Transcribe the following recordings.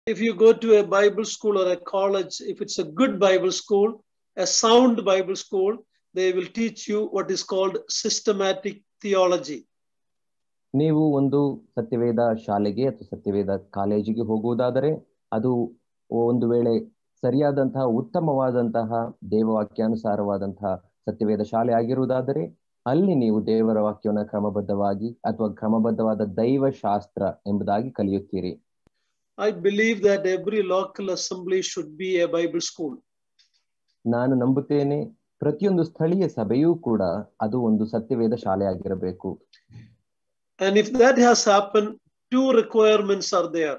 If you go to a Bible school or a college, if it's a good Bible school, a sound Bible school, they will teach you what is called systematic theology. ನೀವು ಒಂದು ಸತ್ಯವೇದ ಶಾಲೆಗೆ ಅಥವಾ ಸತ್ಯವೇದ ಕಾಲೇಜಿಗೆ ಹೋಗುವುದಾದರೆ ಅದು ಒಂದು ವೇಳೆ ಸರಿಯಾದಂತಹ ಉತ್ತಮವಾದಂತಹ ದೇವವಾಕ್ಯಾನುಸಾರವಾದಂತಹ ಸತ್ಯವೇದ ಶಾಲೆ ಆಗಿರುವುದಾದರೆ ಅಲ್ಲಿ ನೀವು ದೇವರ ವಾಕ್ಯವನ್ನು ಕ್ರಮಬದ್ಧವಾಗಿ ಅಥವಾ ಕ್ರಮಬದ್ಧವಾದ ದೈವಶಾಸ್ತ್ರ ಎಂಬುದಾಗಿ ಕಲಿಯುತ್ತೀರಿ I believe that every local assembly should be a Bible school. ನಾನು ನಂಬುತ್ತೇನೆ ಪ್ರತಿಯೊಂದು ಸ್ಥಳೀಯ ಸಭೆಯೂ ಕೂಡ ಅದು ಒಂದು ಸತ್ಯವೇದ ಶಾಲೆ ಆಗಿರಬೇಕು And if that has happened, two requirements are there.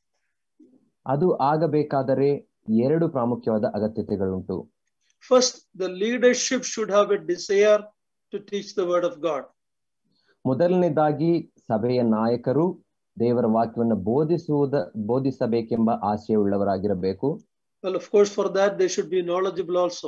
ಅದು ಆಗಬೇಕಾದರೆ ಎರಡು ಪ್ರಾಮುಖ್ಯವಾದ ಅಗತ್ಯತೆಗಳುಂಟು First, the leadership should have a desire to teach the word of God. ಮೊದಲನೇದಾಗಿ ಸಭೆಯ ನಾಯಕರು ದೇವರ ವಾಕ್ಯವನ್ನು ಬೋಧಿಸುವುದ ಬೋಧಿಸಬೇಕೆಂಬ ಆಶಯವುಳ್ಳವರಾಗಿರಬೇಕು Well, of course, for that, they should be knowledgeable also.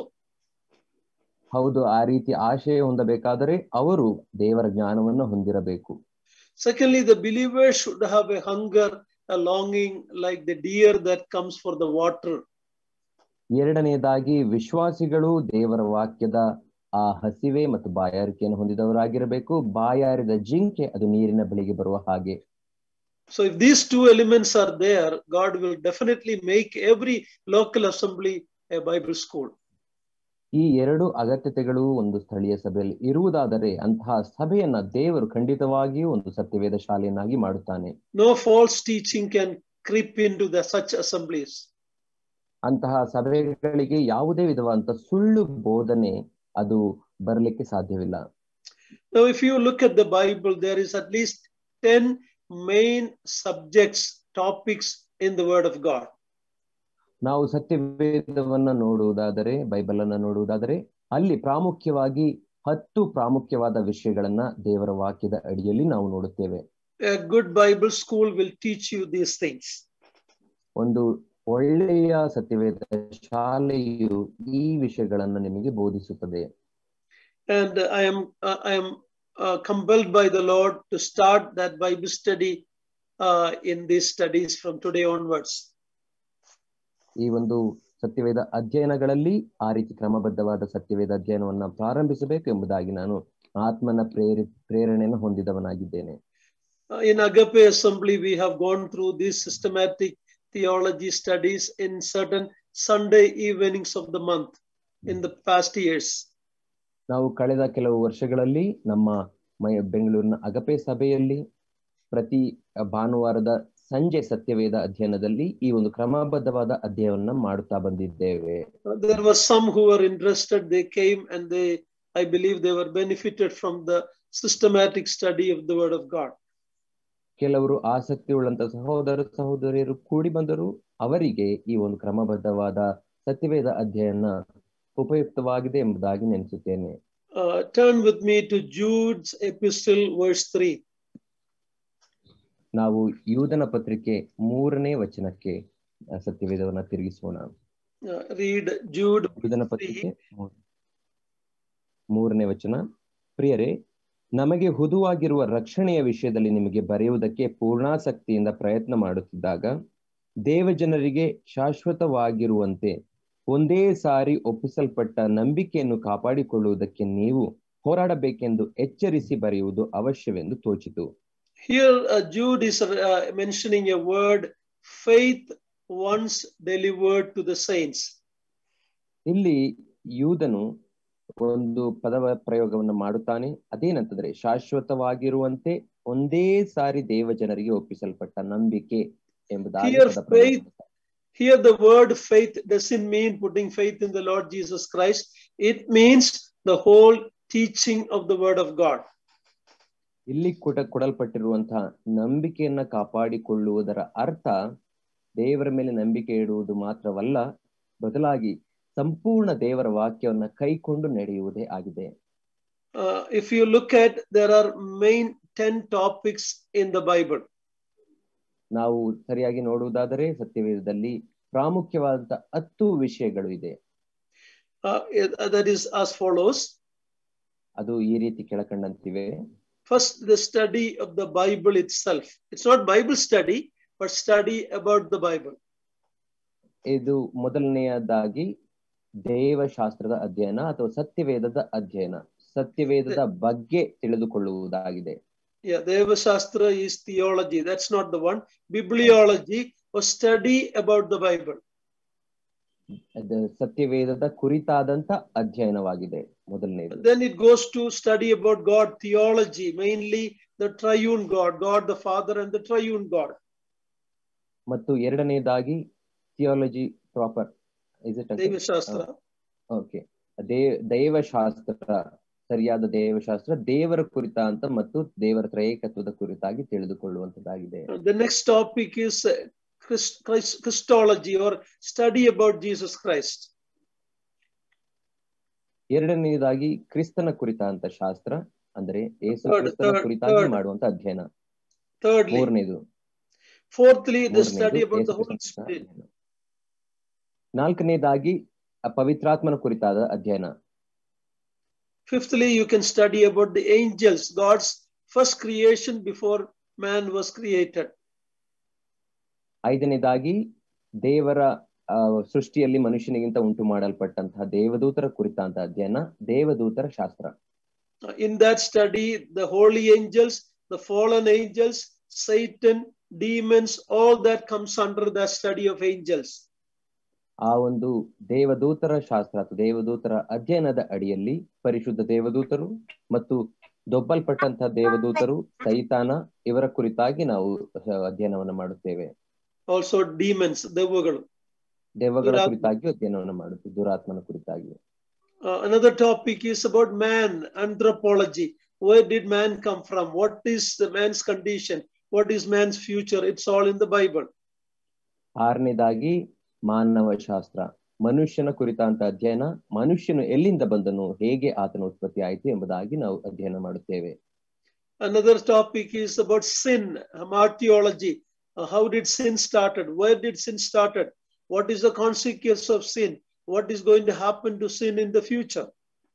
ಹೌದು ಆ ರೀತಿ ಆಶಯ ಹೊಂದಬೇಕಾದರೆ ಅವರು ದೇವರ ಜ್ಞಾನವನ್ನು ಹೊಂದಿರಬೇಕು Secondly, the believer should have a hunger, a longing like the deer that comes for the water. ಎರಡನೆಯದಾಗಿ ವಿಶ್ವಾಸಿಗಳು ದೇವರ ವಾಕ್ಯದ ಆ ಹಸಿವೆ ಮತ್ತು ಬಾಯಾರಿಕೆಯನ್ನು ಹೊಂದಿದವರಾಗಿರಬೇಕು ಬಾಯಾರಿದ ಜಿಂಕೆ ಅದು ನೀರಿನ ಬಳಿಗೆ ಬರುವ ಹಾಗೆ So, if these two elements are there, God will definitely make every local assembly a Bible school. ಈ ಎರಡು ಅಗತ್ಯತೆಗಳು ಒಂದು ಸ್ಥಳೀಯ ಸಭೆಯಲ್ಲಿ ಇರುವುದಾದರೆ ಅಂತಹ ಸಭೆಯನ್ನ ದೇವರು ಖಂಡಿತವಾಗಿಯೂ ಒಂದು ಸತ್ಯವೇದ ಶಾಲೆಯನ್ನಾಗಿ ಮಾಡುತ್ತಾನೆ No false teaching can creep into the such assemblies. ಅಂತಹ ಸಭೆಗಳಿಗೆ ಯಾವುದೇ ವಿಧವಾದಂತ ಸುಳ್ಳು ಬೋಧನೆ ಅದು ಬರಲಿಕ್ಕೆ ಸಾಧ್ಯವಿಲ್ಲ Now, if you look at the Bible, there is at least 10 main subjects, topics in the Word of God. ನಾವು ಸತ್ಯವೇದವನ್ನ ನೋಡುವುದಾದರೆ ಬೈಬಲ್ ಅನ್ನ ನೋಡುವುದಾದರೆ ಅಲ್ಲಿ ಪ್ರಾಮುಖ್ಯವಾಗಿ ಹತ್ತು ಪ್ರಾಮುಖ್ಯವಾದ ವಿಷಯಗಳನ್ನ ದೇವರ ವಾಕ್ಯದ ಅಡಿಯಲ್ಲಿ ನಾವು ನೋಡುತ್ತೇವೆ A good Bible school will teach you these things. ಒಂದು ಒಳ್ಳೆಯ ಸತ್ಯವೇದ ಶಾಲೆಯು ಈ ವಿಷಯಗಳನ್ನ ನಿಮಗೆ ಬೋಧಿಸುತ್ತದೆ And I am uh, I am uh, compelled by the Lord to start that Bible study uh, in these studies from today onwards. ಈ ಒಂದು ಸತ್ಯವೇದ ಅಧ್ಯಯನಗಳಲ್ಲಿ ಆ ರೀತಿ ಕ್ರಮಬದ್ಧವಾದ ಸತ್ಯವೇದ ಅಧ್ಯಯನವನ್ನ ಪ್ರಾರಂಭಿಸಬೇಕು ಎಂಬುದಾಗಿ ನಾನು ಆತ್ಮನ ಪ್ರೇರಿ ಪ್ರೇರಣೆಯನ್ನು ಹೊಂದಿದವನಾಗಿದ್ದೇನೆ Uh, in Agape Assembly, we have gone through these systematic theology studies in certain Sunday evenings of the month in the past years. ನಾವು ಕಳೆದ ಕೆಲವು ವರ್ಷಗಳಲ್ಲಿ ನಮ್ಮ ಮೈ ಬೆಂಗಳೂರಿನ ಅಗಪೆ ಸಭೆಯಲ್ಲಿ ಪ್ರತಿ ಭಾನುವಾರದ ಸಂಜೆ ಸತ್ಯವೇದ ಅಧ್ಯಯನದಲ್ಲಿ ಈ ಒಂದು ಕ್ರಮಬದ್ಧವಾದ ಅಧ್ಯಯನವನ್ನ ಮಾಡುತ್ತಾ ಬಂದಿದ್ದೇವೆ Uh, there were some who were interested, they came and they, I believe, they were benefited from the systematic study of the Word of God. ಕೆಲವರು ಆಸಕ್ತಿ ಉಳ್ಳಂತ ಸಹೋದರ ಸಹೋದರಿಯರು ಕೂಡಿ ಬಂದರು ಅವರಿಗೆ ಈ ಒಂದು ಕ್ರಮಬದ್ಧವಾದ ಸತ್ಯವೇದ ಅಧ್ಯಯನ ಉಪಯುಕ್ತವಾಗಿದೆ ಎಂಬುದಾಗಿ ನೆನೆಸುತ್ತೇನೆ Uh, turn with me to Jude's epistle, verse 3. ನಾವು ಯೂದನ ಪತ್ರಿಕೆ ಮೂರನೇ ವಚನಕ್ಕೆ ಆ ಸತ್ಯವೇದವನ್ನ ತಿರುಗಿಸೋಣ Uh, read Jude ಯೂದನ ಪತ್ರಿಕೆ ಮೂರ್- ಮೂರನೇ ವಚನ ಪ್ರಿಯರೇ ನಮಗೆ ಹುದುವಾಗಿರುವ ರಕ್ಷಣೆಯ ವಿಷಯದಲ್ಲಿ ನಿಮಗೆ ಬರೆಯುವುದಕ್ಕೆ ಪೂರ್ಣಾಸಕ್ತಿಯಿಂದ ಪ್ರಯತ್ನ ಮಾಡುತ್ತಿದ್ದಾಗ ದೇವಜನರಿಗೆ ಶಾಶ್ವತವಾಗಿರುವಂತೆ ಒಂದೇ ಸಾರಿ ಒಪ್ಪಿಸಲ್ಪಟ್ಟ ನಂಬಿಕೆಯನ್ನು ಕಾಪಾಡಿಕೊಳ್ಳುವುದಕ್ಕೆ ನೀವು ಹೋರಾಡಬೇಕೆಂದು ಎಚ್ಚರಿಸಿ ಬರೆಯುವುದು ಅವಶ್ಯವೆಂದು ತೋಚಿತು Here, uh, Jude is uh, mentioning a word faith once delivered to the saints. ಇಲ್ಲಿ ಯೂದನು ಒಂದು ಪದವ ಪ್ರಯೋಗವನ್ನು ಮಾಡುತ್ತಾನೆ ಅದೇನಂತಂದ್ರೆ ಶಾಶ್ವತವಾಗಿರುವಂತೆ ಒಂದೇ ಸಾರಿ ದೇವಜನರಿಗೆ ಒಪ್ಪಿಸಲ್ಪಟ್ಟ ನಂಬಿಕೆ ಎಂಬುದಾಗಿ Here, ಪದ ಪ್ರಯೋಗ faith- Here, the word faith doesn't mean putting faith in the Lord Jesus Christ, it means the whole teaching of the Word of God. ಇಲ್ಲಿ ಕೊಡ ಕೊಡಲ್ಪಟ್ಟಿರುವಂತಹ ನಂಬಿಕೆಯನ್ನ ಕಾಪಾಡಿಕೊಳ್ಳುವುದರ ಅರ್ಥ ದೇವರ ಮೇಲೆ ನಂಬಿಕೆ ಇಡುವುದು ಮಾತ್ರವಲ್ಲ ಬದಲಾಗಿ ಸಂಪೂರ್ಣ ದೇವರ ವಾಕ್ಯವನ್ನ ಕೈಕೊಂಡು ನಡೆಯುವುದೇ ಆಗಿದೆ Uh, if you look at, there are main 10 topics in the Bible. ನಾವು ಸರಿಯಾಗಿ ನೋಡುವುದಾದರೆ ಸತ್ಯವೇದದಲ್ಲಿ ಪ್ರಾಮುಖ್ಯವಾದಂತ ಹತ್ತು ವಿಷಯಗಳು ಇದೆ Uh, it- that is as follows. ಅದು ಈ ರೀತಿ ಕೆಳಕಂಡಂತಿವೆ First, the study of the Bible itself. It's not Bible study, but study about the Bible. ಇದು ಮೊದಲನೆಯದಾಗಿ ದೇವಶಾಸ್ತ್ರದ ಅಧ್ಯಯನ ಅಥವಾ ಸತ್ಯವೇದದ ಅಧ್ಯಯನ ಸತ್ಯವೇದದ ಬಗ್ಗೆ ತಿಳಿದುಕೊಳ್ಳುವುದಾಗಿದೆ Yeah, Deva Shastra is theology. That's not the one. Bibliology or study about the Bible. ಅದು ಸತ್ಯವೇದದ ಕುರಿತಾದಂತ ಅಧ್ಯಯನವಾಗಿದೆ ಮೊದಲನೇದು Then it goes to study about God, theology, mainly the triune God, God the Father and the triune God. ಮತ್ತು ಎರಡನೇದಾಗಿ theology proper is it Deva Shastra. Okay ದೇ ದೈವಶಾಸ್ತ್ರ ಸರಿಯಾದ ದೇವಶಾಸ್ತ್ರ ದೇವರ ಕುರಿತ ಅಂತ ಮತ್ತು ದೇವರ ತ್ರಯೇಕತ್ವದ ಕುರಿತಾಗಿ ತಿಳಿದುಕೊಳ್ಳುವಂತದ್ದಾಗಿದೆ The next topic is uh, Christ, Christ, Christology or study about Jesus Christ. ಎರಡನೇದಾಗಿ ಕ್ರಿಸ್ತನ ಕುರಿತ ಅಂತ ಶಾಸ್ತ್ರ ಅಂದ್ರೆ ಯೇಸು Third, ಕ್ರಿಸ್ತನ third, ಕುರಿತಾಗಿ third. ಮಾಡುವಂತ ಅಧ್ಯಯನ Thirdly, ಮೂರನೇದು fourthly, the ಮೂರನೇದು study about the Yesu Holy ಕ್ರಿಸ್ತನ Spirit. ಅಧ್ಯಯನ. ನಾಲ್ಕನೇದಾಗಿ ಆ ಪವಿತ್ರಾತ್ಮನ ಕುರಿತಾದ ಅಧ್ಯಯನ Fifthly, you can study about the angels, God's first creation before man was created. ಐದನೇದಾಗಿ ದೇವರ ಆ, ಸೃಷ್ಟಿಯಲ್ಲಿ ಮನುಷ್ಯನಿಗಿಂತ ಉಂಟು ಮಾಡಲ್ಪಟ್ಟಂತಹ ದೇವದೂತರ ಕುರಿತಾಂತ ಅಧ್ಯಯನ ದೇವದೂತರ ಶಾಸ್ತ್ರ Uh, In that study, the holy angels, the fallen angels, Satan, demons, all that comes under that study of angels. ಆ ಒಂದು ದೇವದೂತರ ಶಾಸ್ತ್ರ ಅಥವಾ ದೇವದೂತರ ಅಧ್ಯಯನದ ಅಡಿಯಲ್ಲಿ ಪರಿಶುದ್ಧ ದೇವದೂತರು ಮತ್ತು ದೊಬ್ಬಲ್ಪಟ್ಟಂತಹ ದೇವದೂತರು ಸೈತಾನ ಇವರ ಕುರಿತಾಗಿ ನಾವು ಅಹ್, ಅಧ್ಯಯನವನ್ನು ಮಾಡುತ್ತೇವೆ Also, demons, ದೆವ್ವಗಳು. ದೆವ್ವಗಳ ದುರಾತ್ಮ. ಕುರಿತಾಗಿ ಅಧ್ಯಯನವನ್ನು ಮಾಡುತ್ತೇವೆ ದುರಾತ್ಮನ ಕುರಿತಾಗಿ Uh, another topic is about man, anthropology. Where did man come from? What is the man's condition? What is man's future? It's all in the Bible. ಆರನೇದಾಗಿ ಮಾನವ ಶಾಸ್ತ್ರ ಮನುಷ್ಯನ ಕುರಿತಾಂತ ಅಧ್ಯಯನ ಮನುಷ್ಯನು ಎಲ್ಲಿಂದ ಬಂದನು ಹೇಗೆ ಆತನ ಉತ್ಪತ್ತಿ ಆಯಿತು ಎಂಬುದಾಗಿ ನಾವು ಅಧ್ಯಯನ ಮಾಡುತ್ತೇವೆ Another topic is about sin, martyrology. Uh, how did sin started? Where did sin started? What is the consequence of sin? What is going to happen to sin in the future?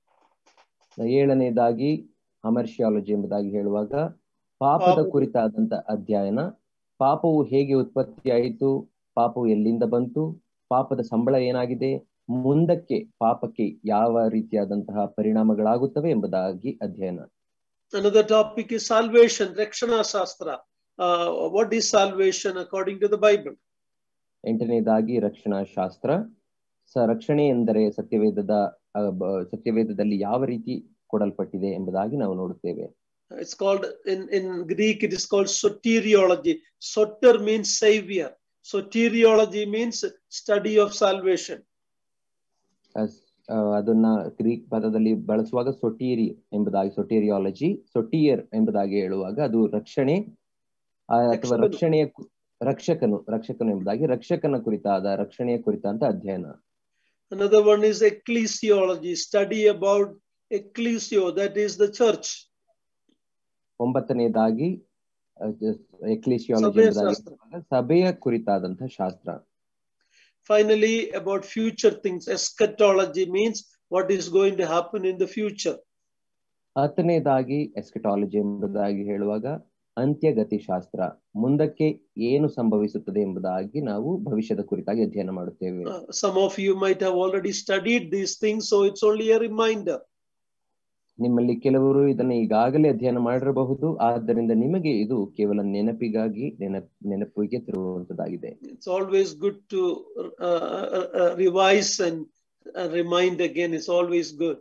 ಏಳನೇದಾಗಿ ಅಮರ್ಷಿಯಾಲಜಿ ಎಂಬುದಾಗಿ ಹೇಳುವಾಗ ಪಾಪದ ಪಾಪ. ಕುರಿತಾದಂತ ಅಧ್ಯಯನ ಪಾಪವು ಹೇಗೆ ಉತ್ಪತ್ತಿ ಆಯಿತು ಪಾಪವು ಎಲ್ಲಿಂದ ಬಂತು ಪಾಪದ ಸಂಬಳ ಏನಾಗಿದೆ ಮುಂದಕ್ಕೆ ಪಾಪಕ್ಕೆ ಯಾವ ರೀತಿಯಾದಂತಹ ಪರಿಣಾಮಗಳಾಗುತ್ತವೆ ಎಂಬುದಾಗಿ ಅಧ್ಯಯನ Another topic is salvation, Rakshana Shastra. Uh, what is salvation according to the Bible? ಎಂಟನೇದಾಗಿ ರಕ್ಷಣಾ ಶಾಸ್ತ್ರ ಸ ರಕ್ಷಣೆ ಎಂದರೆ ಸತ್ಯವೇದದ ಆ, ಬ- ಸತ್ಯವೇದದಲ್ಲಿ ಯಾವ ರೀತಿ ಕೊಡಲ್ಪಟ್ಟಿದೆ ಎಂಬುದಾಗಿ ನಾವು ನೋಡುತ್ತೇವೆ It's called in, in Greek, it is called soteriology. Soter means savior. Soteriology means study of salvation. ಅಸ್- ಆ, ಅದನ್ನ ಗ್ರೀಕ್ ಪದದಲ್ಲಿ ಬಳಸುವಾಗ ಸೊಟೀರಿ ಎಂಬುದಾಗಿ ಸೊಟೀರಿಯಾಲಜಿ ಸೊಟಿಯರ್ ಎಂಬುದಾಗಿ ಹೇಳುವಾಗ ಅದು ರಕ್ಷಣೆ ಆ, ಅಥವಾ ರಕ್ಷಕನು. ರಕ್ಷಣೆಯ ಕು- ರಕ್ಷಕನು ರಕ್ಷಕನು ಎಂಬುದಾಗಿ ರಕ್ಷಕನ ಕುರಿತಾದ ರಕ್ಷಣೆಯ ಕುರಿತಾಂತ ಅಧ್ಯಯನ Another one is ecclesiology, study about ecclesio, that is the church. ಒಂಬತ್ತನೇದಾಗಿ ಎಕ್ಲಿಸಿಯಾಲಜಿ ಸಭೆಯ ಎಂಬುದಾಗಿ ಶಾಸ್ತ್ರ. ಹೇಳುವಾಗ ಸಭೆಯ ಕುರಿತಾದಂತಹ ಶಾಸ್ತ್ರ Finally, about future things, eschatology means what is going to happen in the future. ಹತ್ತನೇದಾಗಿ ಎಸ್ಕೆಟಾಲಜಿ ಎಂಬುದಾಗಿ ಹೇಳುವಾಗ ಅಂತ್ಯಗತಿ ಶಾಸ್ತ್ರ ಮುಂದಕ್ಕೆ ಏನು ಸಂಭವಿಸುತ್ತದೆ ಎಂಬುದಾಗಿ ನಾವು ಭವಿಷ್ಯದ ಕುರಿತಾಗಿ ಅಧ್ಯಯನ ಮಾಡುತ್ತೇವೆ Uh, some of you might have already studied these things, so it's only a reminder. ನಿಮ್ಮಲ್ಲಿ ಕೆಲವರು ಇದನ್ನು ಈಗಾಗಲೇ ಅಧ್ಯಯನ ಮಾಡಿರಬಹುದು ಆದ್ದರಿಂದ ನಿಮಗೆ ಇದು ಕೇವಲ ನೆನಪಿಗಾಗಿ ನೆನಪ್ ನೆನಪಿಗೆ ತರುವಂತದ್ದಾಗಿದೆ It's always good to uh, uh, uh, revise and uh, remind again. It's always good.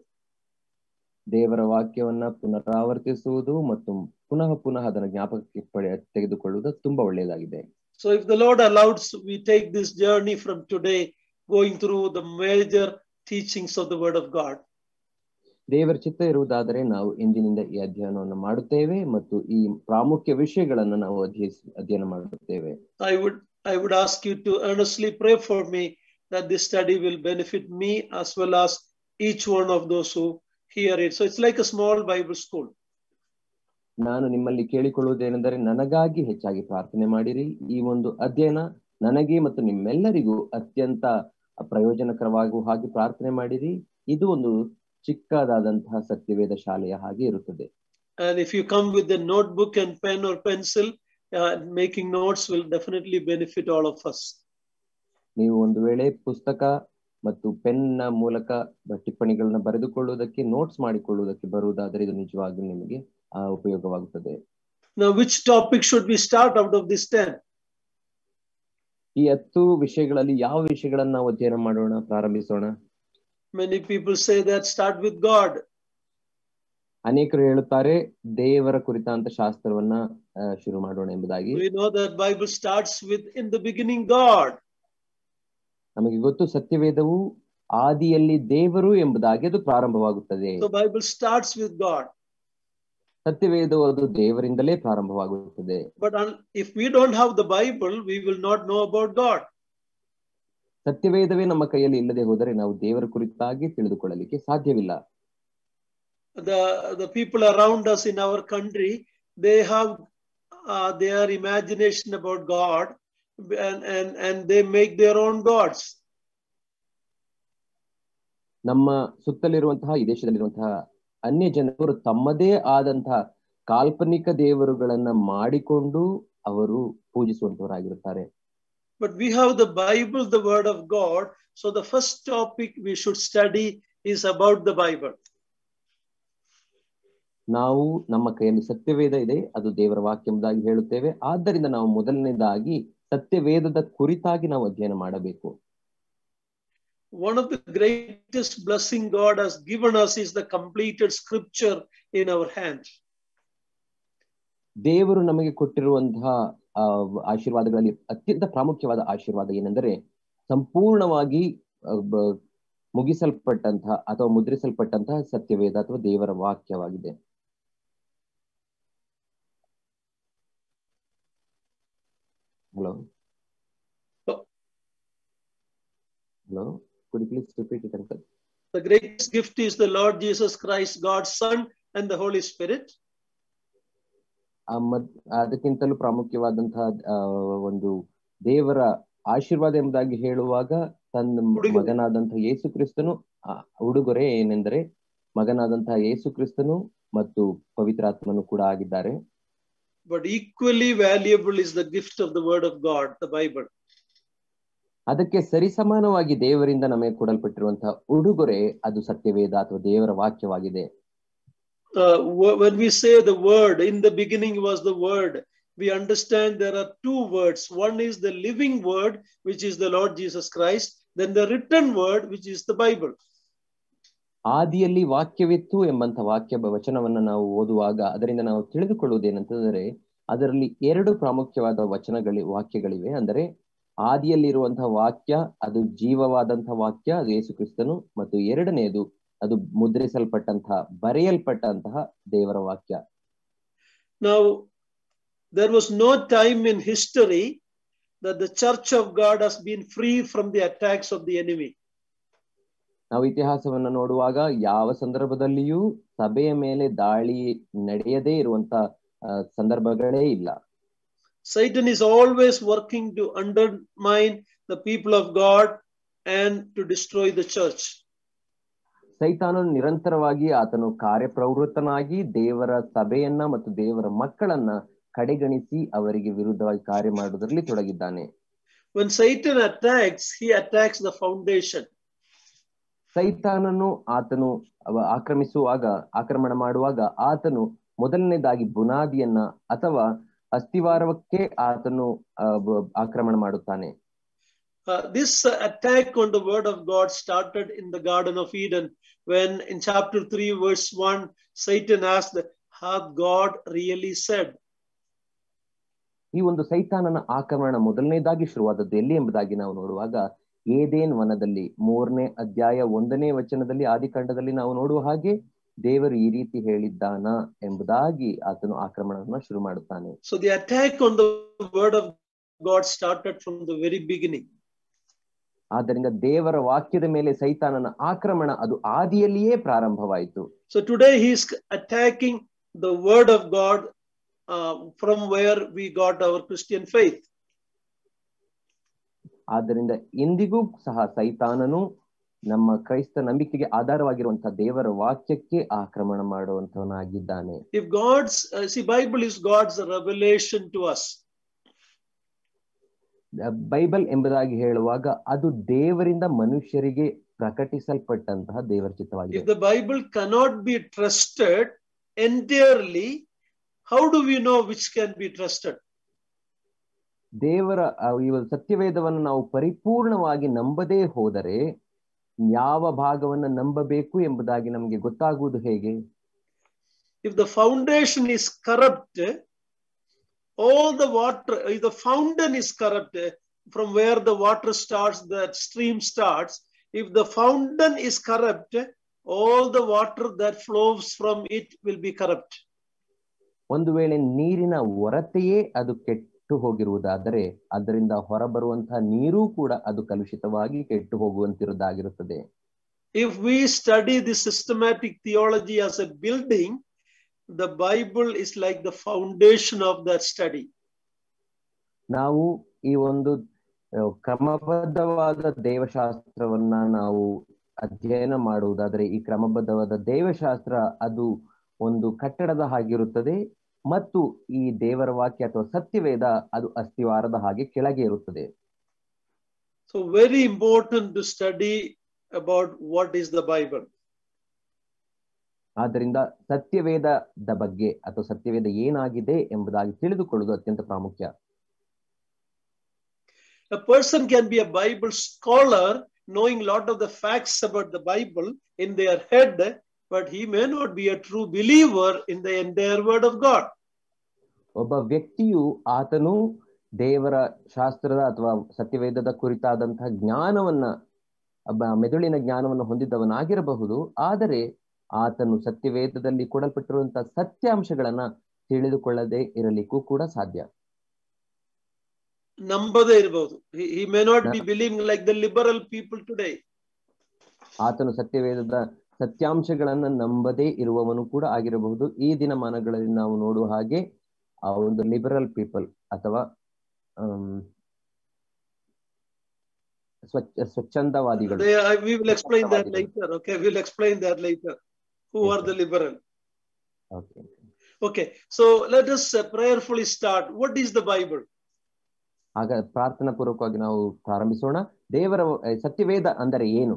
ದೇವರ ವಾಕ್ಯವನ್ನ ಪುನರಾವರ್ತಿಸುವುದು ಮತ್ತು ಪುನಃ ಪುನಃ ಅದನ್ನು ಜ್ಞಾಪಕಕ್ಕೆ ಪಡೆ ತೆಗೆದುಕೊಳ್ಳುವುದು ತುಂಬಾ ಒಳ್ಳೆಯದಾಗಿದೆ So, if the Lord allows, we take this journey from today, going through the major teachings of the Word of God. ದೇವರ ಚಿತ್ತ ಇರುವುದಾದರೆ ನಾವು ಇಂದಿನಿಂದ ಈ ಅಧ್ಯಯನವನ್ನು ಮಾಡುತ್ತೇವೆ ಮತ್ತು ಈ ಪ್ರಾಮುಖ್ಯ ವಿಷಯಗಳನ್ನು ನಾವು ಅಧ್ಯಯಿಸ ಅಧ್ಯಯನ ಮಾಡುತ್ತೇವೆ I would I would ask you to earnestly pray for me that this study will benefit me as well as each one of those who hear it. So it's like a small Bible school. ನಾನು ನಿಮ್ಮಲ್ಲಿ ಕೇಳಿಕೊಳ್ಳುವುದೇನೆಂದರೆ ನನಗಾಗಿ ಹೆಚ್ಚಾಗಿ ಪ್ರಾರ್ಥನೆ ಮಾಡಿರಿ ಈ ಒಂದು ಅಧ್ಯಯನ ನನಗೆ ಮತ್ತು ನಿಮ್ಮೆಲ್ಲರಿಗೂ ಅತ್ಯಂತ ಪ್ರಯೋಜನಕರವಾಗುವ ಹಾಗೆ ಪ್ರಾರ್ಥನೆ ಮಾಡಿರಿ ಇದು ಒಂದು ಚಿಕ್ಕದಾದಂತಹ ಸತ್ಯವೇದ ಶಾಲೆಯ ಹಾಗೆ ಇರುತ್ತದೆ And if you come with a notebook and pen or pencil, uh, making notes will definitely benefit all of us. ನೀವು ಒಂದು ವೇಳೆ ಪುಸ್ತಕ ಮತ್ತು ಪೆನ್ನ ಮೂಲಕ ಟಿಪ್ಪಣಿಗಳನ್ನ ಬರೆದುಕೊಳ್ಳುವುದಕ್ಕೆ ನೋಟ್ಸ್ ಮಾಡಿಕೊಳ್ಳುವುದಕ್ಕೆ ಬರುವುದಾದರೆ ಇದು ನಿಜವಾಗಿ ನಿಮಗೆ ಆ ಉಪಯೋಗವಾಗುತ್ತದೆ Now, which topic should we start out of this 10? ಈ ಹತ್ತು ವಿಷಯಗಳಲ್ಲಿ ಯಾವ ವಿಷಯಗಳನ್ನ ನಾವು ಅಧ್ಯಯನ ಮಾಡೋಣ ಪ್ರಾರಂಭಿಸೋಣ Many people say that start with God. ಅನೇಕರು ಹೇಳುತ್ತಾರೆ ದೇವರ ಕುರಿತಂತ ಶಾಸ್ತ್ರವನ್ನ ಆ, ಶುರು ಮಾಡೋಣ ಎಂಬುದಾಗಿ We know that Bible starts with in the beginning God. ನಮಗೆ ಗೊತ್ತು ಸತ್ಯವೇದವು ಆದಿಯಲ್ಲಿ ದೇವರು ಎಂಬುದಾಗಿ ಅದು ಪ್ರಾರಂಭವಾಗುತ್ತದೆ So Bible starts with God. ಸತ್ಯವೇದವು ಅದು ದೇವರಿಂದಲೇ ಪ್ರಾರಂಭವಾಗುತ್ತದೆ But un- if we don't have the Bible, we will not know about God. ಸತ್ಯವೇದವೇ ನಮ್ಮ ಕೈಯಲ್ಲಿ ಇಲ್ಲದೆ ಹೋದರೆ ನಾವು ದೇವರ ಕುರಿತಾಗಿ ತಿಳಿದುಕೊಳ್ಳಲಿಕ್ಕೆ ಸಾಧ್ಯವಿಲ್ಲ The the people around us in our country, they have uh, their imagination about God, and, and and they make their own gods. ನಮ್ಮ ಸುತ್ತಲಿರುವಂತಹ ಈ ದೇಶದಲ್ಲಿರುವಂತಹ ಅನ್ಯ ಜನರು ತಮ್ಮದೇ ಆದಂತಹ ಕಾಲ್ಪನಿಕ ದೇವರುಗಳನ್ನ ಮಾಡಿಕೊಂಡು ಅವರು ಪೂಜಿಸುವಂತವರಾಗಿರುತ್ತಾರೆ But we have the Bible, the Word of God. So the first topic we should study is about the Bible. ನಾವು ನಮ್ಮ ಕೈಯಲ್ಲಿ ಸತ್ಯವೇದ ಇದೆ ಅದು ದೇವರ ವಾಕ್ಯ ಎಂಬುದಾಗಿ ಹೇಳುತ್ತೇವೆ ಆದ್ದರಿಂದ ನಾವು ಮೊದಲನೇದಾಗಿ ಸತ್ಯವೇದದ ಕುರಿತಾಗಿ ನಾವು ಅಧ್ಯಯನ ಮಾಡಬೇಕು One of the greatest blessing God has given us is the completed scripture in our hands. ದೇವರು ನಮಗೆ ಕೊಟ್ಟಿರುವಂತಹ ಆ, ಆಶೀರ್ವಾದಗಳಲ್ಲಿ ಅತ್ಯಂತ ಪ್ರಾಮುಖ್ಯವಾದ ಆಶೀರ್ವಾದ ಏನೆಂದರೆ ಸಂಪೂರ್ಣವಾಗಿ ಆ, ಬ- ಮುಗಿಸಲ್ಪಟ್ಟಂತಹ ಅಥವಾ ಮುದ್ರಿಸಲ್ಪಟ್ಟಂತಹ ಸತ್ಯವೇದ ಅಥವಾ ದೇವರ ವಾಕ್ಯವಾಗಿದೆ hello hello could please repeat it uncle The greatest gift is the Lord Jesus Christ, God's Son, and the Holy Spirit. ಆ ಮತ್ ಅದಕ್ಕಿಂತಲೂ ಪ್ರಾಮುಖ್ಯವಾದಂತಹ ಆ, ಒಂದು ದೇವರ ಆಶೀರ್ವಾದ ಎಂಬುದಾಗಿ ಹೇಳುವಾಗ ತನ್ನ ಉಡುಗೊರೆ. ಮಗನಾದಂತಹ ಯೇಸು ಕ್ರಿಸ್ತನು ಆ, ಉಡುಗೊರೆ ಏನೆಂದರೆ ಮಗನಾದಂತಹ ಯೇಸು ಕ್ರಿಸ್ತನು ಮತ್ತು ಪವಿತ್ರಾತ್ಮನು ಕೂಡ ಆಗಿದ್ದಾರೆ But equally valuable is the gift of the Word of God, the Bible. ಅದಕ್ಕೆ ಸರಿಸಮಾನವಾಗಿ ದೇವರಿಂದ ನಮಗೆ ಕೊಡಲ್ಪಟ್ಟಿರುವಂತಹ ಉಡುಗೊರೆ ಅದು ಸತ್ಯವೇದ ಅಥವಾ ದೇವರ ವಾಕ್ಯವಾಗಿದೆ Uh, wh- when we say the Word, in the beginning was the Word, we understand there are two words. One is the living Word, which is the Lord Jesus Christ, then the written Word, which is the Bible. ಆದಿಯಲ್ಲಿ ವಾಕ್ಯವಿತ್ತು ಎಂಬಂತ ವಾಕ್ಯ ಬ- ವಚನವನ್ನ ನಾವು ಓದುವಾಗ ಅದರಿಂದ ನಾವು ತಿಳಿದುಕೊಳ್ಳುವುದೇನಂತಂದರೆ ಅದರಲ್ಲಿ ಎರಡು ಪ್ರಾಮುಖ್ಯವಾದ ವಚನಗಳಿ ವಾಕ್ಯಗಳಿವೆ ಅಂದರೆ ಆದಿಯಲ್ಲಿರುವಂತಹ ವಾಕ್ಯ ಅದು ಜೀವವಾದಂತಹ ವಾಕ್ಯ ಅದು ಯೇಸು ಕ್ರಿಸ್ತನು ಮತ್ತು ಎರಡನೆಯದು ಅದು ಮುದ್ರಿಸಲ್ಪಟ್ಟಂತಹ ಬರೆಯಲ್ಪಟ್ಟಂತಹ ದೇವರ ವಾಕ್ಯ Now, there was no time in history that the church of God has been free from the attacks of the enemy. ನಾವು ಇತಿಹಾಸವನ್ನ ನೋಡುವಾಗ ಯಾವ ಸಂದರ್ಭದಲ್ಲಿಯೂ ಸಭೆಯ ಮೇಲೆ ದಾಳಿ ನಡೆಯದೇ ಇರುವಂತ ಆ, ಸಂದರ್ಭಗಳೇ ಇಲ್ಲ Satan is always working to undermine the people of God and to destroy the church. ಸೈತಾನನು ನಿರಂತರವಾಗಿ ಆತನು ಕಾರ್ಯಪ್ರವೃತ್ತನಾಗಿ ದೇವರ ಸಭೆಯನ್ನ ಮತ್ತು ದೇವರ ಮಕ್ಕಳನ್ನ ಕಡೆಗಣಿಸಿ ಅವರಿಗೆ ವಿರುದ್ಧವಾಗಿ ಕಾರ್ಯ ಮಾಡುವುದರಲ್ಲಿ ತೊಡಗಿದ್ದಾನೆ When Satan attacks, he attacks the foundation. ಸೈತಾನನು ಆತನು ಅವ ಆಕ್ರಮಿಸುವಾಗ ಆಕ್ರಮಣ ಮಾಡುವಾಗ ಆತನು ಮೊದಲನೇದಾಗಿ ಬುನಾದಿಯನ್ನ ಅಥವಾ ಅಸ್ಥಿವಾರಕ್ಕೆ ಆತನು ಆ, ಬ- ಆಕ್ರಮಣ ಮಾಡುತ್ತಾನೆ Uh, this uh, attack on the word of God started in the Garden of Eden when, in chapter 3, verse 1, Satan asked, Hath God really said? ಈ ಒಂದು ಸೈತಾನನ ಆಕ್ರಮಣ ಮೊದಲನೇದಾಗಿ ಶುರುವಾದದ್ದು ಎಲ್ಲಿ ಎಂಬುದಾಗಿ ನಾವು ನೋಡುವಾಗ ಏದೇನ್ ವನದಲ್ಲಿ ಮೂರನೇ ಅಧ್ಯಾಯ ಒಂದನೇ ವಚನದಲ್ಲಿ ಆದಿಕಾಂಡದಲ್ಲಿ ನಾವು ನೋಡುವ ಹಾಗೆ ದೇವರು ಈ ರೀತಿ ಹೇಳಿದ್ದಾನ ಎಂಬುದಾಗಿ ಆತನು ಆಕ್ರಮಣವನ್ನ ಶುರು ಮಾಡುತ್ತಾನೆ So the attack on the word of God started from the very beginning. ಆದ್ದರಿಂದ ದೇವರ ವಾಕ್ಯದ ಮೇಲೆ ಸೈತಾನನ ಆಕ್ರಮಣ ಅದು ಆದಿಯಲ್ಲಿಯೇ ಪ್ರಾರಂಭವಾಯಿತು So today he's attacking the word of God uh, from where we got our Christian faith. ಆದ್ದರಿಂದ ಇಂದಿಗೂ ಸಹ ಸೈತಾನನು ನಮ್ಮ ಕ್ರೈಸ್ತ ನಂಬಿಕೆಗೆ ಆಧಾರವಾಗಿರುವಂತಹ ದೇವರ ವಾಕ್ಯಕ್ಕೆ ಆಕ್ರಮಣ ಮಾಡುವಂತವನಾಗಿದ್ದಾನೆ If God's, uh, see, Bible is God's revelation to us. Bible ಎಂಬುದಾಗಿ ಹೇಳುವಾಗ ಅದು ದೇವರಿಂದ ಮನುಷ್ಯರಿಗೆ ಪ್ರಕಟಿಸಲ್ಪಟ್ಟಂತಹ ದೇವರ ಚಿತ್ತವಾಗಿದೆ If the Bible cannot be trusted entirely, how do we know which can be trusted? ದೇವರ ಆ, ಈ ಒಂದು ಸತ್ಯವೇದವನ್ನು ನಾವು ಪರಿಪೂರ್ಣವಾಗಿ ನಂಬದೇ ಹೋದರೆ ಯಾವ ಭಾಗವನ್ನ ನಂಬಬೇಕು ಎಂಬುದಾಗಿ ನಮಗೆ ಗೊತ್ತಾಗುವುದು ಹೇಗೆ If the foundation is corrupt, all the water, if the fountain is corrupt, from where the water starts, that stream starts, if the fountain is corrupt, all the water that flows from it will be corrupt. ಒಂದು ವೇಳೆ ನೀರಿನ ಹೊರತೆಯೇ ಅದು ಕೆಟ್ಟು ಹೋಗಿರುವುದಾದರೆ ಅದರಿಂದ ಹೊರಬರುವಂತಹ ನೀರು ಕೂಡ ಅದು ಕಲುಷಿತವಾಗಿ ಕೆಟ್ಟು ಹೋಗುವಂತಿರುವುದಾಗಿರುತ್ತದೆ If we study the systematic theology as a building, the Bible is like the foundation of that study. ನಾವು ಈ ಒಂದು ಆ, ಕ್ರಮಬದ್ಧವಾದ ದೇವಶಾಸ್ತ್ರವನ್ನ ನಾವು ಅಧ್ಯಯನ ಮಾಡುವುದಾದರೆ ಈ ಕ್ರಮಬದ್ಧವಾದ ದೇವಶಾಸ್ತ್ರ ಅದು ಒಂದು ಕಟ್ಟಡದ ಹಾಗಿರುತ್ತದೆ ಮತ್ತು ಈ ದೇವರ ವಾಕ್ಯ ಅಥವಾ ಸತ್ಯವೇದ ಅದು ಅಸ್ಥಿವಾರದ ಹಾಗೆ ಕೆಳಗೆ ಇರುತ್ತದೆ So, very important to study about what is the Bible. ಆದ್ದರಿಂದ ಸತ್ಯವೇದದ ಬಗ್ಗೆ ಅಥವಾ ಸತ್ಯವೇದ ಏನಾಗಿದೆ ಎಂಬುದಾಗಿ ತಿಳಿದುಕೊಳ್ಳುವುದು ಅತ್ಯಂತ ಪ್ರಾಮುಖ್ಯ A person can be a Bible scholar, knowing a lot of the facts about the Bible in their head, but he may not be a true believer in the entire Word of God. ಒಬ್ಬ ವ್ಯಕ್ತಿಯು ಆತನು ದೇವರ ಶಾಸ್ತ್ರದ ಅಥವಾ ಸತ್ಯವೇದದ ಕುರಿತಾದಂತಹ ಜ್ಞಾನವನ್ನ ಒಬ್ಬ ಮೆದುಳಿನ ಜ್ಞಾನವನ್ನು ಹೊಂದಿದ್ದವನಾಗಿರಬಹುದು ಆದರೆ ಆತನು ಸತ್ಯವೇದದಲ್ಲಿ ಕೊಡಲ್ಪಟ್ಟಿರುವಂತಹ ಸತ್ಯಾಂಶಗಳನ್ನ ತಿಳಿದುಕೊಳ್ಳದೆ ಇರಲಿಕ್ಕೂ ಕೂಡ ಸಾಧ್ಯ ನಂಬದೇ ಇರಬಹುದು he, he may not be believing like the liberal people today ಆತನು ಸತ್ಯವೇದದ ಸತ್ಯಾಂಶಗಳನ್ನ ನಂಬದೇ ಇರುವವನು ಕೂಡ ಆಗಿರಬಹುದು ಈ ದಿನಮಾನಗಳಲ್ಲಿ ನಾವು ನೋಡುವ ಹಾಗೆ ಆ ಒಂದು ಲಿಬರಲ್ ಪೀಪಲ್ ಅಥವಾ ಆಮ್, ಸ್ವಚ್ಛ ಸ್ವಚ್ಛಂದವಾದಿಗಳು they, I- we will explain that later okay we'll explain that later who Yes, are the sir. liberal Okay. okay so let us uh, prayerfully start what is the bible ಆಗ ಪ್ರಾರ್ಥನಾ ಪೂರ್ವಕವಾಗಿ ನಾವು ಪ್ರಾರಂಭಿಸೋಣ ದೇವರ ಅಹ್, ಸತ್ಯವೇದ ಅಂದರೆ ಏನು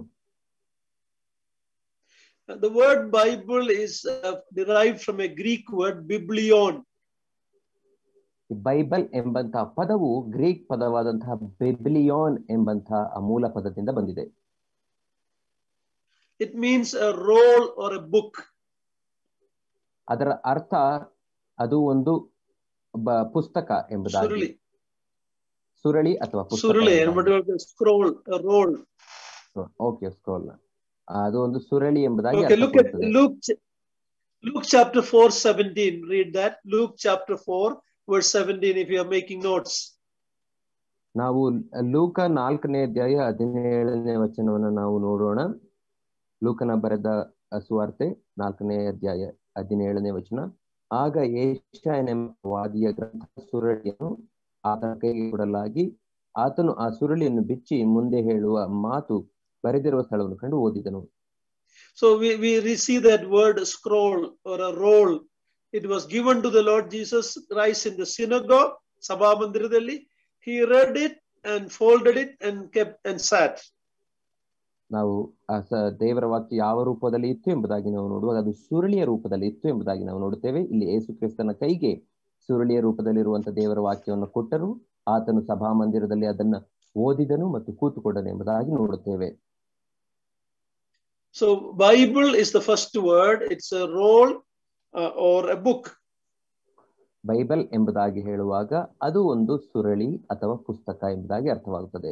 Uh, the word bible is uh, derived from a greek word biblion ಈ ಬೈಬಲ್ ಎಂಬಂತಹ ಪದವು ಗ್ರೀಕ್ ಪದವಾದಂತಹ ಬೆಬ್ಲಿಯಾನ್ ಎಂಬಂತಹ ಆ ಮೂಲ ಪದದಿಂದ ಬಂದಿದೆ it means a roll or a book ಅದರ ಅರ್ಥ ಅದು ಒಂದು ಬ- ಪುಸ್ತಕ ಎಂಬುದಾಗಿ ಸುರುಳಿ ಸುರಳಿ ಅಥವಾ ಸುರುಳಿ ಪುಸ್ತಕ scroll a roll okay scroll ಅದು ಒಂದು ಸುರಳಿ ಎಂಬುದಾಗಿ okay look at ಅರ್ಥಕೊಡುತ್ತದೆ. luke ch- luke chapter 4 17 read that luke chapter 4 verse 17 if you are making notes ನಾವು ಲೂಕ ನಾಲ್ಕನೇ ಅಧ್ಯಾಯ ಹದಿನೇಳನೇ ವಚನವನ್ನ ನಾವು ನೋಡೋಣ ಲೂಕನ ಬರೆದ ಸುವಾರ್ತೆ ನಾಲ್ಕನೇ ಅಧ್ಯಾಯ ಹದಿನೇಳನೇ ವಚನ ಆಗ ಏಷ್ಯಾಯನೆಂಬ ವಾದಿಯ ಗ್ರಂಥ ಸುರಳಿಯನ್ನು ಆತನ ಕೈಗೆ ಕೊಡಲಾಗಿ ಆತನು ಆ ಸುರುಳಿಯನ್ನು ಬಿಚ್ಚಿ ಮುಂದೆ ಹೇಳುವ ಮಾತು ಬರೆದಿರುವ ಸ್ಥಳವನ್ನು ಕಂಡು ಓದಿದನು So we, we receive that word scroll or a roll. It was given to the Lord Jesus Christ in the synagogue, Sabha Mandiradalli. He read it and folded it and kept and sat. ನಾವು ಆ ಸ ದೇವರ ವಾಕ್ಯ ಯಾವ ರೂಪದಲ್ಲಿ ಇತ್ತು ಎಂಬುದಾಗಿ ನಾವು ನೋಡುವಾಗ ಅದು ಸುರುಳಿಯ ರೂಪದಲ್ಲಿ ಇತ್ತು ಎಂಬುದಾಗಿ ನಾವು ನೋಡುತ್ತೇವೆ ಇಲ್ಲಿ ಯೇಸು ಕ್ರಿಸ್ತನ ಕೈಗೆ ಸುರುಳಿಯ ರೂಪದಲ್ಲಿರುವಂತಹ ದೇವರ ವಾಕ್ಯವನ್ನು ಕೊಟ್ಟರು ಆತನು ಸಭಾ ಮಂದಿರದಲ್ಲಿ ಅದನ್ನ ಓದಿದನು ಮತ್ತು ಕೂತುಕೊಂಡನು ಎಂಬುದಾಗಿ ನೋಡುತ್ತೇವೆ So Bible is the first word. It's a roll uh, or a book. Bible ಎಂಬುದಾಗಿ ಹೇಳುವಾಗ ಅದು ಒಂದು ಸುರಳಿ ಅಥವಾ ಪುಸ್ತಕ ಎಂಬುದಾಗಿ ಅರ್ಥವಾಗುತ್ತದೆ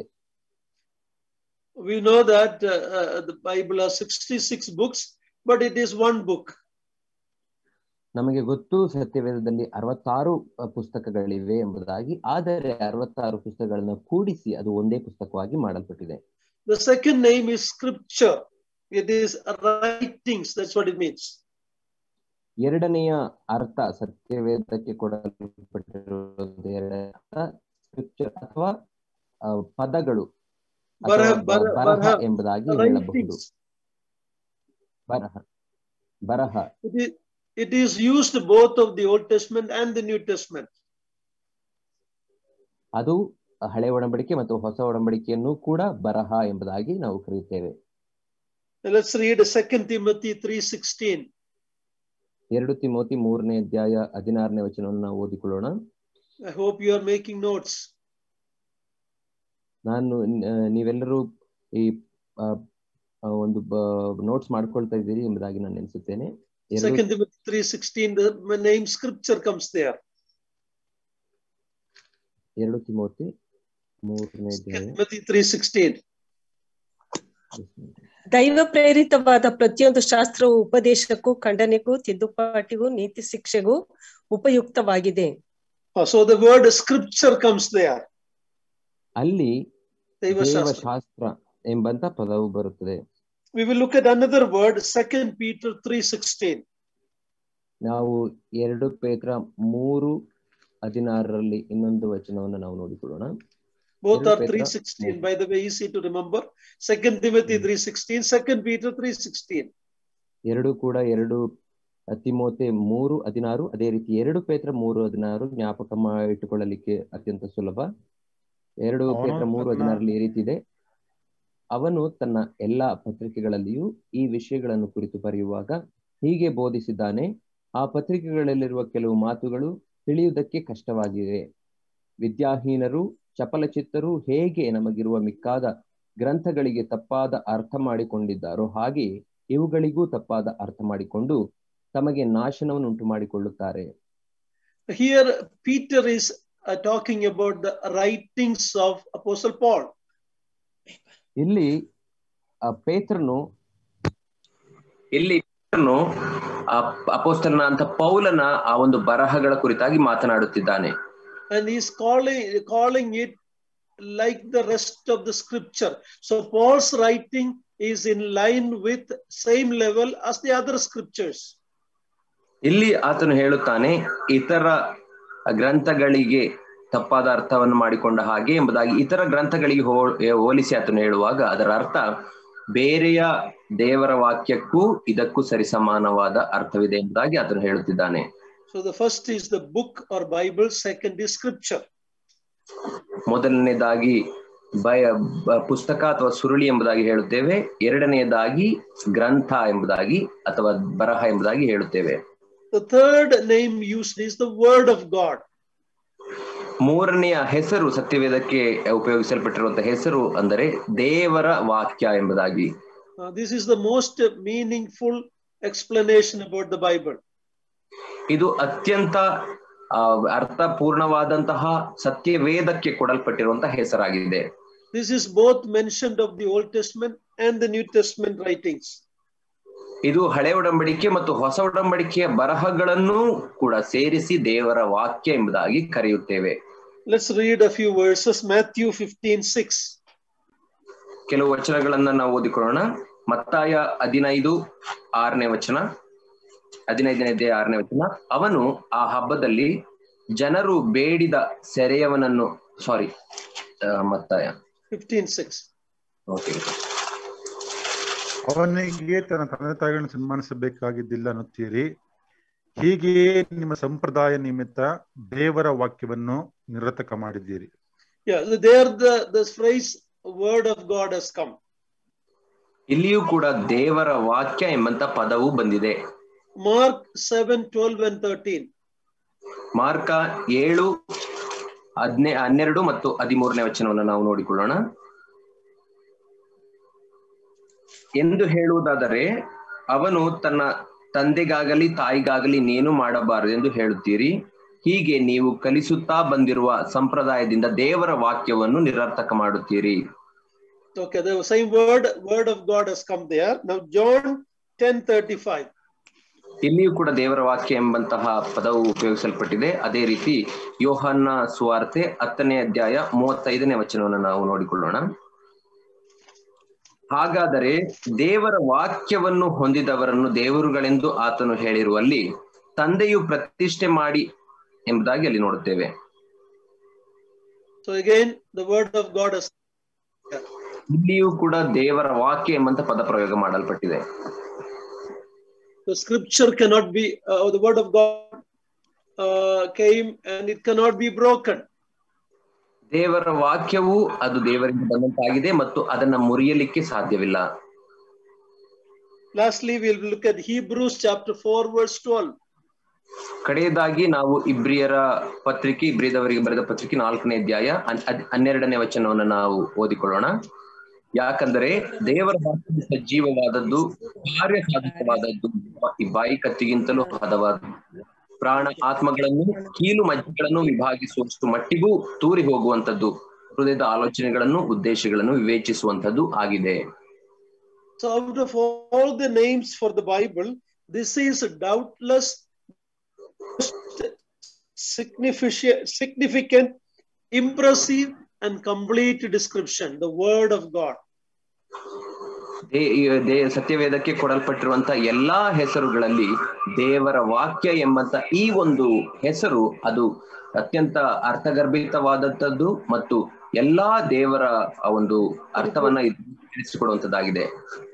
We know that uh, uh, the Bible has 66 books, but it is one book. ನಮಗೆ ಗೊತ್ತು ಸತ್ಯವೇದದಲ್ಲಿ ಅರವತ್ತಾರು ಅ, ಪುಸ್ತಕಗಳಿವೆ ಎಂಬುದಾಗಿ ಆದರೆ ಅರವತ್ತಾರು ಪುಸ್ತಕಗಳನ್ನ ಕೂಡಿಸಿ ಅದು ಒಂದೇ ಪುಸ್ತಕವಾಗಿ ಮಾಡಲ್ಪಟ್ಟಿದೆ The second name is scripture. It is writings. That's what it means. ಎರಡನೆಯ ಅರ್ಥ ಸತ್ಯವೇದಕ್ಕೆ ಕೊಡಲ್ಪಟ್ಟಿರುವುದು ಎರಡನೇ ಅರ್ಥ ಸ್ಕ್ರಿಪ್ಚರ್ ಅಥವಾ ಆ, ಪದಗಳು ಅಥವಾ Barah, ಬ- barah, ಬರಹ barah, ಎಂಬುದಾಗಿ ಹೇಳಬಹುದು writings. ಬರಹ ಬರಹ It is, it is used both of the Old Testament and the New Testament. ಅದು ಹಳೆ ಒಡಂಬಡಿಕೆ ಮತ್ತು ಹೊಸ ಒಡಂಬಡಿಕೆಯನ್ನು ಕೂಡ ಬರಹ ಎಂಬುದಾಗಿ ನಾವು ಕರೆಯುತ್ತೇವೆ Let's read 2 Timothy 3:16. ಎರಡು ತಿಮೋತಿ ಮೂರನೇ ಅಧ್ಯಾಯ ಹದಿನಾರನೇ ವಚನವನ್ನು ನಾವು ಓದಿಕೊಳ್ಳೋಣ I hope you are making notes. ನಾನು ಆ, ನೀವೆಲ್ಲರೂ ಈ ಆ, ಆ, ಒಂದು ನೋಟ್ಸ್ ಮಾಡ್ಕೊಳ್ತಾ ಇದ್ದೀರಿ ಎಂಬುದಾಗಿ ನಾನು ನೆನೆಸುತ್ತೇನೆ ಎರಡು Second Timothy 3:16, the name scripture comes there. ಎರಡು ತಿಮೋತಿ ಮೂರನೇ ಅಧ್ಯಾಯ Second Timothy 3:16. ದೈವ ಪ್ರೇರಿತವಾದ ಪ್ರತಿಯೊಂದು ಶಾಸ್ತ್ರವು ಉಪದೇಶಕ್ಕೂ ಖಂಡನೆಗೂ ತಿದ್ದುಪಾಟಿಗೂ ನೀತಿ ಶಿಕ್ಷೆಗೂ ಉಪಯುಕ್ತವಾಗಿದೆ Oh, so the word scripture comes there. ಅಲ್ಲಿ Deva Shastra. ದೇವಶಾಸ್ತ್ರ ಎಂಬಂತ ಪದವು ಬರುತ್ತದೆ We will look at another word, Second Peter 3:16. ನಾವು ಎರಡು ಪೇತ್ರ ಮೂರು ಹದಿನಾರರಲ್ಲಿ ಇನ್ನೊಂದು ವಚನವನ್ನು ನಾವು ನೋಡಿಕೊಳ್ಳೋಣ Both are Petra. 3:16. By the way, easy to remember. Second Timothy 3:16, Second Peter 3:16. ಎರಡು ಕೂಡ ಎರಡು ತಿಮೋತೆ ಮೂರು ಹದಿನಾರು ಅದೇ ರೀತಿ ಎರಡು ಪೇತ್ರ ಮೂರು ಹದಿನಾರು ಜ್ಞಾಪಕ ಮಾ- ಇಟ್ಟುಕೊಳ್ಳಲಿಕ್ಕೆ ಅತ್ಯಂತ ಸುಲಭ ಎರಡು ಅವನು ಪೇತ್ರ ಮೂರು ತನ್ನ- ಹದಿನಾರಲ್ಲಿ ಈ ರೀತಿ ಇದೆ ಅವನು ತನ್ನ ಎಲ್ಲಾ ಪತ್ರಿಕೆಗಳಲ್ಲಿಯೂ ಈ ವಿಷಯಗಳನ್ನು ಕುರಿತು ಬರೆಯುವಾಗ ಹೀಗೆ ಬೋಧಿಸಿದ್ದಾನೆ ಆ ಪತ್ರಿಕೆಗಳಲ್ಲಿರುವ ಕೆಲವು ಮಾತುಗಳು ತಿಳಿಯುವುದಕ್ಕೆ ಕಷ್ಟವಾಗಿವೆ ವಿದ್ಯಾಹೀನರು ಚಪಲಚಿತ್ತರು ಹೇಗೆ ನಮಗಿರುವ ಮಿಕ್ಕಾದ ಗ್ರಂಥಗಳಿಗೆ ತಪ್ಪಾದ ಅರ್ಥ ಮಾಡಿಕೊಂಡಿದ್ದಾರೋ ಹಾಗೆ ಇವುಗಳಿಗೂ ತಪ್ಪಾದ ಅರ್ಥ ಮಾಡಿಕೊಂಡು ತಮಗೆ ನಾಶನವನ್ನು ಉಂಟು ಮಾಡಿಕೊಳ್ಳುತ್ತಾರೆ Here, Peter is uh, talking about the writings of Apostle Paul. ಇಲ್ಲಿ ಆ ಪೇತ್ರನು ಇಲ್ಲಿ ಪೇತ್ರನು ಆ ಅಪೋಸ್ತಲನ ಅಂತ ಪೌಲನ ಆ ಒಂದು ಬರಹಗಳ ಕುರಿತಾಗಿ ಮಾತನಾಡುತ್ತಿದ್ದಾನೆ and he's calling calling it like the rest of the scripture so paul's writing is in line with same level as the other scriptures ಇಲ್ಲಿ ಆತನು ಹೇಳುತ್ತಾನೆ ಇತರ ಗ್ರಂಥಗಳಿಗೆ ತಪ್ಪಾದ ಅರ್ಥವನ್ನು ಮಾಡಿಕೊಂಡ ಹಾಗೆ ಎಂಬುದಾಗಿ ಇತರ ಗ್ರಂಥಗಳಿಗೆ ಹೋ ಹೋಲಿಸಿ ಆತನು ಹೇಳುವಾಗ ಅದರ ಅರ್ಥ ಬೇರೆಯ ದೇವರ ವಾಕ್ಯಕ್ಕೂ ಇದಕ್ಕೂ ಸರಿಸಮಾನವಾದ ಅರ್ಥವಿದೆ ಎಂಬುದಾಗಿ ಆತನು ಹೇಳುತ್ತಿದ್ದಾನೆ so the first is the book or bible second is scripture ಮೊದಲನೇದಾಗಿ ಬಯ ಬ- ಪುಸ್ತಕ ಅಥವಾ ಸುರುಳಿ ಎಂಬುದಾಗಿ ಹೇಳುತ್ತೇವೆ ಎರಡನೆಯದಾಗಿ ಗ್ರಂಥ ಎಂಬುದಾಗಿ ಅಥವಾ ಬರಹ ಎಂಬುದಾಗಿ ಹೇಳುತ್ತೇವೆ the third name used is the word of god ಮೂರನೆಯ ಹೆಸರು ಸತ್ಯವೇದಕ್ಕೆ ಉಪಯೋಗಿಸಲ್ಪಟ್ಟಿರುವಂತಹ ಹೆಸರು ಅಂದರೆ ದೇವರ ವಾಕ್ಯ ಎಂಬುದಾಗಿ Uh, this is the most meaningful explanation about the bible ಇದು ಅತ್ಯಂತ ಆ, ಅರ್ಥಪೂರ್ಣವಾದಂತಹ ಸತ್ಯವೇದಕ್ಕೆ ಕೊಡಲ್ಪಟ್ಟಿರುವಂತಹ ಹೆಸರಾಗಿದೆ this is both mentioned of the old testament and the new testament writings ಇದು ಹಳೆ ಒಡಂಬಡಿಕೆ ಮತ್ತು ಹೊಸ ಒಡಂಬಡಿಕೆಯ ಬರಹಗಳನ್ನೂ ಕೂಡ ಸೇರಿಸಿ ದೇವರ ವಾಕ್ಯ ಎಂಬುದಾಗಿ ಕರೆಯುತ್ತೇವೆ let's read a few verses matthew 15 6 ಕೆಲವು ವಚನಗಳನ್ನ ನಾವು ಓದಿಕೊಳ್ಳೋಣ ಮತ್ತಾಯ ಹದಿನೈದು ಆರನೇ ವಚನ ಹದಿನೈದನೇ ಆರನೇ ವಚನ ಅವನು ಆ ಹಬ್ಬದಲ್ಲಿ ಜನರು ಬೇಡಿದ ಸೆರೆಯವನನ್ನು ಸಾರಿ ಮತ್ತಾಯ 15 6 ಓಕೆ ಅವನಿಗೆ ತನ್ನ ತಂದೆ ತಾಯಿಗಳನ್ನು ಸನ್ಮಾನಿಸಬೇಕಾಗಿದ್ದಿಲ್ಲ ಅನ್ನುತ್ತೀರಿ ಹೀಗೆಯೇ ನಿಮ್ಮ ಸಂಪ್ರದಾಯ ನಿಮಿತ್ತ ದೇವರ ವಾಕ್ಯವನ್ನು ನಿರತಕ ಮಾಡಿದ್ದೀರಿ Yeah, there the this phrase word of God has come. ಇಲ್ಲಿಯೂ ಕೂಡ ದೇವರ ವಾಕ್ಯ ಎಂಬಂತ ಪದವು ಬಂದಿದೆ Mark 7, 12 and 13. ಮಾರ್ಕ ಏಳು ಹದ್ನೇ ಹನ್ನೆರಡು ಮತ್ತು ಹದಿಮೂರನೇ ವಚನವನ್ನು ನಾವು ನೋಡಿಕೊಳ್ಳೋಣ ಎಂದು ಹೇಳುವುದಾದರೆ ಅವನು ತನ್ನ ತಂದೆಗಾಗಲಿ ತಾಯಿಗಾಗಲಿ ನೇನು ಮಾಡಬಾರದು ಎಂದು ಹೇಳುತ್ತೀರಿ ಹೀಗೆ ನೀವು ಕಲಿಸುತ್ತಾ ಬಂದಿರುವ ಸಂಪ್ರದಾಯದಿಂದ ದೇವರ ವಾಕ್ಯವನ್ನು ನಿರರ್ಥಕ ಮಾಡುತ್ತೀರಿ Okay, the same word, word of God has come there. Now John 10, 35. ಇಲ್ಲಿಯೂ ಕೂಡ ದೇವರ ವಾಕ್ಯ ಎಂಬಂತಹ ಪದವು ಉಪಯೋಗಿಸಲ್ಪಟ್ಟಿದೆ ಅದೇ ರೀತಿ ಯೋಹನ್ನ ಸುವಾರ್ತೆ ಹತ್ತನೇ ಅಧ್ಯಾಯ ಮೂವತ್ತೈದನೇ ವಚನವನ್ನು ನಾವು ನೋಡಿಕೊಳ್ಳೋಣ ಹಾಗಾದರೆ ದೇವರ ವಾಕ್ಯವನ್ನು ಹೊಂದಿದವರನ್ನು ದೇವರುಗಳೆಂದು ಆತನು ಹೇಳಿರುವಲ್ಲಿ ತಂದೆಯು ಪ್ರತಿಷ್ಠೆ ಮಾಡಿ ಎಂಬುದಾಗಿ ಅಲ್ಲಿ ನೋಡುತ್ತೇವೆ So again, the word of God has ಇಲ್ಲಿಯೂ ಕೂಡ ದೇವರ ವಾಕ್ಯ ಎಂಬಂತ ಪದ ಪ್ರಯೋಗ ಮಾಡಲ್ಪಟ್ಟಿದೆ the scripture cannot be uh, the word of God uh, came and it cannot be broken. ದೇವರ ವಾಕ್ಯವು ಅದು ದೇವರಿಂದ ಬಂದಂತಾಗಿದೆ ಮತ್ತು ಅದನ್ನ ಮುರಿಯಲಿಕ್ಕೆ ಸಾಧ್ಯವಿಲ್ಲ Lastly, we'll look at Hebrews chapter 4, verse 12. ಕಡೆಯದಾಗಿ ನಾವು ಇಬ್ರಿಯರ ಪತ್ರಿಕೆ ಇಬ್ರಿಯದವರಿಗೆ ಬರೆದ ಪತ್ರಿಕೆ ನಾಲ್ಕನೇ ಅಧ್ಯಾಯ ಹನ್- ಹದ್- ಹನ್ನೆರಡನೇ ವಚನವನ್ನು ನಾವು ಓದಿಕೊಳ್ಳೋಣ ಯಾಕಂದರೆ ದೇವರ ವಾಕ್ಯವು ಸಜೀವವಾದದ್ದು ಕಾರ್ಯ ಸಾಧಕವಾದದ್ದು ಈ ಬಾಯಿ ಕತ್ತಿಗಿಂತಲೂ ಹದವಾದದ್ದು ಪ್ರಾಣ ಆತ್ಮಗಳನ್ನು ಕೀಲು ಮಜ್ಜೆಗಳನ್ನು ವಿಭಾಗಿಸುವಷ್ಟು ಮಟ್ಟಿಗೂ ತೂರಿ ಹೋಗುವಂತದ್ದು ಹೃದಯದ ಆಲೋಚನೆಗಳನ್ನು ಉದ್ದೇಶಗಳನ್ನು ವಿವೇಚಿಸುವಂತದ್ದು ಆಗಿದೆ So, out of all the names for the Bible, this is doubtless significant, significant, impressive, and complete description the Word of God. ದೇ ದೇ ಸತ್ಯವೇದಕ್ಕೆ ಕೊಡಲ್ಪಟ್ಟಿರುವಂತ ಎಲ್ಲಾ ಹೆಸರುಗಳಲ್ಲಿ ದೇವರ ವಾಕ್ಯ ಎಂಬಂತ ಈ ಒಂದು ಹೆಸರು ಅದು ಅತ್ಯಂತ ಅರ್ಥಗರ್ಭಿತವಾದಂಥದ್ದು ಮತ್ತು ಎಲ್ಲಾ ದೇವರ ಆ ಒಂದು ಅರ್ಥವನ್ನ ಇದು ತಿಳಿಸಿಕೊಡುವಂತದ್ದಾಗಿದೆ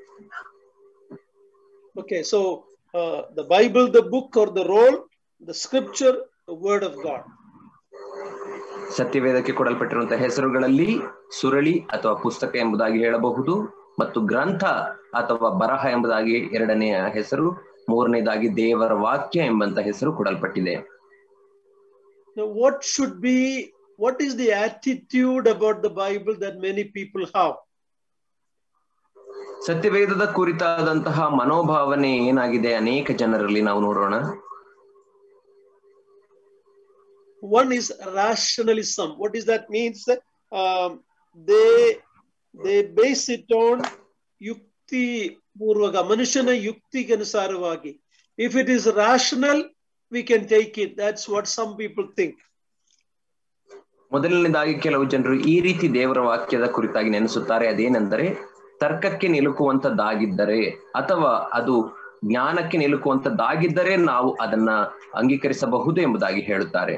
Okay, so uh, the Bible, the book or the roll, the scripture, the Word of God. ಸತ್ಯವೇದಕ್ಕೆ ಕೊಡಲ್ಪಟ್ಟಿರುವಂತಹ ಹೆಸರುಗಳಲ್ಲಿ ಸುರಳಿ ಅಥವಾ ಪುಸ್ತಕ ಎಂಬುದಾಗಿ ಹೇಳಬಹುದು ಮತ್ತು ಗ್ರಂಥ ಅಥವಾ ಬರಹ ಎಂಬುದಾಗಿ ಎರಡನೆಯ ಹೆಸರು ಮೂರನೇದಾಗಿ ದೇವರ ವಾಕ್ಯ ಎಂಬಂತ ಹೆಸರು ಕೊಡಲ್ಪಟ್ಟಿದೆ Now, what should be, what is the attitude about the Bible that many people have? ಸತ್ಯವೇದದ ಕುರಿತಾದಂತಹ ಮನೋಭಾವನೆ ಏನಾಗಿದೆ ಅನೇಕ ಜನರಲ್ಲಿ ನಾವು ನೋಡೋಣ One is rationalism. What does that means? Um, they they base it on ಯುಕ್ತಿ ಪೂರ್ವಕ ಮನುಷ್ಯನ ಯುಕ್ತಿಗೆ ಅನುಸಾರವಾಗಿ if it is rational we can take it that's what some people think ಮೊದಲನೇದಾಗಿ ಕೆಲವು ಜನರು ಈ ರೀತಿ ದೇವರ ವಾಕ್ಯದ ಕುರಿತಾಗಿ ನೆನೆಸುತ್ತಾರೆ ಅದೇನೆಂದರೆ ತರ್ಕಕ್ಕೆ ನಿಲುಕುವಂತದ್ದಾಗಿದ್ದರೆ ಅಥವಾ ಅದು ಜ್ಞಾನಕ್ಕೆ ನಿಲುಕುವಂತದ್ದಾಗಿದ್ದರೆ ನಾವು ಅದನ್ನ ಅಂಗೀಕರಿಸಬಹುದು ಎಂಬುದಾಗಿ ಹೇಳುತ್ತಾರೆ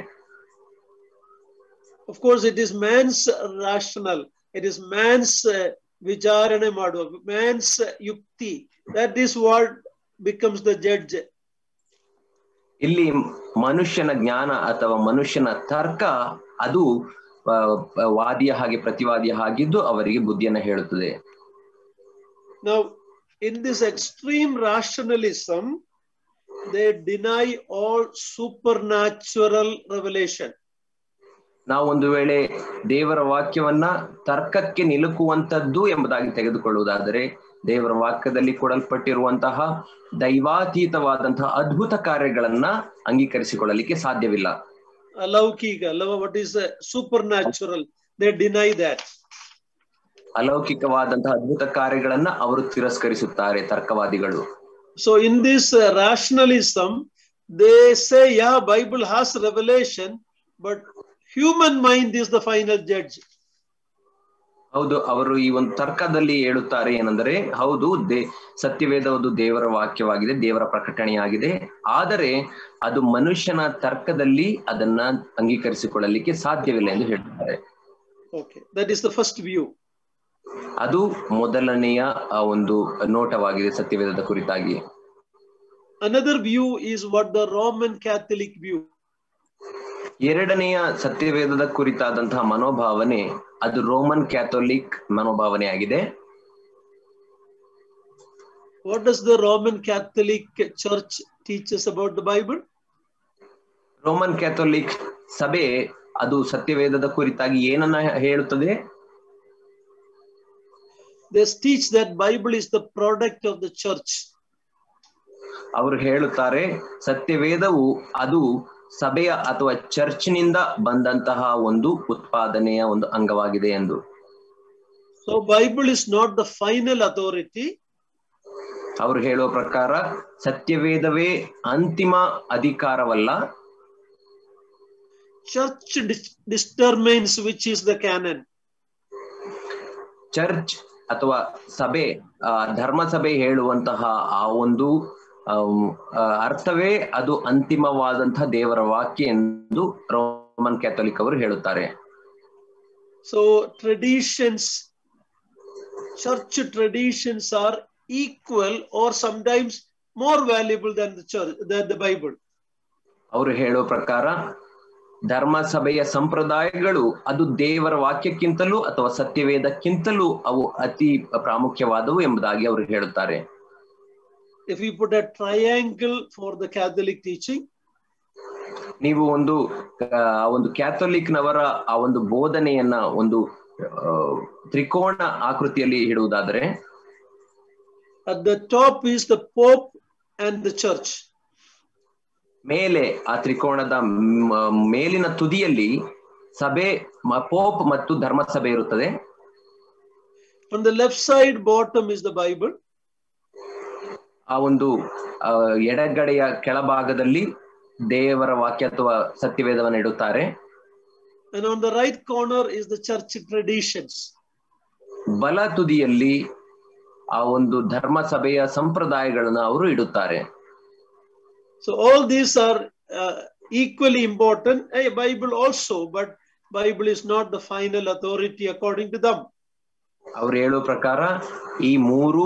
Of course, it is man's rational. It is man's uh, vicharane ಮಾಡುವ man's uh, yukti. That is what becomes the judge. ಇಲ್ಲಿ ಮನುಷ್ಯನ ಜ್ಞಾನ ಅಥವಾ ಮನುಷ್ಯನ ತರ್ಕ ಅದು ಆ, ವಾದಿಯ ಹಾಗೆ ಪ್ರತಿವಾದಿಯ ಹಾಗಿದ್ದು ಅವರಿಗೆ ಬುದ್ಧಿಯನ್ನ ಹೇಳುತ್ತದೆ Now, in this extreme rationalism, they deny all supernatural revelation. ನಾವು ಒಂದು ವೇಳೆ ದೇವರ ವಾಕ್ಯವನ್ನ ತರ್ಕಕ್ಕೆ ನಿಲುಕುವಂತದ್ದು ಎಂಬುದಾಗಿ ತೆಗೆದುಕೊಳ್ಳುವುದಾದರೆ ದೇವರ ವಾಕ್ಯದಲ್ಲಿ ಕೊಡಲ್ಪಟ್ಟಿರುವಂತಹ ದೈವಾತೀತವಾದಂತಹ ಅದ್ಭುತ ಕಾರ್ಯಗಳನ್ನ ಅಂಗೀಕರಿಸಿಕೊಳ್ಳಲಿಕ್ಕೆ ಸಾಧ್ಯವಿಲ್ಲ Alaukika, alava- what is uh, supernatural? They deny that. ಅಲೌಕಿಕವಾದಂತಹ ಅದ್ಭುತ ಕಾರ್ಯಗಳನ್ನ ಅವರು ತಿರಸ್ಕರಿಸುತ್ತಾರೆ ತರ್ಕವಾದಿಗಳು So in this uh, rationalism, they say, yeah, Bible has revelation, but human mind is the final judge. ಹೌದು ಅವರು ಈ ಒಂದು ತರ್ಕದಲ್ಲಿ ಹೇಳುತ್ತಾರೆ ಏನೆಂದರೆ ಹೌದು ದೇ ಸತ್ಯವೇದ ಒಂದು ದೇವರ ವಾಕ್ಯವಾಗಿದೆ ದೇವರ ಪ್ರಕಟಣೆಯಾಗಿದೆ ಆದರೆ ಅದು ಮನುಷ್ಯನ ತರ್ಕದಲ್ಲಿ ಅದನ್ನ ಅಂಗೀಕರಿಸಿಕೊಳ್ಳಲಿಕ್ಕೆ ಸಾಧ್ಯವಿಲ್ಲ ಎಂದು ಹೇಳುತ್ತಾರೆ Okay, that is the first view. ಅದು ಮೊದಲನೆಯ ಆ ಒಂದು ನೋಟವಾಗಿದೆ ಸತ್ಯವೇದದ ಕುರಿತಾಗಿ Another view is what the Roman Catholic view. ಎರಡನೆಯ ಸತ್ಯವೇದದ ಕುರಿತಾದಂತಹ ಮನೋಭಾವನೆ ಅದು ರೋಮನ್ ಕ್ಯಾಥೋಲಿಕ್ ಮನೋಭಾವನೆ ಆಗಿದೆ What does the Roman Catholic Church teach us about the Bible? Roman Catholic ಸಭೆ ಅದು ಸತ್ಯವೇದದ ಕುರಿತಾಗಿ ಏನನ್ನ ಹೇಳುತ್ತದೆ They teach that Bible is the product of the church. ಅವರು ಹೇಳುತ್ತಾರೆ ಸತ್ಯವೇದವು ಅದು ಸಭೆಯ ಅಥವಾ ಚರ್ಚ್ನಿಂದ ಬಂದಂತಹ ಒಂದು ಉತ್ಪಾದನೆಯ ಒಂದು ಅಂಗವಾಗಿದೆ ಎಂದು So Bible is not the final authority. ಅವರು ಹೇಳುವ ಪ್ರಕಾರ ಸತ್ಯವೇದವೇ ಅಂತಿಮ ಅಧಿಕಾರವಲ್ಲ Church dis- determines which is the canon. Church ಅಥವಾ ಸಭೆ ಆ, ಧರ್ಮಸಭೆ ಹೇಳುವಂತಹ ಆ ಒಂದು ಆಮ್, ಆ, ಅರ್ಥವೇ ಅದು ಅಂತಿಮವಾದಂತಹ ದೇವರ ವಾಕ್ಯ ಎಂದು ರೋಮನ್ ಕ್ಯಾಥೋಲಿಕ್ ಅವರು ಹೇಳುತ್ತಾರೆ So traditions, church traditions are equal or sometimes more valuable than the church, than the Bible. ಅವರು ಹೇಳುವ ಪ್ರಕಾರ ಧರ್ಮ ಸಭೆಯ ಸಂಪ್ರದಾಯಗಳು ಅದು ದೇವರ ವಾಕ್ಯಕ್ಕಿಂತಲೂ ಅಥವಾ ಸತ್ಯವೇದಕ್ಕಿಂತಲೂ ಅವು ಅತಿ ಪ್ರಾಮುಖ್ಯವಾದವು ಎಂಬುದಾಗಿ ಅವರು ಹೇಳುತ್ತಾರೆ If we put a triangle for the Catholic teaching, ನೀವು ಒಂದು ಆ, ಒಂದು ಕ್ಯಾಥೋಲಿಕ್ನವರ ಆ ಒಂದು ಬೋಧನೆಯನ್ನ ಒಂದು ಆ, ತ್ರಿಕೋಣ ಆಕೃತಿಯಲ್ಲಿ ಇಡುವುದಾದರೆ at the top is the Pope and the Church. ಮೇಲೆ ಆ ತ್ರಿಕೋಣದ ಮ್- ಮೇಲಿನ ತುದಿಯಲ್ಲಿ ಸಭೆ ಮ- ಪೋಪ್ ಮತ್ತು ಧರ್ಮಸಭೆ ಇರುತ್ತದೆ On the left side, bottom is the Bible. ಆ ಒಂದು ಆ, ಎಡಗಡೆಯ ಕೆಳಭಾಗದಲ್ಲಿ ದೇವರ ವಾಕ್ಯ ಅಥವಾ ಸತ್ಯವೇದವನ್ನು ಇಡುತ್ತಾರೆ And on the right corner is the church traditions. ಬಲ ತುದಿಯಲ್ಲಿ ಆ ಒಂದು ಧರ್ಮ ಸಭೆಯ ಸಂಪ್ರದಾಯಗಳನ್ನು ಅವರು ಇಡುತ್ತಾರೆ So all these are uh, equally important. A Bible also, but Bible is not the final authority according to them. ಅವ್ರು ಹೇಳುವ ಪ್ರಕಾರ ಈ ಮೂರು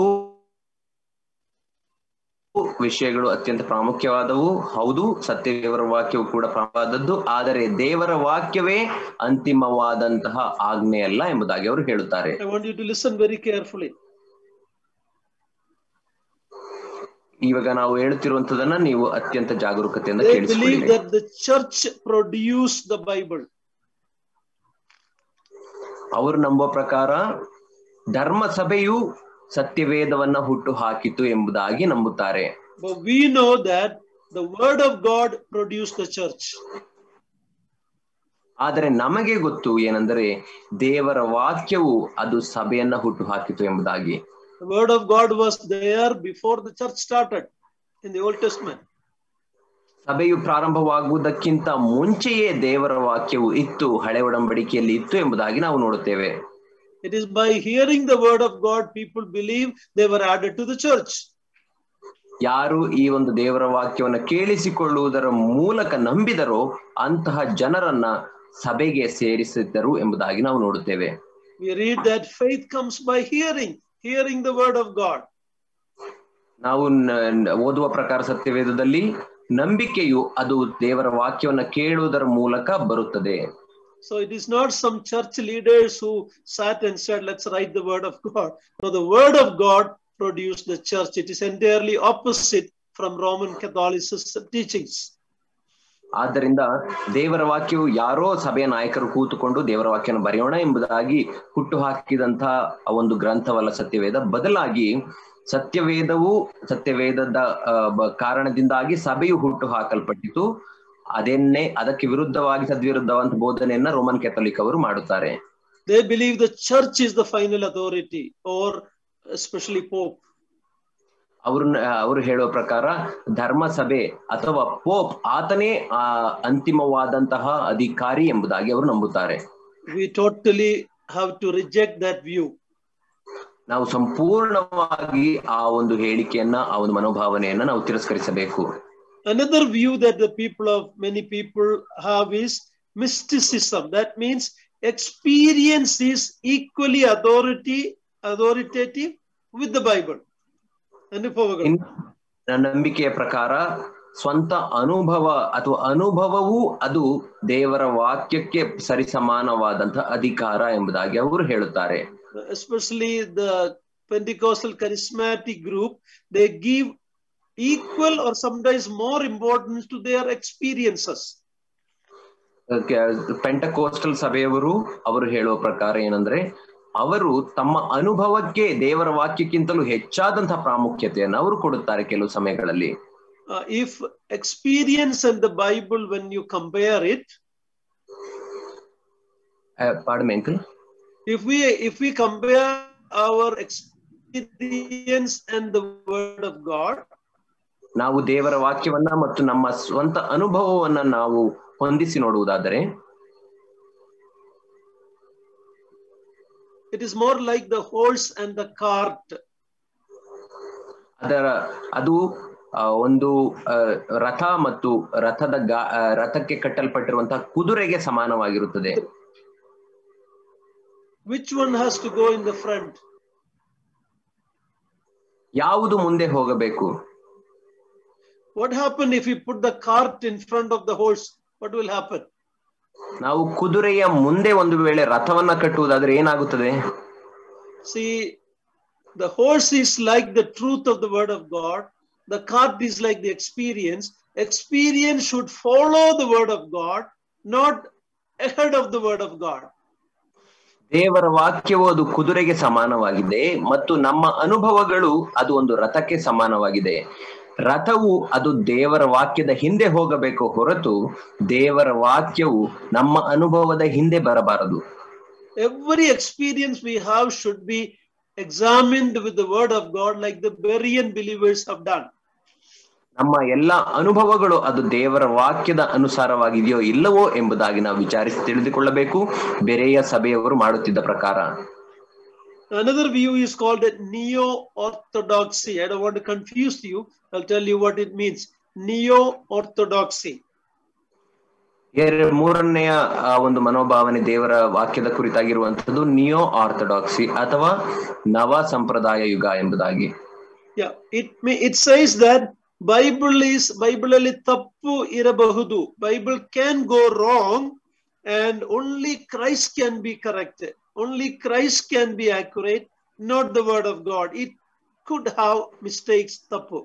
ವಿಷಯಗಳು ಅತ್ಯಂತ ಪ್ರಾಮುಖ್ಯವಾದವು ಹೌದು ಸತ್ಯ ದೇವರ ವಾಕ್ಯವು ಕೂಡ ಪ್ರಾಮುಖ್ಯವಾದದ್ದು ಆದರೆ ದೇವರ ವಾಕ್ಯವೇ ಅಂತಿಮವಾದಂತಹ ಆಜ್ಞೆಯಲ್ಲ ಎಂಬುದಾಗಿ ಅವರು ಹೇಳುತ್ತಾರೆ I want you to listen very carefully. ಇವಾಗ ನಾವು ಹೇಳುತ್ತಿರುವಂತದನ್ನ ನೀವು ಅತ್ಯಂತ ಜಾಗರೂಕತೆಯಿಂದ They believe ಕೇಳಿಸಿಕೊಳ್ಳಿ that the church produced the Bible. ಅವರು ನಂಬುವ ಪ್ರಕಾರ ಧರ್ಮ ಸಭೆಯು ಸತ್ಯವೇದವನ್ನ ಹುಟ್ಟು ಹಾಕಿತು ಎಂಬುದಾಗಿ ನಂಬುತ್ತಾರೆ But we know that the word of God produced the church. ಆದರೆ ನಮಗೆ ಗೊತ್ತು ಏನೆಂದರೆ ದೇವರ ವಾಕ್ಯವು ಅದು ಸಭೆಯನ್ನ ಹುಟ್ಟು ಹಾಕಿತು ಎಂಬುದಾಗಿ The word of God was there before the church started in the Old Testament. ಸಭೆಯು ಪ್ರಾರಂಭವಾಗುವುದಕ್ಕಿಂತ ಮುಂಚೆಯೇ ದೇವರ ವಾಕ್ಯವು ಇತ್ತು ಹಳೆ ಒಡಂಬಡಿಕೆಯಲ್ಲಿ ಇತ್ತು ಎಂಬುದಾಗಿ ನಾವು ನೋಡುತ್ತೇವೆ It is by hearing the word of God, people believe they were added to the church. ಯಾರು ಈ ಒಂದು ದೇವರ ವಾಕ್ಯವನ್ನು ಕೇಳಿಸಿಕೊಳ್ಳುವುದರ ಮೂಲಕ ನಂಬಿದರೋ ಅಂತಹ ಜನರನ್ನ ಸಭೆಗೆ ಸೇರಿಸಿದ್ದರು ಎಂಬುದಾಗಿ ನಾವು ನೋಡುತ್ತೇವೆ We read that faith comes by hearing, hearing the word of God. ನಾವು ನ- ನ- ಓದುವ ಪ್ರಕಾರ ಸತ್ಯವೇದದಲ್ಲಿ ನಂಬಿಕೆಯು ಅದು ದೇವರ ವಾಕ್ಯವನ್ನ ಕೇಳುವುದರ ಮೂಲಕ ಬರುತ್ತದೆ So it is not some church leaders who sat and said, let's write the word of God. No, the word of God produced the church. It is entirely opposite from Roman Catholicism teachings. ಆದ್ದರಿಂದ ದೇವರ ವಾಕ್ಯವು ಯಾರೋ ಸಭೆಯ ನಾಯಕರು ಕೂತುಕೊಂಡು ದೇವರ ವಾಕ್ಯವನ್ನು ಬರೆಯೋಣ ಎಂಬುದಾಗಿ ಹುಟ್ಟು ಹಾಕಿದಂತಹ ಆ ಒಂದು ಗ್ರಂಥವಲ್ಲ ಸತ್ಯವೇದ ಬದಲಾಗಿ ಸತ್ಯವೇದವು ಸತ್ಯವೇದದ ಆ, ಬ- ಕಾರಣದಿಂದಾಗಿ ಸಭೆಯು ಹುಟ್ಟು ಹಾಕಲ್ಪಟ್ಟಿತು ಅದನ್ನೇ ಅದಕ್ಕೆ ವಿರುದ್ಧವಾಗಿ ಸದ್ವಿರುದ್ಧವಂತ ಬೋಧನೆಯನ್ನ ರೋಮನ್ ಕ್ಯಾಥಲಿಕ್ ಅವರು ಮಾಡುತ್ತಾರೆ They believe the church is the final authority, or especially Pope. ಅವರು ಅವರು ಹೇಳುವ ಪ್ರಕಾರ ಧರ್ಮ ಸಭೆ ಅಥವಾ ಪೋಪ್ ಆತನೇ ಆ ಅಂತಿಮವಾದಂತಹ ಅಧಿಕಾರಿ ಎಂಬುದಾಗಿ ಅವರು ನಂಬುತ್ತಾರೆ We totally have to reject that view. ನಾವು ಸಂಪೂರ್ಣವಾಗಿ ಆ ಒಂದು ಹೇಳಿಕೆಯನ್ನ ಆ ಒಂದು ಮನೋಭಾವನೆಯನ್ನ ನಾವು ತಿರಸ್ಕರಿಸಬೇಕು Another view that the people of many people have is mysticism. That means experience is equally authority authoritative with the Bible. ಅನುಭವಗಳು ಇನ್ನು ನಂಬಿಕೆಯ ಪ್ರಕಾರ ಸ್ವಂತ ಅನುಭವ ಅಥವಾ ಅನುಭವವು ಅದು ದೇವರ ವಾಕ್ಯಕ್ಕೆ ಸರಿಸಮಾನವಾದಂತಹ ಅಧಿಕಾರ ಎಂಬುದಾಗಿ ಅವರು ಹೇಳುತ್ತಾರೆ especially the Pentecostal charismatic group, they give equal or sometimes more importance to their experiences. ಪೆಂಟಕೋಸ್ಟಲ್ ಸಭೆಯವರು ಅವರು ಹೇಳುವ ಪ್ರಕಾರ ಏನಂದ್ರೆ ಅವರು ತಮ್ಮ ಅನುಭವಕ್ಕೆ ದೇವರ ವಾಕ್ಯಕ್ಕಿಂತಲೂ ಹೆಚ್ಚಾದಂತಹ ಪ್ರಾಮುಖ್ಯತೆಯನ್ನು ಅವರು ಕೊಡುತ್ತಾರೆ ಕೆಲವು ಸಮಯಗಳಲ್ಲಿ Uh, if experience and the Bible, when you compare it, pardon me uncle if we if we compare our experience and the Word of God, ನಾವು ದೇವರ ವಾಕ್ಯವನ್ನ ಮತ್ತು ನಮ್ಮ ಸ್ವಂತ ಅನುಭವವನ್ನ ನಾವು ಹೊಂದಿಸಿ ನೋಡುವುದಾದರೆ it is more like the horse and the cart. ಅದರ ಅದು ಆ, ಒಂದು ಆ, ರಥ ಮತ್ತು ರಥದ ಗಾ ಆ, ರಥಕ್ಕೆ ಕಟ್ಟಲ್ಪಟ್ಟಿರುವಂತಹ ಕುದುರೆಗೆ ಸಮಾನವಾಗಿರುತ್ತದೆ Which one has to go in the front? ಯಾವುದು ಮುಂದೆ ಹೋಗಬೇಕು What happened if you put the cart in front of the horse? What will happen? ನಾವು ಕುದುರೆಯ ಮುಂದೆ ಒಂದು ವೇಳೆ ರಥವನ್ನ ಕಟ್ಟುವುದಾದ್ರೆ ಏನಾಗುತ್ತದೆ See, the horse is like the truth of the word of God. The cart is like the experience. Experience should follow the word of God, not ahead of the word of God. ದೇವರ ವಾಕ್ಯವು ಅದು ಕುದುರೆಗೆ ಸಮಾನವಾಗಿದೆ ಮತ್ತು ನಮ್ಮ ಅನುಭವಗಳು ಅದು ಒಂದು ರಥಕ್ಕೆ ಸಮಾನವಾಗಿದೆ ರಥವು ಅದು ದೇವರ ವಾಕ್ಯದ ಹಿಂದೆ ಹೋಗಬೇಕು ಹೊರತು ದೇವರ ವಾಕ್ಯವು ನಮ್ಮ ಅನುಭವದ ಹಿಂದೆ ಬರಬಾರದು Every experience we have should be examined with the word of God, like the Berean believers have done. ನಮ್ಮ ಎಲ್ಲ ಅನುಭವಗಳು ಅದು ದೇವರ ವಾಕ್ಯದ ಅನುಸಾರವಾಗಿದೆಯೋ ಇಲ್ಲವೋ ಎಂಬುದಾಗಿ ನಾವು ವಿಚಾರಿಸಿ ತಿಳಿದುಕೊಳ್ಳಬೇಕು ಬೆರೆಯ ಸಭೆಯವರು ಮಾಡುತ್ತಿದ್ದ ಪ್ರಕಾರ Another view is called a neo orthodoxy. I don't want to confuse you. I'll tell you what it means. Neo orthodoxy. ಎರ- ಮೂರನೆಯ ಆ ಒಂದು ಮನೋಭಾವನೆ ದೇವರ ವಾಕ್ಯದ ಕುರಿತಾಗಿರುವಂತದ್ದು ನಿಯೋ ಆರ್ಥೋಡಾಕ್ಸಿ ಅಥವಾ ನವ ಸಂಪ್ರದಾಯ ಯುಗ ಎಂಬುದಾಗಿ Yeah, it may it says that Bible is Bible ಅಲ್ಲಿ ತಪ್ಪು ಇರಬಹುದು. Bible can go wrong and only Christ can be corrected. Only Christ can be accurate, not the word of God. It could have mistakes ತಪ್ಪು.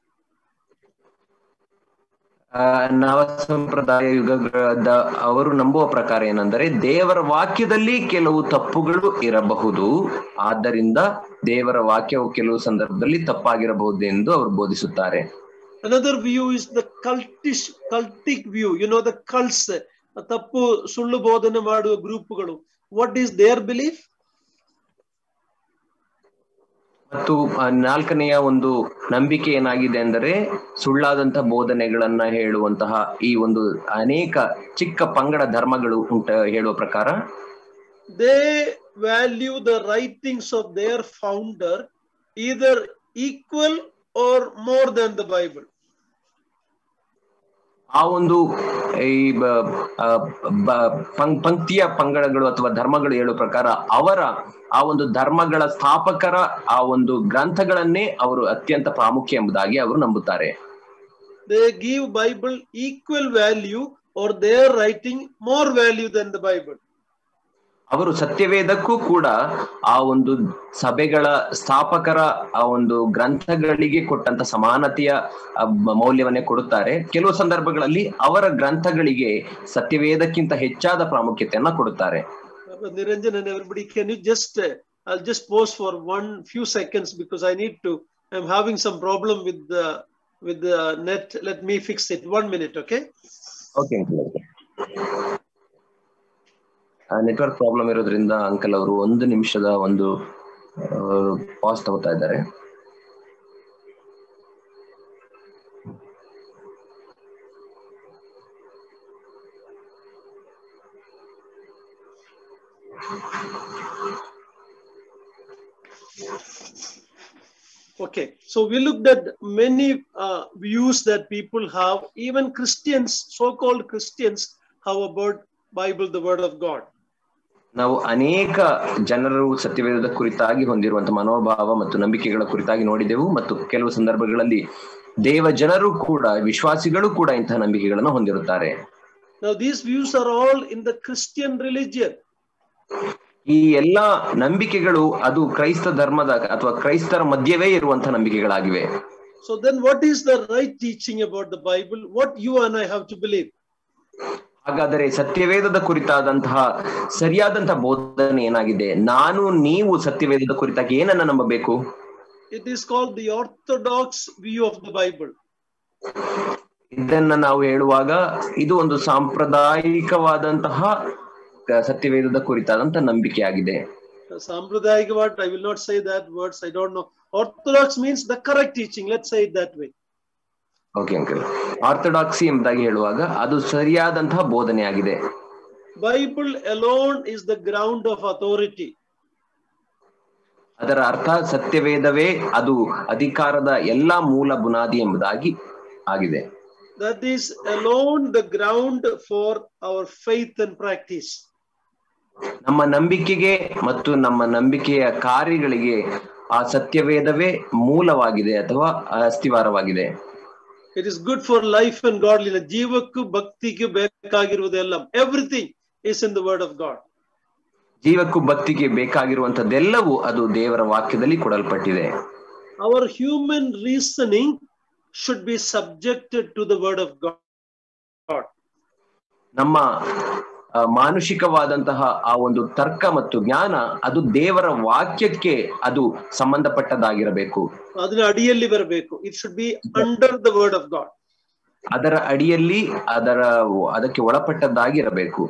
ಆ, ನವ ಸಂಪ್ರದಾಯ ಯುಗದ ಅವರು ನಂಬುವ ಪ್ರಕಾರ ಏನೆಂದರೆ ದೇವರ ವಾಕ್ಯದಲ್ಲಿ ಕೆಲವು ತಪ್ಪುಗಳು ಇರಬಹುದು ಆದ್ದರಿಂದ ದೇವರ ವಾಕ್ಯವು ಕೆಲವು ಸಂದರ್ಭದಲ್ಲಿ ತಪ್ಪಾಗಿರಬಹುದು ಎಂದು ಅವರು ಬೋಧಿಸುತ್ತಾರೆ Another view is the cultish cultic view. You know the cults ತಪ್ಪು ಸುಳ್ಳು ಬೋಧನೆ ಮಾಡುವ ಗ್ರೂಪ್ಗಳು. What is their belief? ಮತ್ತು ಆ, ನಾಲ್ಕನೆಯ ಒಂದು ನಂಬಿಕೆ ಏನಾಗಿದೆ ಅಂದರೆ ಸುಳ್ಳಾದಂತಹ ಬೋಧನೆಗಳನ್ನ ಹೇಳುವಂತಹ ಈ ಒಂದು ಅನೇಕ ಚಿಕ್ಕ ಪಂಗಡ ಧರ್ಮಗಳು ಉಂಟ ಹೇಳುವ ಪ್ರಕಾರ they value the writings of their founder either equal or more than the Bible. ಆ ಒಂದು ಈ ಬ- ಆ, ಬ- ಪಂ- ಪಂಕ್ತಿಯ ಪಂಗಡಗಳು ಅಥವಾ ಧರ್ಮಗಳು ಹೇಳುವ ಪ್ರಕಾರ ಅವರ ಆ ಒಂದು ಧರ್ಮಗಳ ಸ್ಥಾಪಕರ ಆ ಒಂದು ಗ್ರಂಥಗಳನ್ನೇ ಅವರು ಅತ್ಯಂತ ಪ್ರಾಮುಖ್ಯ ಎಂಬುದಾಗಿ ಅವರು ನಂಬುತ್ತಾರೆ They give Bible equal value or their writing more value than the Bible. ಅವರು ಸತ್ಯವೇದಕ್ಕೂ ಕೂಡ ಆ ಒಂದು ಸಭೆಗಳ ಸ್ಥಾಪಕರ ಆ ಒಂದು ಗ್ರಂಥಗಳಿಗೆ ಕೊಟ್ಟಂತ ಸಮಾನತೆಯ ಆ, ಮ- ಮೌಲ್ಯವನ್ನೇ ಕೊಡುತ್ತಾರೆ ಕೆಲವು ಸಂದರ್ಭಗಳಲ್ಲಿ ಅವರ ಗ್ರಂಥಗಳಿಗೆ ಸತ್ಯವೇದಕ್ಕಿಂತ ಹೆಚ್ಚಾದ ಪ್ರಾಮುಖ್ಯತೆಯನ್ನ ಕೊಡುತ್ತಾರೆ Uh, Niranjan and everybody, can you just, uh, I'll just pause for one few seconds because I need to, I'm having some problem with the, with the net. Let me fix it. One minute, okay? Okay network problem ಇರೋದ್ರಿಂದ uncle ಅವರು ಒಂದು ನಿಮಿಷದ ಒಂದು pass ತಗೋತಾ ಇದ್ದಾರೆ Okay, so we looked at many uh, views that people have, even Christians, so-called Christians, have about Bible, the Word of God. ನಾವು ಅನೇಕ ಜನರು ಸತ್ಯವೇದದ ಕುರಿತಾಗಿ ಹೊಂದಿರುವಂತಹ ಮನೋಭಾವ ಮತ್ತು ನಂಬಿಕೆಗಳ ಕುರಿತಾಗಿ ನೋಡಿದೆವು ಮತ್ತು ಕೆಲವು ಸಂದರ್ಭಗಳಲ್ಲಿ ದೇವ ಜನರು ಕೂಡ ವಿಶ್ವಾಸಿಗಳು ಕೂಡ ಇಂತಹ ನಂಬಿಕೆಗಳನ್ನು ಹೊಂದಿರುತ್ತಾರೆ Now, these views are all in the Christian religion. ಈ ಎಲ್ಲಾ ನಂಬಿಕೆಗಳು ಅದು ಕ್ರೈಸ್ತ ಧರ್ಮದ ಅಥವಾ ಕ್ರೈಸ್ತರ ಮಧ್ಯವೇ ಇರುವಂತಹ ನಂಬಿಕೆಗಳಾಗಿವೆ So then, what is the right teaching about the Bible? What you and I have to believe? ಹಾಗಾದರೆ ಸತ್ಯವೇದದ ಕುರಿತಾದಂತಹ ಸರಿಯಾದಂತಹ ಬೋಧನೆ ಏನಾಗಿದೆ ನಾನು ನೀವು ಸತ್ಯವೇದದ ಕುರಿತಾಗಿ ಏನನ್ನ ನಂಬಬೇಕು It is called the orthodox view of the Bible. ಇದನ್ನ ನಾವು ಹೇಳುವಾಗ ಇದು ಒಂದು ಸಾಂಪ್ರದಾಯಿಕವಾದಂತಹ ಕ- ಸತ್ಯವೇದದ ಕುರಿತಾದಂತಹ ನಂಬಿಕೆಯಾಗಿದೆ Uh, Sampradayika what? I will not say that words. I don't know. Orthodox means the correct teaching. Let's say it that way. Okay uncle orthodoxy ಎಂಬುದಾಗಿ ಹೇಳುವಾಗ ಅದು ಸರಿಯಾದಂತಹ ಬೋಧನೆಯಾಗಿದೆ Bible alone is the ground of authority. ಅದರ ಅರ್ಥ ಸತ್ಯವೇದವೇ ಅದು ಅಧಿಕಾರದ ಎಲ್ಲಾ ಮೂಲ ಬುನಾದಿ ಎಂಬುದಾಗಿ ಆಗಿದೆ That is alone the ground for our faith and practice. ನಮ್ಮ ನಂಬಿಕೆಗೆ ಮತ್ತು ನಮ್ಮ ನಂಬಿಕೆಯ ಕಾರ್ಯಗಳಿಗೆ ಆ ಸತ್ಯವೇದವೇ ಮೂಲವಾಗಿದೆ ಅಥವಾ ಅಸ್ಥಿವಾರವಾಗಿದೆ It is good for life and godliness. ಜೀವಕ್ಕೂ ಭಕ್ತಿಗೂ ಬೇಕಾಗಿರುವುದೆಲ್ಲ everything is in the word of God ಜೀವಕ್ಕೂ ಭಕ್ತಿಗೆ ಬೇಕಾಗಿರುವಂತದ್ದೆಲ್ಲವೂ ಅದು ದೇವರ ವಾಕ್ಯದಲ್ಲಿ ಕೊಡಲ್ಪಟ್ಟಿದೆ our human reasoning should be subjected to the word of God ನಮ್ಮ ಆ, ಮಾನುಷಿಕವಾದಂತಹ ಆ ಒಂದು ತರ್ಕ ಮತ್ತು ಜ್ಞಾನ ಅದು ದೇವರ ವಾಕ್ಯಕ್ಕೆ ಅದು ಸಂಬಂಧಪಟ್ಟದಾಗಿರಬೇಕು ಅದನ್ನ ಅಡಿಯಲ್ಲಿ ಬರಬೇಕು it should be under the word of God ಅದರ ಅಡಿಯಲ್ಲಿ ಅದರ ಅದಕ್ಕೆ ಒಳಪಟ್ಟದ್ದಾಗಿರಬೇಕು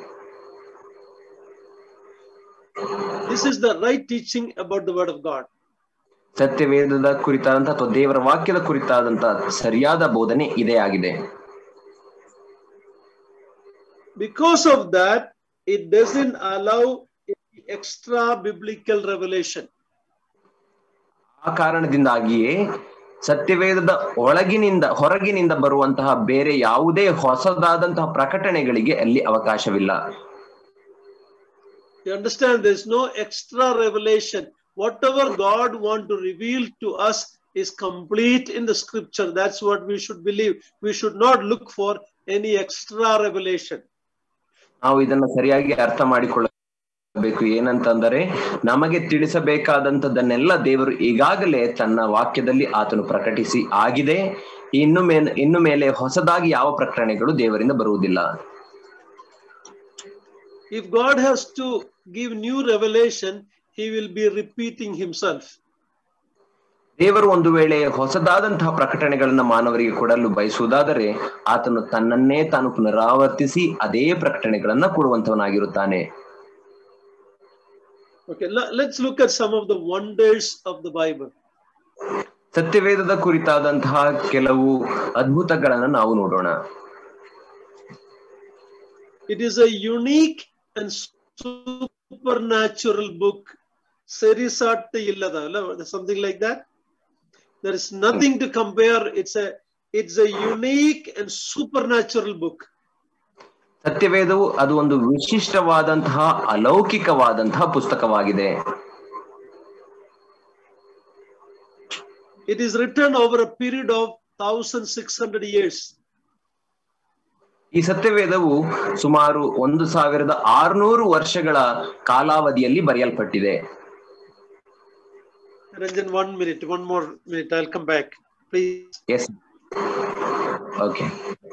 this is the right teaching about the word of God ಸತ್ಯವೇದದ ಕುರಿತಾದಂತಹ ಅಥವಾ ದೇವರ ವಾಕ್ಯದ ಕುರಿತಾದಂತಹ ಸರಿಯಾದ ಬೋಧನೆ ಇದೇ ಆಗಿದೆ because of that it doesn't allow any extra biblical revelation ಆ ಕಾರಣದಿಂದಾಗಿಯೇ ಸತ್ಯವೇದದ ಒಳಗಿನಿಂದ ಹೊರಗಿನಿಂದ ಬರುವಂತಹ ಬೇರೆ ಯಾವುದೇ ಹೊಸದಾದಂತಹ ಪ್ರಕಟಣೆಗಳಿಗೆ ಅಲ್ಲಿ ಅವಕಾಶವಿಲ್ಲ you understand there's no extra revelation whatever god want to reveal to us is complete in the scripture that's what we should believe we should not look for any extra revelation ನಾವು ಇದನ್ನ ಸರಿಯಾಗಿ ಅರ್ಥ ಮಾಡಿಕೊಳ್ಳಬೇಕು ಏನಂತಂದರೆ ನಮಗೆ ತಿಳಿಸಬೇಕಾದಂತದನ್ನೆಲ್ಲ ದೇವರು ಈಗಾಗಲೇ ತನ್ನ ವಾಕ್ಯದಲ್ಲಿ ಆತನು ಪ್ರಕಟಿಸಿ ಆಗಿದೆ ಇನ್ನು ಮೇಲೆ ಇನ್ನು ಮೇಲೆ ಹೊಸದಾಗಿ ಯಾವ ಪ್ರಕಟಣೆಗಳು ದೇವರಿಂದ ಬರುವುದಿಲ್ಲ if god has to give new revelation he will be repeating himself ದೇವರು ಒಂದು ವೇಳೆ ಹೊಸದಾದಂತಹ ಪ್ರಕಟಣೆಗಳನ್ನ ಮಾನವರಿಗೆ ಕೊಡಲು ಬಯಸುವುದಾದರೆ ಆತನು ತನ್ನನ್ನೇ ತಾನು ಪುನರಾವರ್ತಿಸಿ ಅದೇ ಪ್ರಕಟಣೆಗಳನ್ನ ಕೊಡುವಂತವನಾಗಿರುತ್ತಾನೆ okay le- let's look at some of the wonders of the bible ಸತ್ಯವೇದದ ಕುರಿತಾದಂತಹ ಕೆಲವು ಅದ್ಭುತಗಳನ್ನ ನಾವು ನೋಡೋಣ It is a unique and supernatural book. Serisatte illada, ಅಲ್ಲ? something like that. There is nothing to compare. It's a it's a unique and supernatural book. ಸತ್ಯವೇದವು ಅದು ಒಂದು ವಿಶಿಷ್ಟವಾದಂತಹ ಅಲೌಕಿಕವಾದಂತಹ ಪುಸ್ತಕವಾಗಿದೆ It is written over a period of 1600 years. ಈ ಸತ್ಯವೇದವು ಸುಮಾರು ಒಂದು ಸಾವಿರದ ಆರುನೂರು ವರ್ಷಗಳ ಕಾಲಾವಧಿಯಲ್ಲಿ ಬರೆಯಲ್ಪಟ್ಟಿದೆ Ranjan, one minute, one more minute. I'll come back. Please. Yes okay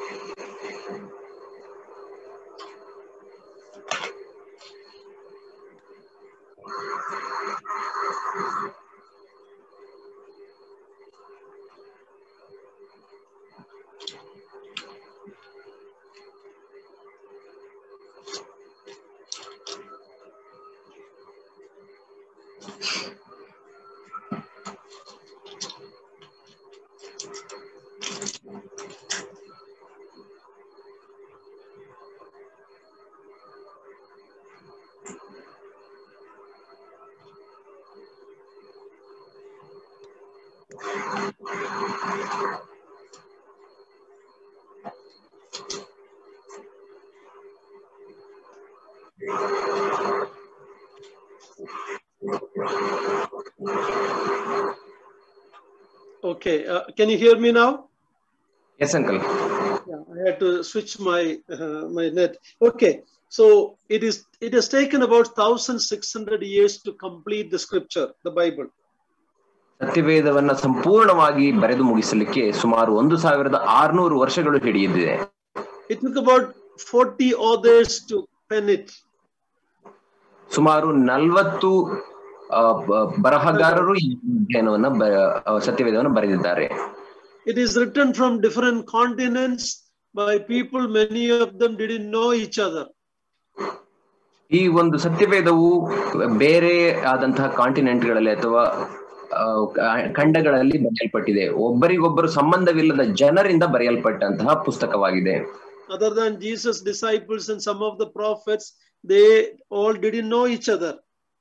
Okay. Uh, can you hear me now? Yes uncle Yeah, I had to switch my uh, my net. Okay, so it is it has taken about thousand six hundred years to complete the scripture, the Bible. ಸತ್ಯವೇದವನ್ನ ಸಂಪೂರ್ಣವಾಗಿ ಬರೆದು ಮುಗಿಸಲಿಕ್ಕೆ ಸುಮಾರು ಒಂದು ಸಾವಿರದ ಆರುನೂರು ವರ್ಷಗಳು ಹಿಡಿದಿದೆ It took about forty authors to pen it. ಸುಮಾರು ನಲವತ್ತು ಆ, ಬ- ಬರಹಗಾರರು ಈ ಅಧ್ಯಯನವನ್ನ ಬ- ಆ, ಸತ್ಯವೇದವನ್ನು ಬರೆದಿದ್ದಾರೆ It is written from different continents by people. Many of them didn't know each other. ಈ ಒಂದು ಸತ್ಯವೇದವು ಬೇರೆ ಆದಂತಹ ಕಾಂಟಿನೆಂಟ್ಗಳಲ್ಲಿ ಅಥವಾ ಆ, ಕ- ಖಂಡಗಳಲ್ಲಿ ಬರೆಯಲ್ಪಟ್ಟಿದೆ ಒಬ್ಬರಿಗೊಬ್ಬರು ಸಂಬಂಧವಿಲ್ಲದ ಜನರಿಂದ ಬರೆಯಲ್ಪಟ್ಟಂತಹ ಪುಸ್ತಕವಾಗಿದೆ Other than Jesus' disciples and some of the prophets, they all didn't know each other.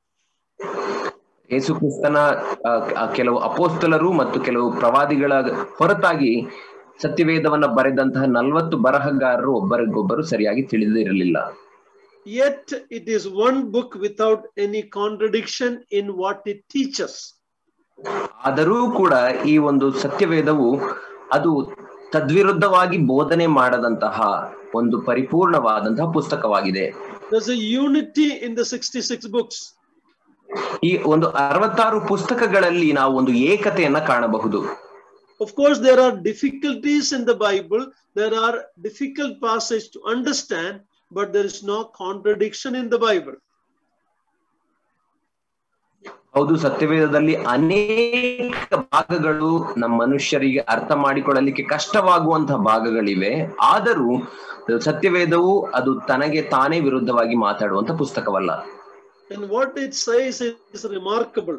ಯೇಸು ಕ್ರಿಸ್ತನ ಆ, ಆ ಕೆಲವು ಅಪೋಸ್ತಲರು ಮತ್ತು ಕೆಲವು ಪ್ರವಾದಿಗಳ ಹೊರತಾಗಿ ಸತ್ಯವೇದವನ್ನ ಬರೆದಂತಹ ನಲವತ್ತು ಬರಹಗಾರರು ಒಬ್ಬರಿಗೊಬ್ಬರು ಸರಿಯಾಗಿ ತಿಳಿದಿರಲಿಲ್ಲ Yet it is one book without any contradiction in what it teaches. ಆದರೂ ಕೂಡ ಈ ಒಂದು ಸತ್ಯವೇದವು ಅದು ತದ್ವಿರುದ್ಧವಾಗಿ ಬೋಧನೆ ಮಾಡದಂತಹ ಒಂದು ಪರಿಪೂರ್ಣವಾದಂತಹ ಪುಸ್ತಕವಾಗಿದೆ There's a unity in the 66 books. ಈ ಒಂದು ಅರವತ್ತಾರು ಪುಸ್ತಕಗಳಲ್ಲಿ ನಾವು ಒಂದು ಏಕತೆಯನ್ನ ಕಾಣಬಹುದು Of course, there are difficulties in the Bible. There are difficult passages to understand, but there is no contradiction in the Bible. ಹೌದು ಸತ್ಯವೇದದಲ್ಲಿ ಅನೇಕ ಭಾಗಗಳು ನಮ್ಮ ಮನುಷ್ಯರಿಗೆ ಅರ್ಥ ಮಾಡಿಕೊಳ್ಳಲಿಕ್ಕೆ ಕಷ್ಟವಾಗುವಂತಹ ಭಾಗಗಳಿವೆ ಆದರೂ ಸತ್ಯವೇದವು ಅದು ತನಗೆ ತಾನೇ ವಿರುದ್ಧವಾಗಿ ಮಾತಾಡುವಂತ ಪುಸ್ತಕವಲ್ಲ And what it says is remarkable.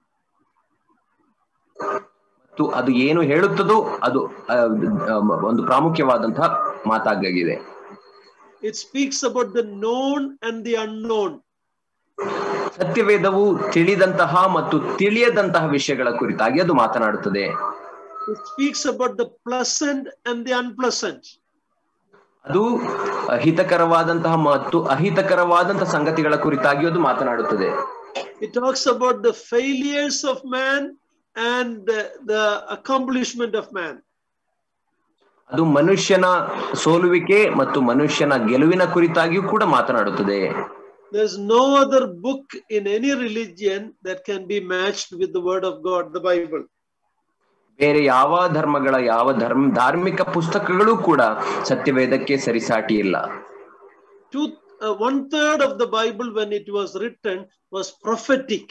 ಮತ್ತು ಅದು ಏನು ಹೇಳುತ್ತದೋ ಅದು ಆ, ಆ, ಒಂದು ಪ್ರಾಮುಖ್ಯವಾದಂತಹ ಮಾತಾಗಿದೆ It speaks about the known and the unknown. ಸತ್ಯವೇದವು ತಿಳಿದಂತಹ ಮತ್ತು ತಿಳಿಯದಂತಹ ವಿಷಯಗಳ ಕುರಿತಾಗಿ ಅದು ಮಾತನಾಡುತ್ತದೆ It speaks about the pleasant and the unpleasant. ಅದು ಹಿತಕರವಾದಂತಹ ಮತ್ತು ಅಹಿತಕರವಾದಂತಹ ಸಂಗತಿಗಳ ಕುರಿತಾಗಿ ಅದು ಮಾತನಾಡುತ್ತದೆ It talks about the failures of man and the, the accomplishment of man. ಅದು ಮನುಷ್ಯನ ಸೋಲುವಿಕೆ ಮತ್ತು ಮನುಷ್ಯನ ಗೆಲುವಿನ ಕುರಿತಾಗಿಯೂ ಕೂಡ ಮಾತನಾಡುತ್ತದೆ There's no other book in any religion that can be matched with the word of God, the Bible. ಬೇರೆ ಯಾವ ಧರ್ಮಗಳ ಯಾವ ಧರ್ಮ ಧಾರ್ಮಿಕ ಪುಸ್ತಕಗಳು ಕೂಡ ಸತ್ಯವೇದಕ್ಕೆ ಸರಿಸಾಟಿ ಇಲ್ಲ Two, uh, one third of the Bible, when it was written, was prophetic.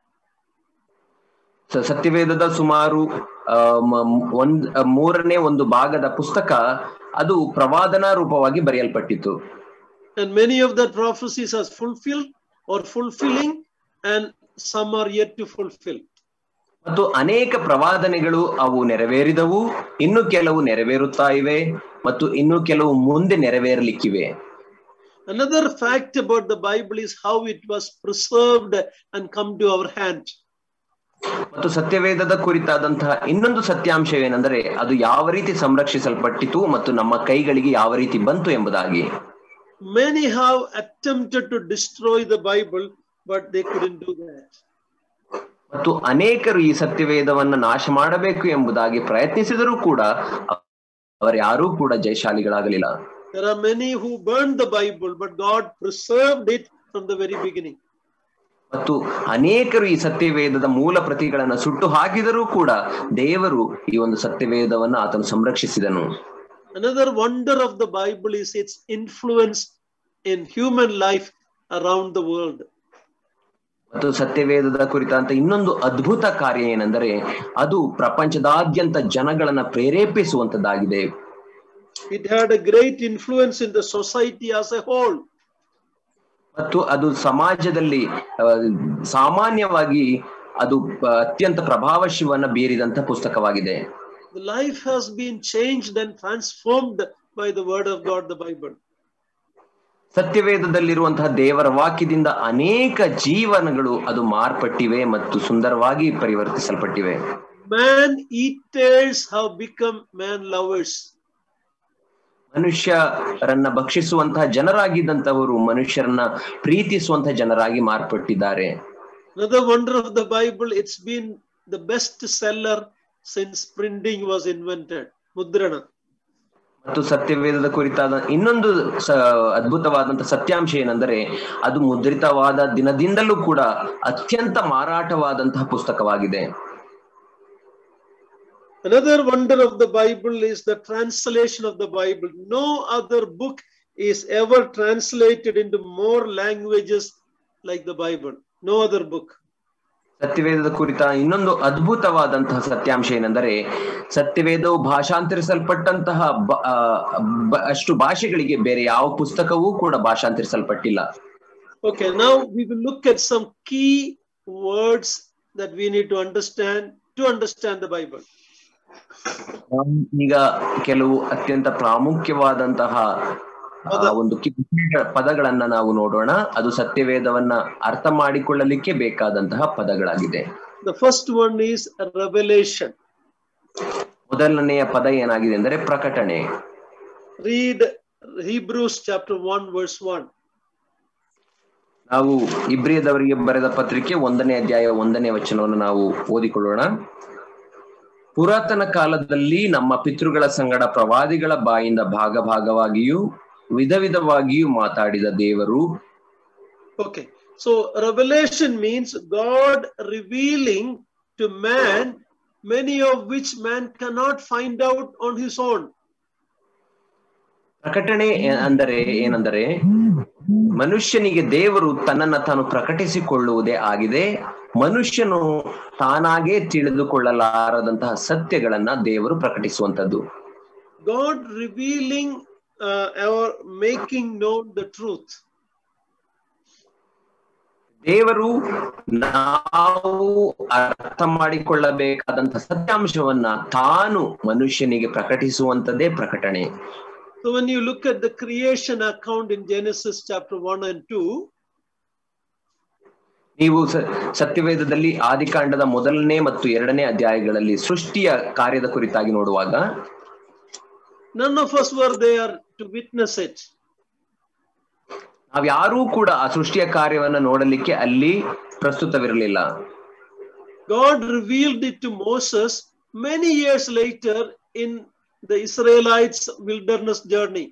ಸ- ಸತ್ಯವೇದದ ಸುಮಾರು ಆ, ಮ- ಒಂದ್ ಆ, ಮೂರನೇ ಒಂದು ಭಾಗದ ಪುಸ್ತಕ ಅದು ಪ್ರವಾದನಾ ರೂಪವಾಗಿ ಬರೆಯಲ್ಪಟ್ಟಿತು And many of the prophecies are fulfilled or fulfilling, and some are yet to fulfill. ಮತ್ತು ಅನೇಕ ಪ್ರವಾದನೆಗಳು ಅವು ನೆರವೇರಿದವು ಇನ್ನು ಕೆಲವು ನೆರವೇರುತ್ತಾ ಇವೆ ಮತ್ತು ಇನ್ನು ಕೆಲವು ಮುಂದೆ ನೆರವೇರಲಿಕ್ಕಿವೆ Another fact about the Bible is how it was preserved and come to our hand. ಮತ್ತು ಸತ್ಯವೇದದ ಕುರಿತಾದಂತಹ ಇನ್ನೊಂದು ಸತ್ಯಾಂಶವೇನೆಂದರೆ ಅದು ಯಾವ ರೀತಿ ಸಂರಕ್ಷಿಸಲ್ಪಟ್ಟಿತು ಮತ್ತು ನಮ್ಮ ಕೈಗಳಿಗೆ ಯಾವ ರೀತಿ ಬಂತು ಎಂಬುದಾಗಿ Many have attempted to destroy the Bible, but they couldn't do that. ಮತ್ತು ಅನೇಕರು ಈ ಸತ್ಯವೇದವನ್ನ ನಾಶ ಮಾಡಬೇಕು ಎಂಬುದಾಗಿ ಪ್ರಯತ್ನಿಸಿದರೂ ಕೂಡ ಅವರ್ಯಾರೂ ಕೂಡ ಜಯಶಾಲಿಗಳಾಗಲಿಲ್ಲ There are many who burned the Bible, but God preserved it from the very beginning. ಮತ್ತು ಅನೇಕರು ಈ ಸತ್ಯವೇದದ ಮೂಲ ಪ್ರತಿಗಳನ್ನು ಸುಟ್ಟು ಹಾಕಿದರೂ ಕೂಡ ದೇವರು ಈ ಒಂದು ಸತ್ಯವೇದವನ್ನು ಆತನು ಸಂರಕ್ಷಿಸಿದನು Another wonder of the Bible is its influence in human life around the world. ಮತ್ತು ಸತ್ಯವೇದದ ಕುರಿತಂತ ಇನ್ನೊಂದು ಅದ್ಭುತ ಕಾರ್ಯ ಏನೆಂದರೆ ಅದು ಪ್ರಪಂಚದಾದ್ಯಂತ ಜನಗಳನ್ನ ಪ್ರೇರೇಪಿಸುವಂತದ್ದಾಗಿದೆ It had a great influence in the society as a whole. ಮತ್ತು ಅದು ಸಮಾಜದಲ್ಲಿ ಆ, ಸಾಮಾನ್ಯವಾಗಿ ಅದು ಆ, ಅತ್ಯಂತ ಪ್ರಭಾವಶಿವನ್ನ ಬೀರಿದಂತ ಪುಸ್ತಕವಾಗಿದೆ The life has been changed and transformed by the word of God, the Bible. ಸತ್ಯವೇದದಲ್ಲಿರುವಂತಹ ದೇವರ ವಾಕ್ಯದಿಂದ ಅನೇಕ ಜೀವನಗಳು ಅದು ಮಾರ್ಪಟ್ಟಿವೆ ಮತ್ತು ಸುಂದರವಾಗಿ ಪರಿವರ್ತಿಸಲ್ಪಟ್ಟಿವೆ Man eaters have become man lovers. ಮನುಷ್ಯರನ್ನ ಭಕ್ಷಿಸುವಂತಹ ಜನರಾಗಿದ್ದಂತವರು ಮನುಷ್ಯರನ್ನ ಪ್ರೀತಿಸುವಂತಹ ಜನರಾಗಿ ಮಾರ್ಪಟ್ಟಿದ್ದಾರೆ Another wonder of the Bible, it's been the best seller since printing was invented. Mudrana. ಮತ್ತು ಸತ್ಯವೇದದ ಕುರಿತಾದ ಇನ್ನೊಂದು ಸ ಅದ್ಭುತವಾದಂತ ಸತ್ಯಾಂಶ ಏನೆಂದರೆ ಅದು ಮುದ್ರಿತವಾದ ದಿನದಿಂದಲೂ ಕೂಡ ಅತ್ಯಂತ ಮಾರಾಟವಾದಂತಹ ಪುಸ್ತಕವಾಗಿದೆ Another wonder of the Bible is the translation of the Bible. No other book is ever translated into more languages like the Bible. No other book. ಸತ್ಯವೇದದ ಕುರಿತ ಇನ್ನೊಂದು ಅದ್ಭುತವಾದಂತಹ ಸತ್ಯಾಂಶ ಏನೆಂದರೆ ಸತ್ಯವೇದವು ಭಾಷಾಂತರಿಸಲ್ಪಟ್ಟಂತಹ ಬ- ಆ, ಬ- ಅಷ್ಟು ಭಾಷೆಗಳಿಗೆ ಬೇರೆ ಯಾವ ಪುಸ್ತಕವೂ ಕೂಡ ಭಾಷಾಂತರಿಸಲ್ಪಟ್ಟಿಲ್ಲ Okay, now we will look at some key words that we need to understand to understand the Bible. ನಾವು ಈಗ ಕೆಲವು ಅತ್ಯಂತ ಪ್ರಾಮುಖ್ಯವಾದಂತಹ ಆ, ಒಂದು ಕಿ- ಪದಗಳನ್ನ ನಾವು ನೋಡೋಣ ಅದು ಸತ್ಯವೇದವನ್ನ ಅರ್ಥ ಮಾಡಿಕೊಳ್ಳಲಿಕ್ಕೆ ಬೇಕಾದಂತಹ ಪದಗಳಾಗಿದೆ The first one is revelation. ಮೊದಲನೆಯ ಪದ ಏನಾಗಿದೆ ಅಂದರೆ ಪ್ರಕಟಣೆ Read Hebrews chapter 1, verse 1. ನಾವು ಇಬ್ರಿಯದವರಿಗೆ ಬರೆದ ಪತ್ರಿಕೆ ಒಂದನೇ ಅಧ್ಯಾಯ ಒಂದನೇ ವಚನವನ್ನು ನಾವು ಓದಿಕೊಳ್ಳೋಣ ಪುರಾತನ ಕಾಲದಲ್ಲಿ ನಮ್ಮ ಪಿತೃಗಳ ಸಂಗಡ ಪ್ರವಾದಿಗಳ ಬಾಯಿಂದ ಭಾಗ ಭಾಗವಾಗಿಯೂ ವಿಧ ವಿಧವಾಗಿಯೂ ಮಾತಾಡಿದ ದೇವರು Okay. So revelation means God revealing to man many of which man cannot find out on his own. ಪ್ರಕಟಣೆ ಏ- ಅಂದರೆ ಏನೆಂದರೆ ಮನುಷ್ಯನಿಗೆ ದೇವರು ತನ್ನನ್ನ ತಾನು ಪ್ರಕಟಿಸಿಕೊಳ್ಳುವುದೇ ಆಗಿದೆ ಮನುಷ್ಯನು ತಾನಾಗೇ ತಿಳಿದುಕೊಳ್ಳಲಾರದಂತಹ ಸತ್ಯಗಳನ್ನ ದೇವರು ಪ್ರಕಟಿಸುವಂತದ್ದು God revealing uh, or making known the truth. ದೇವರು ನಾವು ಅರ್ಥ ಮಾಡಿಕೊಳ್ಳಬೇಕಾದಂತಹ ಸತ್ಯಾಂಶವನ್ನ ತಾನು ಮನುಷ್ಯನಿಗೆ ಪ್ರಕಟಿಸುವಂತದ್ದೇ ಪ್ರಕಟಣೆ So when you look at the creation account in Genesis chapter 1 and 2, ನೀವು ಸ- ಸತ್ಯವೇದದಲ್ಲಿ ಆದಿಕಾಂಡದ ಮೊದಲನೇ ಮತ್ತು ಎರಡನೇ ಅಧ್ಯಾಯಗಳಲ್ಲಿ ಸೃಷ್ಟಿಯ ಕಾರ್ಯದ ಕುರಿತಾಗಿ ನೋಡುವಾಗ none of us were there to witness it. ನಾವ್ಯಾರೂ ಕೂಡ ಆ ಸೃಷ್ಟಿಯ ಕಾರ್ಯವನ್ನ ನೋಡಲಿಕ್ಕೆ ಅಲ್ಲಿ ಪ್ರಸ್ತುತವಿರಲಿಲ್ಲ God revealed it to Moses many years later in the Israelites' wilderness journey.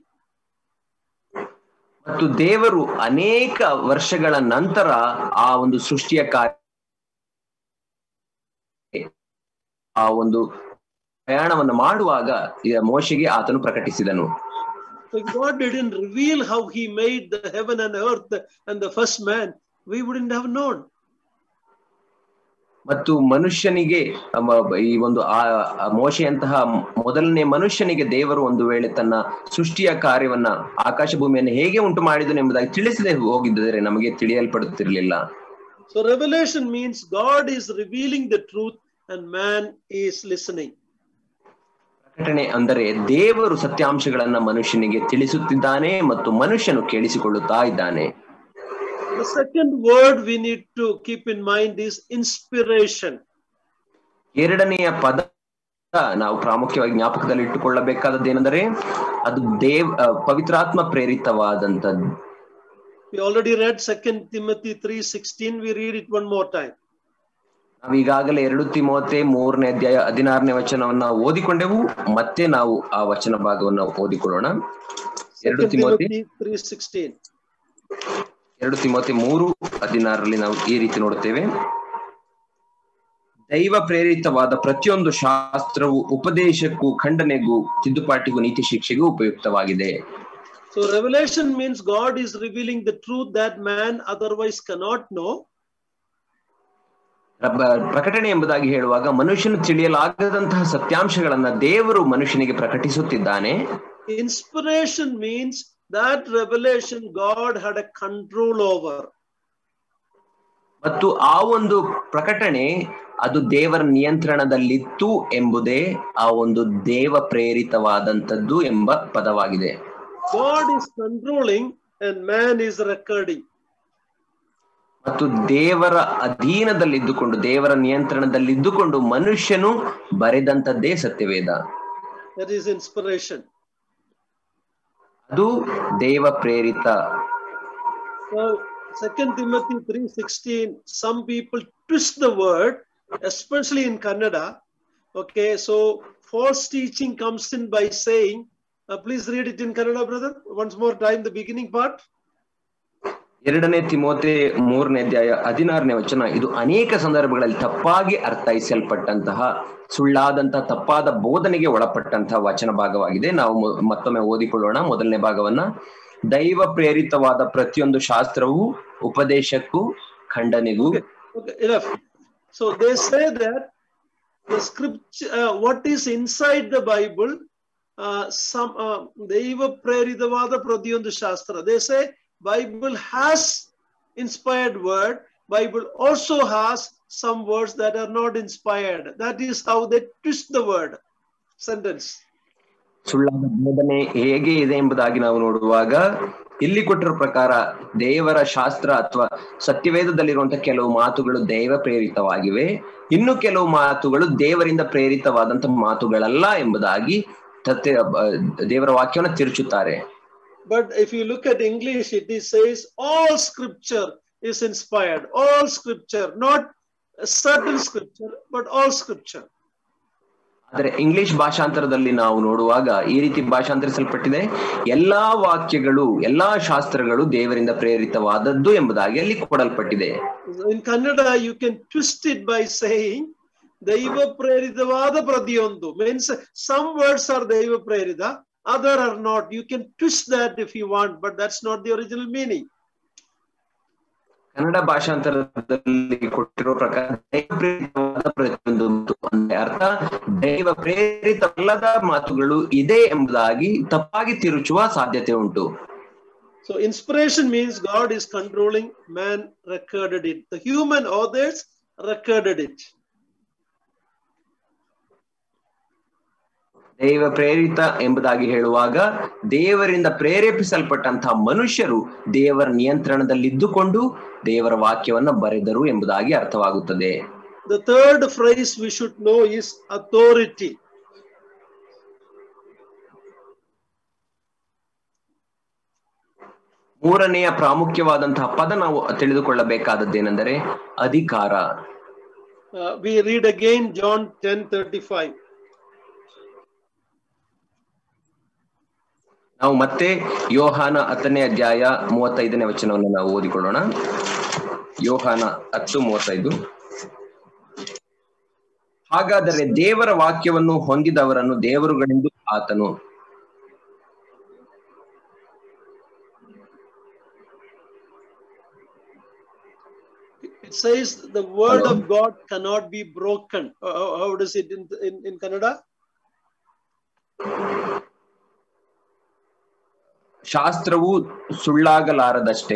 ಮತ್ತು ದೇವರು ಅನೇಕ ವರ್ಷಗಳ ನಂತರ ಆ ಒಂದು ಸೃಷ್ಟಿಯ ಕಾರ್ಯ ಆ ಒಂದು ಪ್ರಯಾಣವನ್ನು ಮಾಡುವಾಗ ಈ ಮೋಶೆಗೆ ಆತನು ಪ್ರಕಟಿಸಿದನು So if God didn't reveal how he made the heaven and earth and the first man, we wouldn't have known. ಮತ್ತು ಮನುಷ್ಯನಿಗೆ ಅಮ- ಈ ಒಂದು ಆ ಆ ಮೋಶೆಯಂತಹ ಮೊದಲನೇ ಮನುಷ್ಯನಿಗೆ ದೇವರು ಒಂದು ವೇಳೆ ತನ್ನ ಸೃಷ್ಟಿಯ ಕಾರ್ಯವನ್ನ ಆಕಾಶ ಭೂಮಿಯನ್ನು ಹೇಗೆ ಉಂಟು ಮಾಡಿದನು ಎಂಬುದಾಗಿ ತಿಳಿಸದೆ ಹೋಗಿದ್ದರೆ ನಮಗೆ ತಿಳಿಯಲ್ಪಡುತ್ತಿರಲಿಲ್ಲ So revelation means God is revealing the truth and man is listening. ಪ್ರಕಟಣೆ ಅಂದರೆ ದೇವರು ಸತ್ಯಾಂಶಗಳನ್ನ ಮನುಷ್ಯನಿಗೆ ತಿಳಿಸುತ್ತಿದ್ದಾನೆ ಮತ್ತು ಮನುಷ್ಯನು ಕೇಳಿಸಿಕೊಳ್ಳುತ್ತಾ ಇದ್ದಾನೆ The second word we need to keep in mind is inspiration. ಎರಡನೆಯ ಪದ ನಾವು ಪ್ರಾಮುಖ್ಯವಾಗಿ ಜ್ಞಾಪಕದಲ್ಲಿ ಇಟ್ಟುಕೊಳ್ಳಬೇಕಾದದ್ದು ಏನೆಂದರೆ ಅದು ದೇವ್ ಆ, ಪವಿತ್ರಾತ್ಮ ಪ್ರೇರಿತವಾದಂತದ್ದು We already read 2 Timothy 3:16. We read it one more time. ನಾವು ಈಗಾಗಲೇ ಎರಡು ತಿಮೋತೆ ಮೂರನೇ ಅಧ್ಯಾಯ ಹದಿನಾರನೇ ವಚನವನ್ನ ಓದಿಕೊಂಡೆವು ಮತ್ತೆ ನಾವು ಆ ವಚನ ಭಾಗವನ್ನ ಓದಿಕೊಳ್ಳೋಣ ಎರಡು 2 ತಿಮೋತಿ Timothy 3:16. ಎರಡು ತಿಮೋತಿ ಮೂರು ಹದಿನಾರರಲ್ಲಿ ನಾವು ಈ ರೀತಿ ನೋಡುತ್ತೇವೆ ದೈವ ಪ್ರೇರಿತವಾದ ಪ್ರತಿಯೊಂದು ಶಾಸ್ತ್ರವು ಉಪದೇಶಕ್ಕೂ ಖಂಡನೆಗೂ ತಿದ್ದುಪಾಟಿಗೂ ನೀತಿ ಶಿಕ್ಷೆಗೂ ಉಪಯುಕ್ತವಾಗಿದೆ So revelation means God is revealing the truth that man otherwise cannot know. ರಬ್ಬ- ಪ್ರಕಟಣೆ ಎಂಬುದಾಗಿ ಹೇಳುವಾಗ ಮನುಷ್ಯನು ತಿಳಿಯಲಾಗದಂತಹ ಸತ್ಯಾಂಶಗಳನ್ನ ದೇವರು ಮನುಷ್ಯನಿಗೆ ಪ್ರಕಟಿಸುತ್ತಿದ್ದಾನೆ Inspiration means that revelation God had a control over. ಮತ್ತು ಆ ಒಂದು ಪ್ರಕಟಣೆ ಅದು ದೇವರ ನಿಯಂತ್ರಣದಲ್ಲಿತ್ತು ಎಂಬುದೇ ಆ ಒಂದು ದೇವ ಪ್ರೇರಿತವಾದಂಥದ್ದು ಎಂಬ ಪದವಾಗಿದೆ God is controlling and man is recording. ಮತ್ತು ದೇವರ ಅಧೀನದಲ್ಲಿದ್ದುಕೊಂಡು ದೇವರ ನಿಯಂತ್ರಣದಲ್ಲಿದ್ದುಕೊಂಡು ಮನುಷ್ಯನು ಬರೆದಂಥದ್ದೇ ಸತ್ಯವೇದ That is inspiration. ಅದು ದೇವ ಪ್ರೇರಿತ So Second Timothy 3:16, some people twist the word, especially in Kannada. Okay, so false teaching comes in by saying, uh, please read it in Kannada, brother. Once more time, the beginning part. ಎರಡನೇ ತಿಮೋತೆ ಮೂರನೇ ಅಧ್ಯಾಯ ಹದಿನಾರನೇ ವಚನ ಇದು ಅನೇಕ ಸಂದರ್ಭಗಳಲ್ಲಿ ತಪ್ಪಾಗಿ ಅರ್ಥೈಸಲ್ಪಟ್ಟಂತಹ ಸುಳ್ಳಾದಂತಹ ತಪ್ಪಾದ ಬೋಧನೆಗೆ ಒಳಪಟ್ಟಂತಹ ವಚನ ಭಾಗವಾಗಿದೆ ನಾವು ಮೊ- ಮತ್ತೊಮ್ಮೆ ಓದಿಕೊಳ್ಳೋಣ ಮೊದಲನೇ ಭಾಗವನ್ನ ದೈವ ಪ್ರೇರಿತವಾದ ಪ್ರತಿಯೊಂದು ಶಾಸ್ತ್ರವು ಉಪದೇಶಕ್ಕೂ ಖಂಡನೆಗೂ Okay, enough. So they say that the scripture, uh, what is inside the Bible, uh, some uh, Deva Preridavada Pradyondu Shastra. They say Bible has inspired word. Bible also has some words that are not inspired. That is how they twist the word sentence. ಸುಳ್ಳಾದ ಬೋಧನೆ ಹೇಗೆ ಇದೆ ಎಂಬುದಾಗಿ ನಾವು ನೋಡುವಾಗ ಇಲ್ಲಿ ಕೊಟ್ಟಿರೋ ಪ್ರಕಾರ ದೇವರ ಶಾಸ್ತ್ರ ಅಥವಾ ಸತ್ಯವೇದದಲ್ಲಿರುವಂತಹ ಕೆಲವು ಮಾತುಗಳು ದೈವ ಪ್ರೇರಿತವಾಗಿವೆ ಇನ್ನು ಕೆಲವು ಮಾತುಗಳು ದೇವರಿಂದ ಪ್ರೇರಿತವಾದಂತಹ ಮಾತುಗಳಲ್ಲ ಎಂಬುದಾಗಿ ಸತ್ಯ ಅಹ್, ದೇವರ ವಾಕ್ಯವನ್ನು ತಿರುಚುತ್ತಾರೆ But if you look at English, it is says all scripture is inspired. All scripture, not a certain scripture, but all scripture. ಆದರೆ ಇಂಗ್ಲಿಷ್ ಭಾಷಾಂತರದಲ್ಲಿ ನಾವು ನೋಡುವಾಗ ಈ ರೀತಿ ಭಾಷಾಂತರಿಸಲ್ಪಟ್ಟಿದೆ ಎಲ್ಲಾ ವಾಕ್ಯಗಳು ಎಲ್ಲಾ ಶಾಸ್ತ್ರಗಳು ದೇವರಿಂದ ಪ್ರೇರಿತವಾದದ್ದು ಎಂಬುದಾಗಿ ಅಲ್ಲಿ ಕೊಡಲ್ಪಟ್ಟಿದೆ In Kannada, you can twist it by saying ದೈವ ಪ್ರೇರಿತವಾದ ಪ್ರತಿಯೊಂದು means some words are ದೈವ ಪ್ರೇರಿತ other are not. You can twist that if you want, but that's not the original meaning. Kannada ಭಾಷಾಂತರದಲ್ಲಿ ಕೊಟ್ಟಿರೋ ಪ್ರಕಾರ ದೈವ ಪ್ರೇರಿತವಾದ ಪ್ರತಿಯೊಂದು ಮಾತು ಅಂದ್ರೆ ಅರ್ಥ ದೈವ ಪ್ರೇರಿತವಲ್ಲದ ಮಾತುಗಳು ಇದೆ ಎಂಬುದಾಗಿ ತಪ್ಪಾಗಿ ತಿರುಚುವ ಸಾಧ್ಯತೆ ಉಂಟು So inspiration means God is controlling, man recorded it. The human authors recorded it. ದೈವ ಪ್ರೇರಿತ ಎಂಬುದಾಗಿ ಹೇಳುವಾಗ ದೇವರಿಂದ ಪ್ರೇರೇಪಿಸಲ್ಪಟ್ಟಂತಹ ಮನುಷ್ಯರು ದೇವರ ನಿಯಂತ್ರಣದಲ್ಲಿದ್ದುಕೊಂಡು ದೇವರ ವಾಕ್ಯವನ್ನ ಬರೆದರು ಎಂಬುದಾಗಿ ಅರ್ಥವಾಗುತ್ತದೆ The third phrase we should know is authority. ಮೂರನೆಯ ಪ್ರಾಮುಖ್ಯವಾದಂತಹ ಪದ ನಾವು ತಿಳಿದುಕೊಳ್ಳಬೇಕಾದದ್ದೇನೆಂದರೆ ಅಧಿಕಾರ Uh, we read again John 10 35. ನಾವು ಮತ್ತೆ ಯೋಹಾನ ಹತ್ತನೇ ಅಧ್ಯಾಯ ಮೂವತ್ತೈದನೇ ವಚನವನ್ನು ನಾವು ಓದಿಕೊಳ್ಳೋಣ ಯೋಹಾನ ಹತ್ತು ಮೂವತ್ತೈದು ಹಾಗಾದರೆ ದೇವರ ವಾಕ್ಯವನ್ನು ಹೊಂದಿದವರನ್ನು ದೇವರುಗಳೆಂದು ಆತನು It says the word Hello? of God cannot be broken. Uh, how- how does it in, in, in Kannada? ಶಾಸ್ತ್ರವು ಸುಳ್ಳಾಗಲಾರದಷ್ಟೇ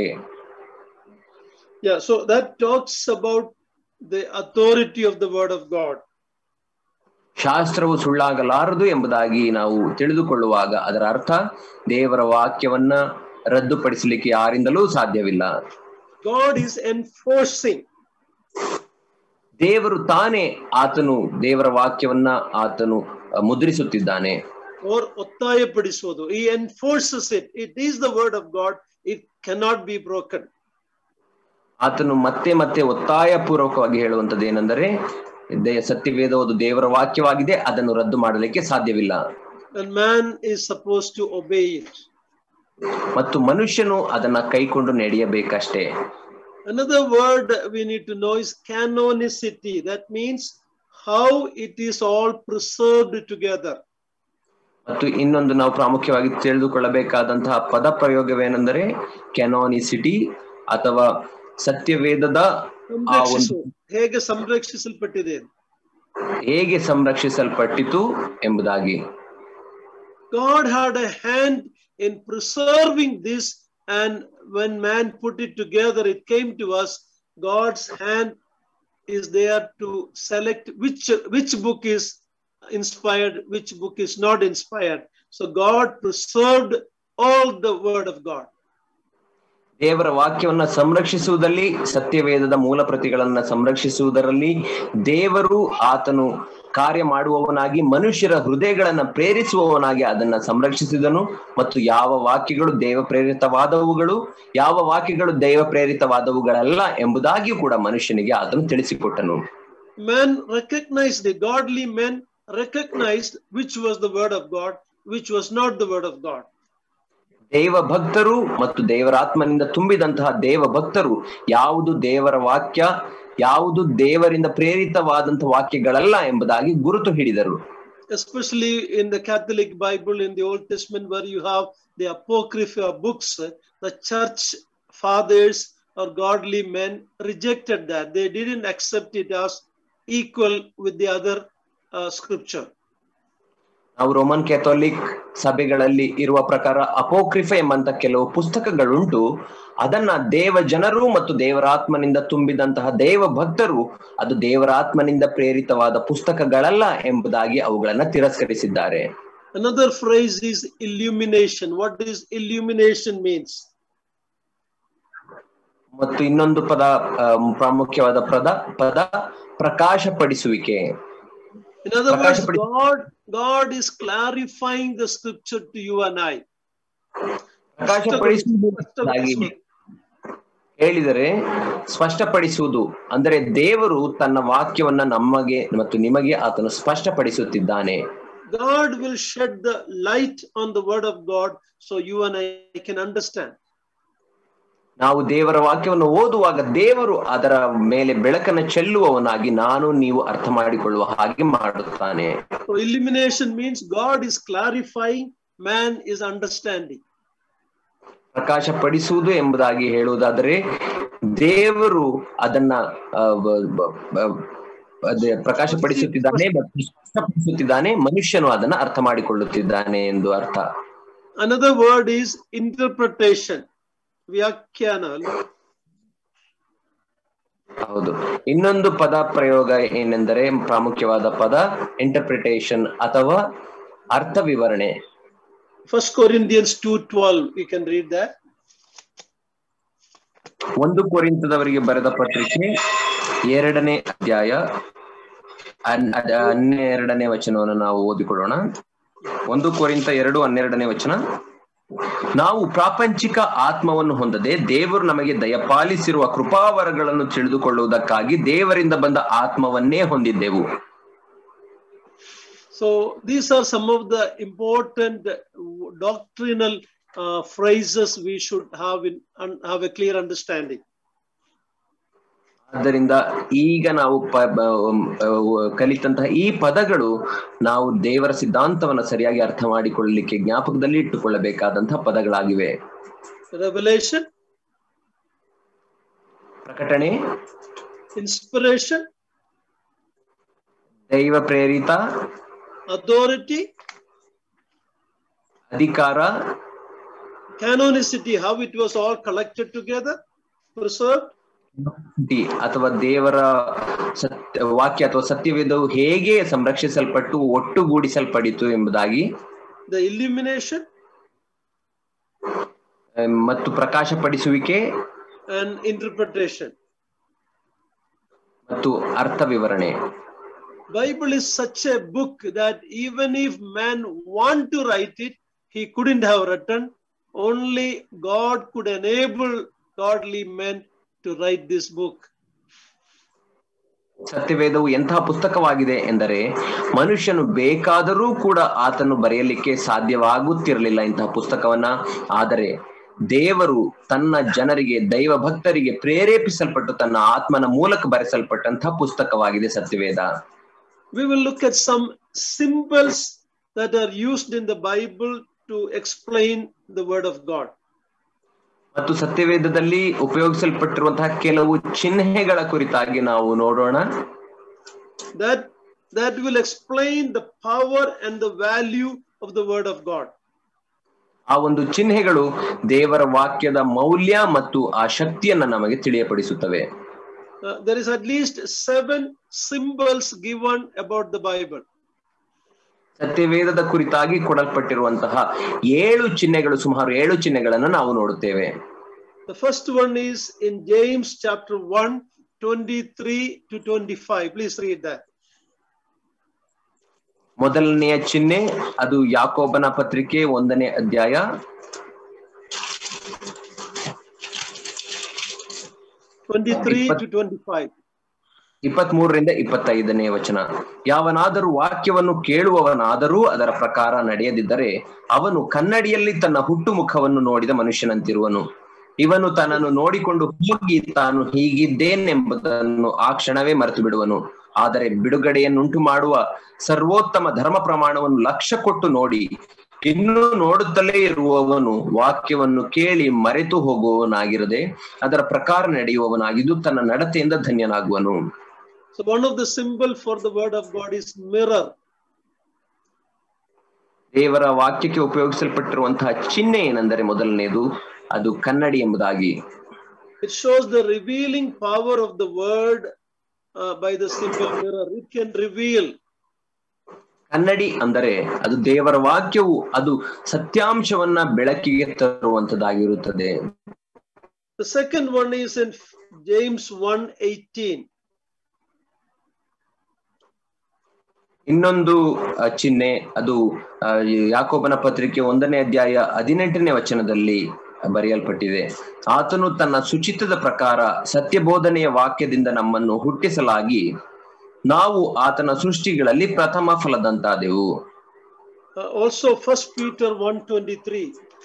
Yeah, so that talks about the authority of the word of God. ಶಾಸ್ತ್ರವು ಸುಳ್ಳಾಗಲಾರದು ಎಂಬುದಾಗಿ ನಾವು ತಿಳಿದುಕೊಳ್ಳುವಾಗ ಅದರ ಅರ್ಥ ದೇವರ ವಾಕ್ಯವನ್ನ ರದ್ದುಪಡಿಸಲಿಕ್ಕೆ ಯಾರಿಂದಲೂ ಸಾಧ್ಯವಿಲ್ಲ God is enforcing. ದೇವರು ತಾನೇ ಆತನು ದೇವರ ವಾಕ್ಯವನ್ನ ಆತನು ಅಹ್, ಮುದ್ರಿಸುತ್ತಿದ್ದಾನೆ or ಒತ್ತಾಯಪಡಿಸೋದು. He enforces it. It is the word of God. It cannot be broken. ಆತನು ಮತ್ತೆ ಮತ್ತೆ ಒತ್ತಾಯ ಪೂರ್ವಕವಾಗಿ ಹೇಳುವಂತದ್ದು ಏನೆಂದರೆ ದೇ- ಸತ್ಯವೇದ ಒಂದು ದೇವರ ವಾಕ್ಯವಾಗಿದೆ ಅದನ್ನು ರದ್ದು ಮಾಡಲಿಕ್ಕೆ ಸಾಧ್ಯವಿಲ್ಲ And man is supposed to obey it. ಮತ್ತು ಮನುಷ್ಯನು ಅದನ್ನ ಕೈಕೊಂಡು ನಡೆಯಬೇಕಷ್ಟೇ Another word we need to know is canonicity. That means how it is all preserved together. ಮತ್ತು ಇನ್ನೊಂದು ನಾವು ಪ್ರಾಮುಖ್ಯವಾಗಿ ತಿಳಿದುಕೊಳ್ಳಬೇಕಾದಂತಹ ಪದ ಪ್ರಯೋಗವೇನೆಂದರೆ ಕೆನಾನಿಸಿಟಿ ಅಥವಾ ಸತ್ಯವೇದದ ಆ ಒಂದು ಸಂರಕ್ಷಿಸು ಹೇಗೆ ಸಂರಕ್ಷಿಸಲ್ಪಟ್ಟಿದೆ ಹೇಗೆ ಸಂರಕ್ಷಿಸಲ್ಪಟ್ಟಿತು ಎಂಬುದಾಗಿ God had a hand in preserving this, and when man put it together, it came to us. God's hand is there to select which which book is inspired, which book is not inspired. So God preserved all the word of God. ದೇವರ ವಾಕ್ಯವನ್ನ ಸಂರಕ್ಷಿಸುವುದಲ್ಲಿ ಸತ್ಯವೇದದ ಮೂಲ ಪ್ರತಿಗಳನ್ನ ಸಂರಕ್ಷಿಸುವುದರಲ್ಲಿ ದೇವರು ಆತನು ಕಾರ್ಯ ಮಾಡುವವನಾಗಿ ಮನುಷ್ಯರ ಹೃದಯಗಳನ್ನ ಪ್ರೇರಿಸುವವನಾಗಿ ಅದನ್ನ ಸಂರಕ್ಷಿಸಿದನು ಮತ್ತು ಯಾವ ವಾಕ್ಯಗಳು ದೇವ ಪ್ರೇರಿತವಾದವುಗಳು ಯಾವ ವಾಕ್ಯಗಳು ದೈವ ಪ್ರೇರಿತವಾದವುಗಳಲ್ಲ ಎಂಬುದಾಗಿಯೂ ಕೂಡ ಮನುಷ್ಯನಿಗೆ ಆತನು ತಿಳಿಸಿಕೊಟ್ಟನು Men recognized the godly men recognized which was the word of God, which was not the word of God. ದೇವ ಭಕ್ತರು ಮತ್ತು ದೇವರಾತ್ಮನಿಂದ ತುಂಬಿದಂತಹ ದೇವ ಭಕ್ತರು ಯಾವುದು ದೇವರ ವಾಕ್ಯ ಯಾವುದು ದೇವರಿಂದ ಪ್ರೇರಿತವಾದಂತಹ ವಾಕ್ಯಗಳಲ್ಲ ಎಂಬುದಾಗಿ ಗುರುತು ಹಿಡಿದರು especially in the Catholic Bible in the Old Testament, where you have the Apocrypha books, the church fathers or godly men rejected that. They didn't accept it as equal with the other uh, scripture. ನಾವು Roman Catholic ಸಭೆಗಳಲ್ಲಿ ಇರುವ ಪ್ರಕಾರ ಅಪೋಕ್ರಿಫ ಎಂಬಂತ ಕೆಲವು ಪುಸ್ತಕಗಳುಂಟು ಅದನ್ನ ದೇವ ಜನರು ಮತ್ತು ದೇವರಾತ್ಮನಿಂದ ತುಂಬಿದಂತಹ ದೇವ ಭಕ್ತರು ಅದು ದೇವರಾತ್ಮನಿಂದ ಪ್ರೇರಿತವಾದ ಪುಸ್ತಕಗಳಲ್ಲ ಎಂಬುದಾಗಿ ಅವುಗಳನ್ನ ತಿರಸ್ಕರಿಸಿದ್ದಾರೆ Another phrase is illumination. What does illumination means? ಮತ್ತು ಇನ್ನೊಂದು ಪದ ಆ, ಪ್ರಾಮುಖ್ಯವಾದ ಪದ ಪದ ಪ್ರಕಾಶಪಡಿಸುವಿಕೆ In other words, Prakashapadi- God, God is clarifying the scripture to you and I. ಪ್ರಕಾಶಪಡಿಸುವುದಾಗಿ ಹೇಳಿದರೆ ಸ್ಪಷ್ಟಪಡಿಸುವುದು ಅಂದರೆ ದೇವರು ತನ್ನ ವಾಕ್ಯವನ್ನ ನಮಗೆ ಮತ್ತು ನಿಮಗೆ ಆತನು ಸ್ಪಷ್ಟಪಡಿಸುತ್ತಿದ್ದಾನೆ God will shed the light on the word of God so you and I can understand. ನಾವು ದೇವರ ವಾಕ್ಯವನ್ನು ಓದುವಾಗ ದೇವರು ಅದರ ಮೇಲೆ ಬೆಳಕನ್ನು ಚೆಲ್ಲುವವನಾಗಿ ನಾನು ನೀವು ಅರ್ಥ ಮಾಡಿಕೊಳ್ಳುವ ಹಾಗೆ ಮಾಡುತ್ತಾನೆ So illumination means God is clarifying, man is understanding. ಪ್ರಕಾಶಪಡಿಸುವುದು ಎಂಬುದಾಗಿ ಹೇಳುವುದಾದರೆ ದೇವರು ಅದನ್ನ ಆ, ಬ- ಬ- ಬ- ಅದೇ ಪ್ರಕಾಶಪಡಿಸುತ್ತಿದ್ದಾನೆ ಮತ್ತು ಸ್ಪಷ್ಟಪಡಿಸುತ್ತಿದ್ದಾನೆ ಮನುಷ್ಯನು ಅದನ್ನ ಅರ್ಥ ಮಾಡಿಕೊಳ್ಳುತ್ತಿದ್ದಾನೆ ಎಂದು ಅರ್ಥ Another word is interpretation. Vyakhyana. ಹೌದು ಇನ್ನೊಂದು ಪದ ಪ್ರಯೋಗ ಏನೆಂದರೆ ಪ್ರಾಮುಖ್ಯವಾದ ಪದ ಇಂಟರ್ಪ್ರಿಟೇಷನ್ ಅಥವಾ ಅರ್ಥ ವಿವರಣೆ First Corinthians 2:12. We can read that. ಒಂದು ಕೊರಿಂತದವರಿಗೆ ಬರೆದ ಪತ್ರಿಕೆ ಎರಡನೇ ಅಧ್ಯಾಯ ಹನ್- ಅದ್- ಹನ್ನೆರಡನೇ ವಚನವನ್ನು ನಾವು ಓದಿಕೊಳ್ಳೋಣ ಒಂದು ಕೊರಿಂತ ಎರಡು ಹನ್ನೆರಡನೇ ವಚನ ನಾವು ಪ್ರಾಪಂಚಿಕ ಆತ್ಮವನ್ನು ಹೊಂದದೆ ದೇವರು ನಮಗೆ ದಯಪಾಲಿಸಿರುವ ಕೃಪಾವರಗಳನ್ನು ತಿಳಿದುಕೊಳ್ಳುವುದಕ್ಕಾಗಿ ದೇವರಿಂದ ಬಂದ ಆತ್ಮವನ್ನೇ ಹೊಂದಿದ್ದೆವು So these are some of the important doctrinal uh, phrases we should have in and have a clear understanding. ಆದ್ದರಿಂದ ಈಗ ನಾವು ಪ ಬ- ಉಮ್, ಅಹ್, ಕಲಿತಂತಹ ಈ ಪದಗಳು ನಾವು ದೇವರ ಸಿದ್ಧಾಂತವನ್ನ ಸರಿಯಾಗಿ ಅರ್ಥ ಮಾಡಿಕೊಳ್ಳಲಿಕ್ಕೆ ಜ್ಞಾಪಕದಲ್ಲಿ ಇಟ್ಟುಕೊಳ್ಳಬೇಕಾದಂತಹ ಪದಗಳಾಗಿವೆ Revelation, ಪ್ರಕಟಣೆ inspiration, ದೈವ ಪ್ರೇರಿತ authority, ಅಧಿಕಾರ canonicity, how it was all collected together, preserved, ಟಿ ಅಥವಾ ದೇವರ ಸತ್ಯ ವಾಕ್ಯ ಅಥವಾ ಸತ್ಯವೇದವು ಹೇಗೆ ಸಂರಕ್ಷಿಸಲ್ಪಟ್ಟು ಒಟ್ಟುಗೂಡಿಸಲ್ಪಡಿತು ಎಂಬುದಾಗಿ the illumination, ಅಹ್, ಮತ್ತು ಪ್ರಕಾಶಪಡಿಸುವಿಕೆ and interpretation. ಮತ್ತು ಅರ್ಥ ವಿವರಣೆ Bible is such a book that even if man want to write it, he couldn't have written. Only God could enable godly men to write this book. ಸತ್ಯವೇದವು ಎಂತಹ ಪುಸ್ತಕವಾಗಿದೆ ಎಂದರೆ ಮನುಷ್ಯನು ಬೇಕಾದರೂ ಕೂಡ ಆತನು ಬರೆಯಲಿಕ್ಕೆ ಸಾಧ್ಯವಾಗುತ್ತಿರಲಿಲ್ಲ ಇಂತಹ ಪುಸ್ತಕವನ್ನ ಆದರೆ ದೇವರು ತನ್ನ ಜನರಿಗೆ ದೈವ ಭಕ್ತರಿಗೆ ಪ್ರೇರೇಪಿಸಲ್ಪಟ್ಟು ತನ್ನ ಆತ್ಮನ ಮೂಲಕ ಬರೆಸಲ್ಪಟ್ಟಂತಹ ಪುಸ್ತಕವಾಗಿದೆ ಸತ್ಯವೇದ We will look at some symbols that are used in the Bible to explain the word of God. ಮತ್ತು ಸತ್ಯವೇದದಲ್ಲಿ ಉಪಯೋಗಿಸಲ್ಪಟ್ಟಿರುವಂತಹ ಕೆಲವು ಚಿಹ್ನೆಗಳ ಕುರಿತಾಗಿ ನಾವು ನೋಡೋಣ That that will explain the power and the value of the word of God. ಆ ಒಂದು ಚಿಹ್ನೆಗಳು ದೇವರ ವಾಕ್ಯದ ಮೌಲ್ಯ ಮತ್ತು ಆ ಶಕ್ತಿಯನ್ನ ನಮಗೆ ತಿಳಿಯಪಡಿಸುತ್ತವೆ Uh, there is at least seven symbols given about the Bible. ಸತ್ಯವೇದದ ಕುರಿತಾಗಿ ಕೊಡಲ್ಪಟ್ಟಿರುವಂತಹ ಏಳು ಚಿಹ್ನೆಗಳು ಸುಮಾರು ಏಳು ಚಿಹ್ನೆಗಳನ್ನು ನಾವು ನೋಡುತ್ತೇವೆ The first one is in James chapter 1, 23 to 25. Please read that. ಮೊದಲನೆಯ ಚಿಹ್ನೆ ಅದು ಯಾಕೋಬನ ಪತ್ರಿಕೆ ಒಂದನೇ ಅಧ್ಯಾಯ 23 to 25. ಇಪ್ಪತ್ತ್ ಮೂರರಿಂದ ಇಪ್ಪತ್ತೈದನೇ ವಚನ ಯಾವನಾದರೂ ವಾಕ್ಯವನ್ನು ಕೇಳುವವನಾದರೂ ಅದರ ಪ್ರಕಾರ ನಡೆಯದಿದ್ದರೆ ಅವನು ಕನ್ನಡಿಯಲ್ಲಿ ತನ್ನ ಹುಟ್ಟು ಮುಖವನ್ನು ನೋಡಿದ ಮನುಷ್ಯನಂತಿರುವನು ಇವನು ತನ್ನನ್ನು ನೋಡಿಕೊಂಡು ಹೋಗಿ ತಾನು ಹೀಗಿದ್ದೇನೆಂಬುದನ್ನು ಆ ಕ್ಷಣವೇ ಮರೆತು ಬಿಡುವನು ಆದರೆ ಬಿಡುಗಡೆಯನ್ನುಂಟು ಮಾಡುವ ಸರ್ವೋತ್ತಮ ಧರ್ಮ ಪ್ರಮಾಣವನ್ನು ಲಕ್ಷ್ಯ ಕೊಟ್ಟು ನೋಡಿ ಇನ್ನು ನೋಡುತ್ತಲೇ ಇರುವವನು ವಾಕ್ಯವನ್ನು ಕೇಳಿ ಮರೆತು ಹೋಗುವವನಾಗಿರದೆ ಅದರ ಪ್ರಕಾರ ನಡೆಯುವವನಾಗಿದ್ದು ತನ್ನ ನಡತೆಯಿಂದ ಧನ್ಯನಾಗುವನು So one of the symbol for the word of God is mirror. ದೇವರ ವಾಕ್ಯಕ್ಕೆ ಉಪಯೋಗಿಸಲ್ಪಟ್ಟಿರುವಂತಹ ಚಿಹ್ನೆ ಏನೆಂದರೆ ಮೊದಲನೇದು ಅದು ಕನ್ನಡಿ ಎಂಬುದಾಗಿ It shows the revealing power of the word uh, by the symbol mirror. It can reveal. ಕನ್ನಡಿ ಅಂದರೆ ಅದು ದೇವರ ವಾಕ್ಯವು ಅದು ಸತ್ಯಾಂಶವನ್ನ ಬೆಳಕಿಗೆ ತರುವಂತದ್ದಾಗಿರುತ್ತದೆ The second one is in James 1:18. ಇನ್ನೊಂದು ಆ, ಚಿಹ್ನೆ ಅದು ಆ, ಯಾಕೋಬನ ಪತ್ರಿಕೆ ಒಂದನೇ ಅಧ್ಯಾಯ ಹದಿನೆಂಟನೇ ವಚನದಲ್ಲಿ ಬರೆಯಲ್ಪಟ್ಟಿದೆ ಆತನು ತನ್ನ ಸುಚಿತದ ಪ್ರಕಾರ ಸತ್ಯಬೋಧನೆಯ ವಾಕ್ಯದಿಂದ ನಮ್ಮನ್ನು ಹುಟ್ಟಿಸಲಾಗಿ ನಾವು ಆತನ ಸೃಷ್ಟಿಗಳಲ್ಲಿ ಪ್ರಥಮ ಫಲದಂತಾದೆವು Uh, also, First Peter 1.23.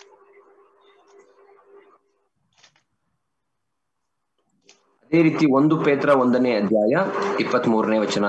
ಅದೇ ರೀತಿ ಒಂದು ಪೇತ್ರ ಒಂದನೇ ಅಧ್ಯಾಯ ಇಪ್ಪತ್ತ್ ಮೂರನೇ ವಚನ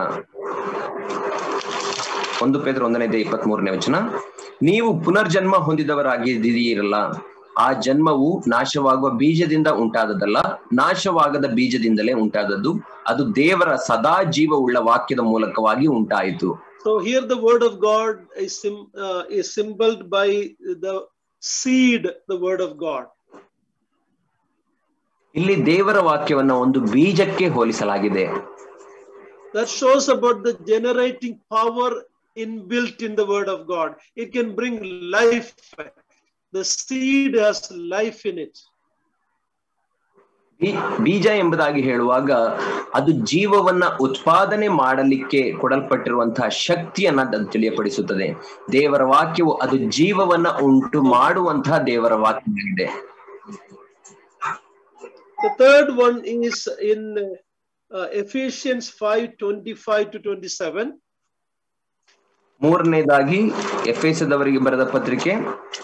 ಒಂದು ಪೇತ್ರ ಒಂದನೇ ಅಧ್ಯಾಯ ಇಪ್ಪತ್ತ್ ಮೂರನೇ ವಚನ ನೀವು ಪುನರ್ಜನ್ಮ ಹೊಂದಿದವರಾಗಿದ್ದೀರಲ್ಲ ಆ ಜನ್ಮವು ನಾಶವಾಗುವ ಬೀಜದಿಂದ ಉಂಟಾದದಲ್ಲ ನಾಶವಾಗದ ಬೀಜದಿಂದಲೇ ಉಂಟಾದದ್ದು ಅದು ದೇವರ ಸದಾ ಜೀವವುಳ್ಳ ವಾಕ್ಯದ ಮೂಲಕವಾಗಿ ಉಂಟಾಯಿತು So here the word of God is, sim- uh, is symboled by the seed, the word of God. ಇಲ್ಲಿ ದೇವರ ವಾಕ್ಯವನ್ನ ಒಂದು ಬೀಜಕ್ಕೆ ಹೋಲಿಸಲಾಗಿದೆ That shows about the generating power inbuilt in the word of God. It can bring life. The seed has life in it. ಬೀ- ಬೀಜ ಎಂಬುದಾಗಿ ಹೇಳುವಾಗ ಅದು ಜೀವವನ್ನ ಉತ್ಪಾದನೆ ಮಾಡಲಿಕ್ಕೆ ಕೊಡಲ್ಪಟ್ಟಿರುವಂತಹ ಶಕ್ತಿಯನ್ನ ಅದು ತಿಳಿಯಪಡಿಸುತ್ತದೆ ದೇವರ ವಾಕ್ಯವು ಅದು ಜೀವವನ್ನ ಉಂಟು ಮಾಡುವಂತಹ ದೇವರ ವಾಕ್ಯವಾಗಿದೆ The third one is in uh, Ephesians 5 25 to 27. ಮೂರನೇದಾಗಿ ಎಫ್ಎಸದವರಿಗೆ ಬರೆದ ಪತ್ರಿಕೆ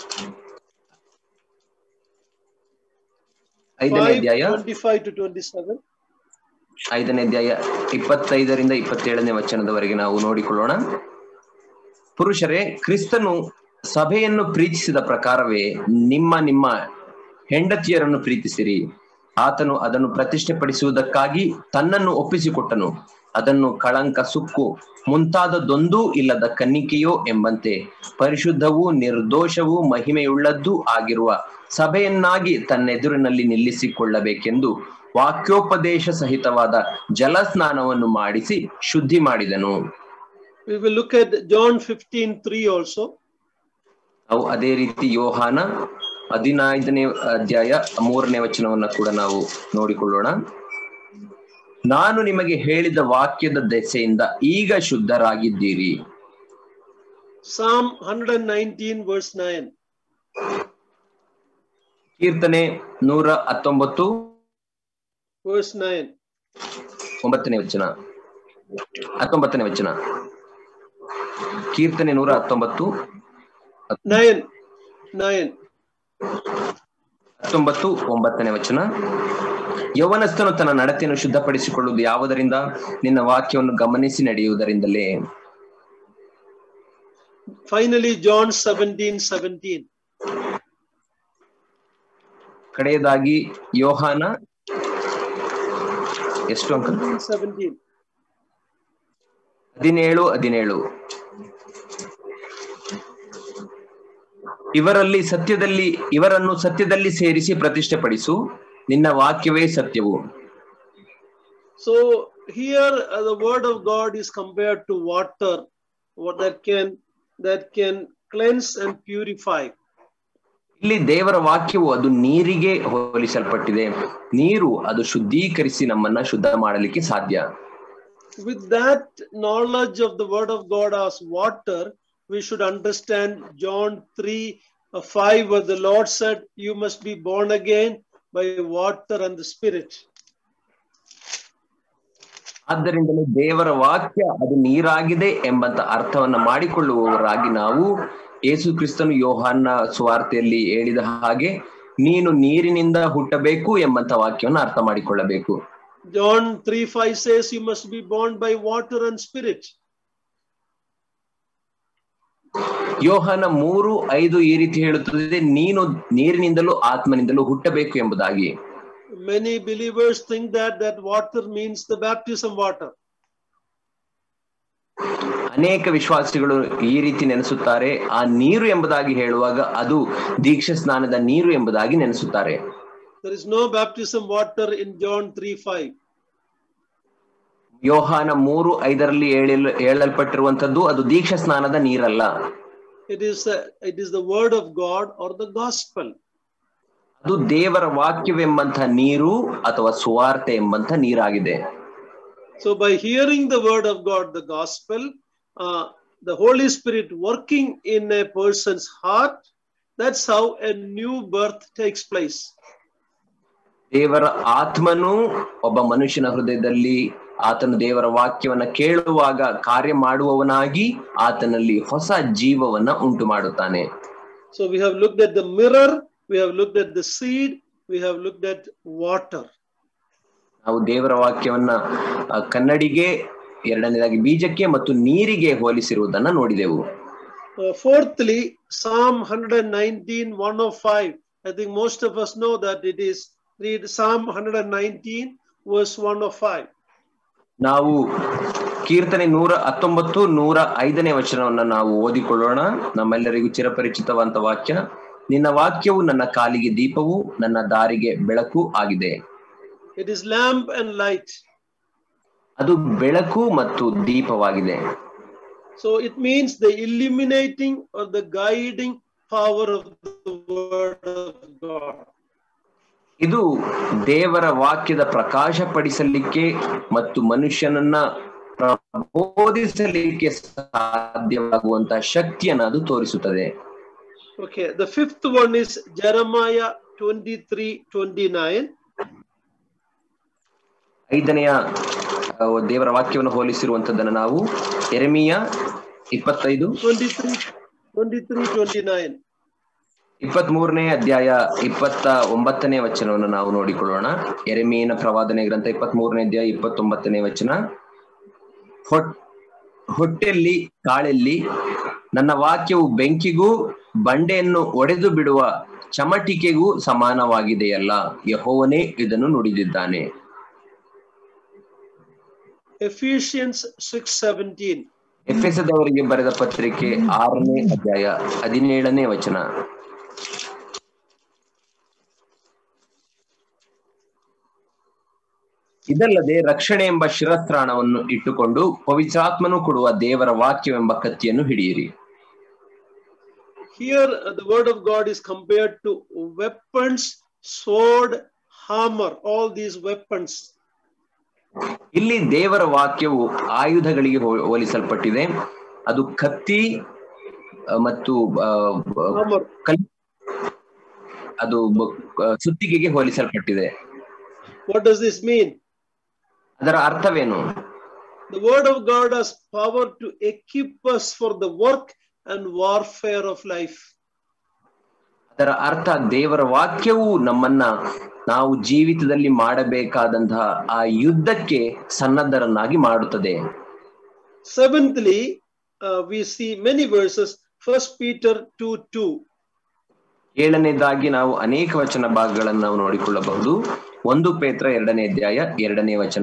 ಐದನೇ 5 ಅಧ್ಯಾಯ 25 to 27. ಐದನೇ ಅಧ್ಯಾಯ ಇಪ್ಪತ್ತೈದರಿಂದ ಇಪ್ಪತ್ತೇಳನೇ ವಚನದವರೆಗೆ ನಾವು ನೋಡಿಕೊಳ್ಳೋಣ ಪುರುಷರೇ ಕ್ರಿಸ್ತನು ಸಭೆಯನ್ನು ಪ್ರೀತಿಸಿದ ಪ್ರಕಾರವೇ ನಿಮ್ಮ ನಿಮ್ಮ ಹೆಂಡತಿಯರನ್ನು ಪ್ರೀತಿಸಿರಿ ಆತನು ಅದನ್ನು ಪ್ರತಿಷ್ಠೆಪಡಿಸುವುದಕ್ಕಾಗಿ ತನ್ನನ್ನು ಒಪ್ಪಿಸಿಕೊಟ್ಟನು ಅದನ್ನು ಕಳಂಕ ಸುಕ್ಕು ಮುಂತಾದದೊಂದೂ ಇಲ್ಲದ ಕನ್ನಿಕೆಯೋ ಎಂಬಂತೆ ಪರಿಶುದ್ಧವೂ ನಿರ್ದೋಷವೂ ಮಹಿಮೆಯುಳ್ಳದ್ದೂ ಆಗಿರುವ ಸಭೆಯನ್ನಾಗಿ ತನ್ನೆದುರಿನಲ್ಲಿ ನಿಲ್ಲಿಸಿಕೊಳ್ಳಬೇಕೆಂದು ವಾಕ್ಯೋಪದೇಶ ಸಹಿತವಾದ ಜಲಸ್ನಾನವನ್ನು ಮಾಡಿಸಿ ಶುದ್ಧಿ ಮಾಡಿದನು We will look at John 15 3 also. ನಾವು ಅದೇ ರೀತಿ ಯೋಹಾನ ಹದಿನೈದನೇ ಅಧ್ಯಾಯ ಮೂರನೇ ವಚನವನ್ನ ಕೂಡ ನಾವು ನೋಡಿಕೊಳ್ಳೋಣ ನಾನು ನಿಮಗೆ ಹೇಳಿದ ವಾಕ್ಯದ ದೆಸೆಯಿಂದ ಈಗ ಶುದ್ಧರಾಗಿದ್ದೀರಿ Psalm 119, verse 9. ಕೀರ್ತನೆ ನೂರ ಹತ್ತೊಂಬತ್ತು Verse 9. ಒಂಬತ್ತನೇ ವಚನ ಹತ್ತೊಂಬತ್ತನೇ ವಚನ ಕೀರ್ತನೆ ನೂರ ಹತ್ತೊಂಬತ್ತು 9. 9. ಹತ್ತೊಂಬತ್ತು ಒಂಬತ್ತನೇ ವಚನ ಯೌವನಸ್ಥನು ತನ್ನ ನಡತೆಯನ್ನು ಶುದ್ಧಪಡಿಸಿಕೊಳ್ಳುವುದು ಯಾವುದರಿಂದ ನಿನ್ನ ವಾಕ್ಯವನ್ನು ಗಮನಿಸಿ ನಡೆಯುವುದರಿಂದಲೇ Finally, John 17, 17. ಕಡೆಯದಾಗಿ ಯೋಹಾನ ಎಷ್ಟು ಅಂಕ 17. ಹದಿನೇಳು ಹದಿನೇಳು ಇವರಲ್ಲಿ ಸತ್ಯದಲ್ಲಿ ಇವರನ್ನು ಸತ್ಯದಲ್ಲಿ ಸೇರಿಸಿ ಪ್ರತಿಷ್ಠೆಪಡಿಸು ನಿನ್ನ ವಾಕ್ಯವೇ ಸತ್ಯವು So here uh, the word of God is compared to water, what that can that can cleanse and purify. ಇಲ್ಲಿ ದೇವರ ವಾಕ್ಯವು ಅದು ನೀರಿಗೆ ಹೋಲಿಸಲ್ಪಟ್ಟಿದೆ ನೀರು ಅದು ಶುದ್ಧೀಕರಿಸಿ ನಮ್ಮನ್ನ ಶುದ್ಧ ಮಾಡಲಿಕ್ಕೆ ಸಾಧ್ಯ With that knowledge of the word of God as water, we should understand John 3 uh, 5, where the Lord said, You must be born again by water and the Spirit. ಆದ್ದರಿಂದಲೇ ದೇವರ ವಾಕ್ಯ ಅದು ನೀರಾಗಿದೆ ಎಂಬಂತ ಅರ್ಥವನ್ನ ಮಾಡಿಕೊಳ್ಳುವವರಾಗಿ ನಾವು ಯೇಸು ಕ್ರಿಸ್ತನು ಯೋಹಾನ್ನ ಸುವಾರ್ತೆಯಲ್ಲಿ ಹೇಳಿದ ಹಾಗೆ ನೀನು ನೀರಿನಿಂದ ಹುಟ್ಟಬೇಕು ಎಂಬಂತ ವಾಕ್ಯವನ್ನು ಅರ್ಥ ಮಾಡಿಕೊಳ್ಳಬೇಕು John 3 5 says, You must be born by water and spirit. ಯೋಹಾನ ಮೂರು ಐದು ಈ ರೀತಿ ಹೇಳುತ್ತದೆ ನೀನು ನೀರಿನಿಂದಲೂ ಆತ್ಮನಿಂದಲೂ ಹುಟ್ಟಬೇಕು ಎಂಬುದಾಗಿ Many believers think that that water means the baptism water. ಅನೇಕ ವಿಶ್ವಾಸಿಗಳು ಈ ರೀತಿ ನೆನೆಸುತ್ತಾರೆ ಆ ನೀರು ಎಂಬುದಾಗಿ ಹೇಳುವಾಗ ಅದು ದೀಕ್ಷಾ ಸ್ನಾನದ ನೀರು ಎಂಬುದಾಗಿ ನೆನೆಸುತ್ತಾರೆ There is no baptism water in John 3 5. ಯೋಹಾನ ಮೂರು ಐದರಲ್ಲಿ ಹೇಳಲ್ ಹೇಳಲ್ಪಟ್ಟಿರುವಂತದ್ದು ಅದು ದೀಕ್ಷಾ ಸ್ನಾನದ ನೀರಲ್ಲ It is, uh, it is the word of God or the gospel. ಅದು ದೇವರ ವಾಕ್ಯವೆಂಬಂತ ನೀರು ಅಥವಾ ಸುವಾರ್ತೆ ಎಂಬಂತ ನೀರಾಗಿದೆ So, by hearing the word of God, the gospel, uh, the Holy Spirit working in a person's heart, That's how a new birth takes place. ದೇವರ ಆತ್ಮನು ಒಬ್ಬ ಮನುಷ್ಯನ ಹೃದಯದಲ್ಲಿ ಆತನು ದೇವರ ವಾಕ್ಯವನ್ನ ಕೇಳುವಾಗ ಕಾರ್ಯ ಮಾಡುವವನಾಗಿ ಆತನಲ್ಲಿ ಹೊಸ ಜೀವವನ್ನ ಉಂಟು ಮಾಡುತ್ತಾನೆ So we have looked at the mirror, we have looked at the seed, we have looked at water. ನಾವು ದೇವರ ವಾಕ್ಯವನ್ನ ಆ, ಕನ್ನಡಿಗೆ ಎರಡನೇದಾಗಿ ಬೀಜಕ್ಕೆ ಮತ್ತು ನೀರಿಗೆ ಹೋಲಿಸಿರುವುದನ್ನ ನೋಡಿದೆವು Uh, fourthly, Psalm 119, 105. I think most of us know that it is. Read Psalm 119, verse 105. ನಾವು ಕೀರ್ತನೆ ನೂರ ಹತ್ತೊಂಬತ್ತು ನೂರ ಐದನೇ ವಚನವನ್ನ ನಾವು ಓದಿಕೊಳ್ಳೋಣ ನಮ್ಮೆಲ್ಲರಿಗೂ ಚಿರಪರಿಚಿತವಂತ ವಾಕ್ಯ ನಿನ್ನ ವಾಕ್ಯವು ನನ್ನ ಕಾಲಿಗೆ ದೀಪವು ನನ್ನ ದಾರಿಗೆ ಬೆಳಕು ಆಗಿದೆ It is lamp and light. ಅದು ಬೆಳಕು ಮತ್ತು ದೀಪವಾಗಿದೆ So it means the illuminating or the guiding power of the word of God. ಇದು ದೇವರ ವಾಕ್ಯದ ಪ್ರಕಾಶಪಡಿಸಲಿಕ್ಕೆ ಮತ್ತು ಮನುಷ್ಯನನ್ನ ಪ್ರಬೋಧಿಸಲಿಕ್ಕೆ ಸಾಧ್ಯವಾಗುವಂತಹ ಶಕ್ತಿಯನ್ನು ಅದು ತೋರಿಸುತ್ತದೆ Okay, the fifth one is Jeremiah 23 29. ಐದನೆಯ ಆ, ದೇವರ ವಾಕ್ಯವನ್ನು ಹೋಲಿಸಿರುವಂತದ್ದನ್ನು ನಾವು ಎರೆಮಿಯ ಇಪ್ಪತ್ತೈದು 23 23 29. ಇಪ್ಪತ್ತ್ ಮೂರನೇ ಅಧ್ಯಾಯ ಇಪ್ಪತ್ತ ಒಂಬತ್ತನೇ ವಚನವನ್ನು ನಾವು ನೋಡಿಕೊಳ್ಳೋಣ ಎರೆಮೀನ ಪ್ರವಾದನೆ ಗ್ರಂಥ ಇಪ್ಪತ್ತ್ ಮೂರನೇ ಅಧ್ಯಾಯ ಇಪ್ಪತ್ತೊಂಬತ್ತನೇ ವಚನ ಹೊಟ್ ಹೊಟ್ಟೆಲ್ಲಿ ಕಾಳೆಲ್ಲಿ ನನ್ನ ವಾಕ್ಯವು ಬೆಂಕಿಗೂ ಬಂಡೆಯನ್ನು ಒಡೆದು ಬಿಡುವ ಚಮಟಿಕೆಗೂ ಸಮಾನವಾಗಿದೆಯಲ್ಲ ಯಹೋವನೇ ಇದನ್ನು ನುಡಿದಿದ್ದಾನೆ Ephesians 6:17. ಎಫೆಸದವರಿಗೆ ಬರೆದ ಪತ್ರಿಕೆ ಆರನೇ ಅಧ್ಯಾಯ ಹದಿನೇಳನೇ ವಚನ ಇದಲ್ಲದೆ ರಕ್ಷಣೆ ಎಂಬ ಶಿರಸ್ತ್ರಾಣವನ್ನು ಇಟ್ಟುಕೊಂಡು ಪವಿತ್ರಾತ್ಮನು ಕೊಡುವ ದೇವರ ವಾಕ್ಯವೆಂಬ ಕತ್ತಿಯನ್ನು ಹಿಡಿಯಿರಿ Here, uh, the word of God is compared to weapons, sword, hammer, all these weapons. ಇಲ್ಲಿ ದೇವರ ವಾಕ್ಯವು ಆಯುಧಗಳಿಗೆ ಹೋ- ಹೋಲಿಸಲ್ಪಟ್ಟಿದೆ ಅದು ಕತ್ತಿ ಆ, ಮತ್ತು ಆ, ಬ- Hammer. ಕಲ್ ಅದು ಬ- ಆ, ಸುತ್ತಿಗೆಗೆ ಹೋಲಿಸಲ್ಪಟ್ಟಿದೆ What does this mean? ಅದರ ಅರ್ಥವೇನು The word of God has power to equip us for the work and warfare of life. ಅದರ ಅರ್ಥ ದೇವರ ವಾಕ್ಯವು ನಮ್ಮನ್ನ ನಾವು ಜೀವಿತದಲ್ಲಿ ಮಾಡಬೇಕಾದಂತಹ ಆ ಯುದ್ಧಕ್ಕೆ ಸನ್ನದ್ಧರನ್ನಾಗಿ ಮಾಡುತ್ತದೆ Seventhly, uh, we see many verses. First Peter 2 2. ಏಳನೇದಾಗಿ ನಾವು ಅನೇಕ ವಚನ ಭಾಗಗಳನ್ನು ನಾವು ನೋಡಿಕೊಳ್ಳಬಹುದು ಒಂದು ಪೇತ್ರ ಎರಡನೇ ಅಧ್ಯಾಯ ಎರಡನೇ ವಚನ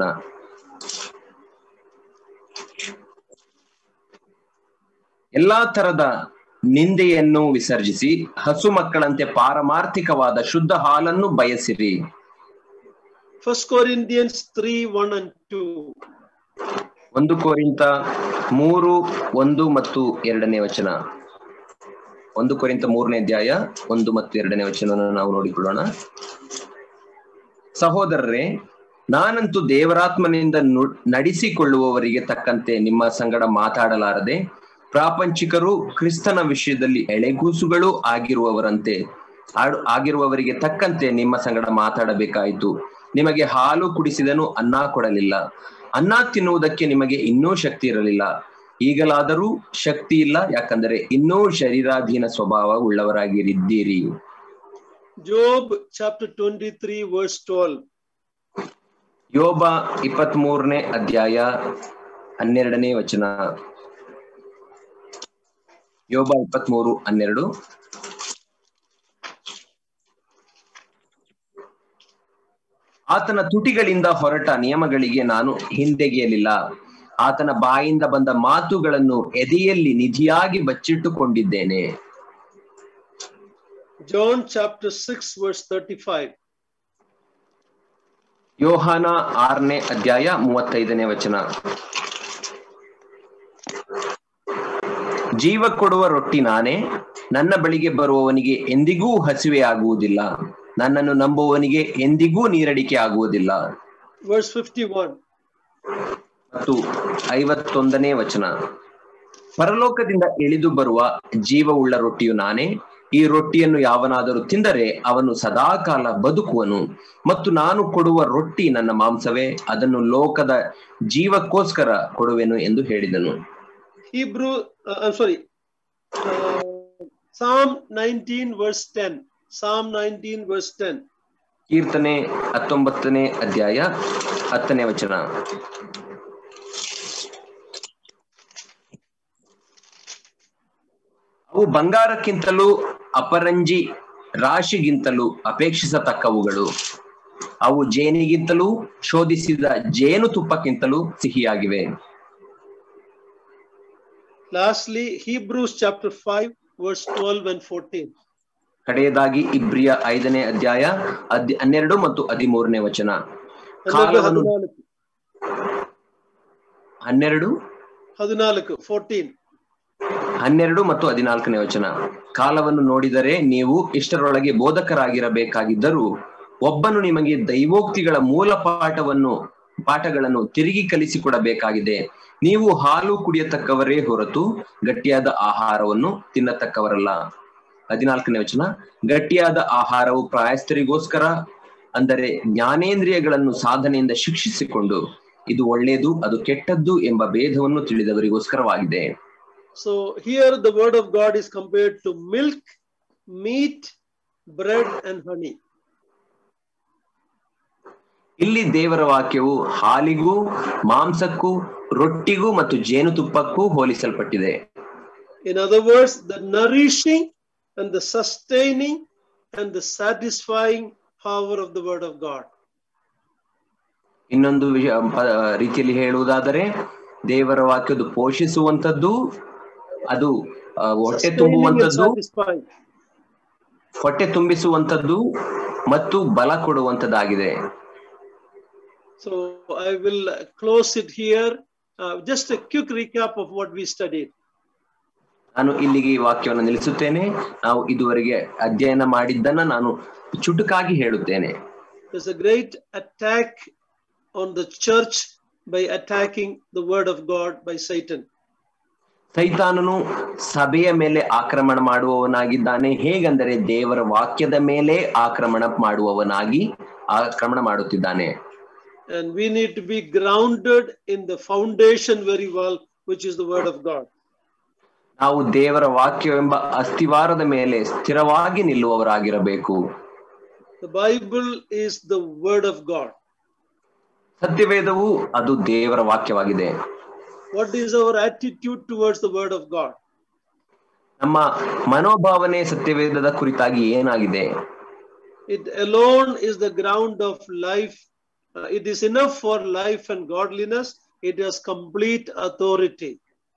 ಎಲ್ಲಾ ತರದ ನಿಂದೆಯನ್ನು ವಿಸರ್ಜಿಸಿ ಹಸು ಮಕ್ಕಳಂತೆ ಪಾರಮಾರ್ಥಿಕವಾದ ಶುದ್ಧ ಹಾಲನ್ನು ಬಯಸಿರಿ First Corinthians 3 1 and 2. ಒಂದು ಕೋರಿಂತ ಮೂರು ಒಂದು ಮತ್ತು ಎರಡನೇ ವಚನ ಒಂದು ಕೋರಿಂತ ಮೂರನೇ ಅಧ್ಯಾಯ ಒಂದು ಮತ್ತು ಎರಡನೇ ವಚನವನ್ನು ನಾವು ನೋಡಿಕೊಳ್ಳೋಣ ಸಹೋದರರೇ ನಾನಂತೂ ದೇವರಾತ್ಮನಿಂದ ನು- ನಡೆಸಿಕೊಳ್ಳುವವರಿಗೆ ತಕ್ಕಂತೆ ನಿಮ್ಮ ಸಂಗಡ ಮಾತಾಡಲಾರದೆ ಪ್ರಾಪಂಚಿಕರು ಕ್ರಿಸ್ತನ ವಿಷಯದಲ್ಲಿ ಎಳೆಗೂಸುಗಳು ಆಗಿರುವವರಂತೆ ಆಡ್- ಆಗಿರುವವರಿಗೆ ತಕ್ಕಂತೆ ನಿಮ್ಮ ಸಂಗಡ ಮಾತಾಡಬೇಕಾಯಿತು ನಿಮಗೆ ಹಾಲು ಕುಡಿಸಿದನು ಅನ್ನ ಕೊಡಲಿಲ್ಲ ಅನ್ನ ತಿನ್ನುವುದಕ್ಕೆ ನಿಮಗೆ ಇನ್ನೂ ಶಕ್ತಿ ಇರಲಿಲ್ಲ ಈಗಲಾದರೂ ಶಕ್ತಿ ಇಲ್ಲ ಯಾಕಂದರೆ ಇನ್ನೂ ಶರೀರಾಧೀನ ಸ್ವಭಾವ ಉಳ್ಳವರಾಗಿರಿದ್ದೀರಿ Job chapter 23, verse 12. ಯೋಬ ಇಪ್ಪತ್ತ್ ಮೂರನೇ ಅಧ್ಯಾಯ ಹನ್ನೆರಡನೇ ವಚನ ಯೋಬ ಇಪ್ಪತ್ತ್ ಮೂರು ಹನ್ನೆರಡು ಆತನ ತುಟಿಗಳಿಂದ ಹೊರಟ ನಿಯಮಗಳಿಗೆ ನಾನು ಹಿಂದೆಗೆಯಲಿಲ್ಲ ಆತನ ಬಾಯಿಂದ ಬಂದ ಮಾತುಗಳನ್ನು ಎದೆಯಲ್ಲಿ ನಿಧಿಯಾಗಿ ಬಚ್ಚಿಟ್ಟುಕೊಂಡಿದ್ದೇನೆ John chapter 6, verse 35. ಯೋಹಾನ ಆರನೇ ಅಧ್ಯಾಯ ಮೂವತ್ತೈದನೇ ವಚನ ಜೀವ ಕೊಡುವ ರೊಟ್ಟಿ ನಾನೇ ನನ್ನ ಬಳಿಗೆ ಬರುವವನಿಗೆ ಎಂದಿಗೂ ಹಸಿವೆ ಆಗುವುದಿಲ್ಲ ನನ್ನನ್ನು ನಂಬುವವನಿಗೆ ಎಂದಿಗೂ ನೀರಡಿಕೆ ಆಗುವುದಿಲ್ಲ Verse 51. ಮತ್ತು ಐವತ್ತೊಂದನೇ ವಚನ ಪರಲೋಕದಿಂದ ಇಳಿದು ಬರುವ ಜೀವವುಳ್ಳ ರೊಟ್ಟಿಯು ನಾನೇ ಈ ರೊಟ್ಟಿಯನ್ನು ಯಾವನಾದರೂ ತಿಂದರೆ ಅವನು ಸದಾಕಾಲ ಬದುಕುವನು ಮತ್ತು ನಾನು ಕೊಡುವ ರೊಟ್ಟಿ ನನ್ನ ಮಾಂಸವೇ ಅದನ್ನು ಲೋಕದ ಜೀವಕ್ಕೋಸ್ಕರ ಕೊಡುವೆನು ಎಂದು ಹೇಳಿದನು Hebrew, uh, I'm sorry, uh, Psalm 19, verse 10. Psalm 19, verse 10. ಕೀರ್ತನೆ ಹತ್ತೊಂಬತ್ತನೇ ಅಧ್ಯಾಯ ಹತ್ತನೇ ವಚನ ಅವು ಬಂಗಾರಕ್ಕಿಂತಲೂ ಅಪರಂಜಿ ರಾಶಿಗಿಂತಲೂ ಅಪೇಕ್ಷಿಸತಕ್ಕವುಗಳು ಅವು ಜೇನಿಗಿಂತಲೂ ಶೋಧಿಸಿದ ಜೇನು ತುಪ್ಪಕ್ಕಿಂತಲೂ ಸಿಹಿಯಾಗಿವೆ Lastly, Hebrews chapter 5, verse 12 and 14. ಕಡೆಯದಾಗಿ ಇಬ್ರಿಯ ಐದನೇ ಅಧ್ಯಾಯ ಅದ್ ಹನ್ನೆರಡು ಮತ್ತು ಹದಿಮೂರನೇ ವಚನ ಹನ್ನೆರಡು ಕಾಲವನ್ನು ಹದಿನಾಲ್ಕು ಹನ್ನೆರಡು ಹದಿನಾಲ್ಕು ಫೋರ್ಟೀನ್ ಹನ್ನೆರಡು ಮತ್ತು ಹದಿನಾಲ್ಕನೇ ವಚನ ಕಾಲವನ್ನು ನೋಡಿದರೆ ನೀವು ಇಷ್ಟರೊಳಗೆ ಬೋಧಕರಾಗಿರಬೇಕಾಗಿದ್ದರೂ ಒಬ್ಬನು ನಿಮಗೆ ದೈವೋಕ್ತಿಗಳ ಮೂಲ ಪಾಠವನ್ನು ಪಾಠಗಳನ್ನು ತಿರುಗಿ ಕಲಿಸಿಕೊಡಬೇಕಾಗಿದೆ ನೀವು ಹಾಲು ಕುಡಿಯತಕ್ಕವರೇ ಹೊರತು ಗಟ್ಟಿಯಾದ ಆಹಾರವನ್ನು ತಿನ್ನತಕ್ಕವರಲ್ಲ ಹದಿನಾಲ್ಕನೇ ವಚನ ಗಟ್ಟಿಯಾದ ಆಹಾರವು ಪ್ರಾಯಸ್ಥರಿಗೋಸ್ಕರ ಅಂದರೆ ಜ್ಞಾನೇಂದ್ರಿಯಗಳನ್ನು ಸಾಧನೆಯಿಂದ ಶಿಕ್ಷಿಸಿಕೊಂಡು ಇದು ಒಳ್ಳೆಯದು ಅದು ಕೆಟ್ಟದ್ದು ಎಂಬ ಭೇದವನ್ನು ತಿಳಿದವರಿಗೋಸ್ಕರವಾಗಿದೆ So here the word of God is compared to milk, meat, bread, and honey. ಇಲ್ಲಿ ದೇವರ ವಾಕ್ಯವು ಹಾಲಿಗೂ ಮಾಂಸಕ್ಕೂ ರೊಟ್ಟಿಗೂ ಮತ್ತು ಜೇನುತುಪ್ಪಕ್ಕೂ ಹೋಲಿಸಲ್ಪಟ್ಟಿದೆ In other words, the nourishing and the sustaining and the satisfying power of the word of God. ಇನ್ನೊಂದು ವಿಷಯ ಪ- ರೀತಿಯಲ್ಲಿ ಹೇಳುವುದಾದರೆ ದೇವರ ವಾಕ್ಯದು ಪೋಷಿಸುವಂತದ್ದು ಅದು ಆ, ಹೊಟ್ಟೆ Sustaining and ತುಂಬುವಂತದ್ದು satisfying. ಹೊಟ್ಟೆ ತುಂಬಿಸುವಂತದ್ದು ಮತ್ತು ಬಲ ಕೊಡುವಂತದ್ದಾಗಿದೆ So I will close it here. Uh, just a quick recap of what we studied. ನಾನು ಇಲ್ಲಿಗೆ ಈ ವಾಕ್ಯವನ್ನು ನಿಲ್ಲಿಸುತ್ತೇನೆ ನಾವು ಇದುವರೆಗೆ ಅಧ್ಯಯನ ಮಾಡಿದ್ದನ್ನ ನಾನು ಚುಟುಕಾಗಿ ಹೇಳುತ್ತೇನೆ There's a great attack on the church by attacking the word of God by Satan. ಸೈತಾನನು ಸಭೆಯ ಮೇಲೆ ಆಕ್ರಮಣ ಮಾಡುವವನಾಗಿದ್ದಾನೆ ಹೇಗೆಂದರೆ ದೇವರ ವಾಕ್ಯದ ಮೇಲೆ ಆಕ್ರಮಣ ಮಾಡುವವನಾಗಿ ಆಕ್ರಮಣ ಮಾಡುತ್ತಿದ್ದಾನೆ And we need to be grounded in the foundation very well, which is the word of God. ನಾವು ದೇವರ ವಾಕ್ಯವೆಂಬ ಅಸ್ಥಿವಾರದ ಮೇಲೆ ಸ್ಥಿರವಾಗಿ ನಿಲ್ಲುವವರಾಗಿರಬೇಕು The Bible is the word of God. ಸತ್ಯವೇದವು ಅದು ದೇವರ ವಾಕ್ಯವಾಗಿದೆ What is our attitude towards the word of God? ನಮ್ಮ ಮನೋಭಾವನೆ ಸತ್ಯವೇದದ ಕುರಿತಾಗಿ ಏನಾಗಿದೆ It alone is the ground of life. Uh, it is enough for life and godliness. It has complete authority.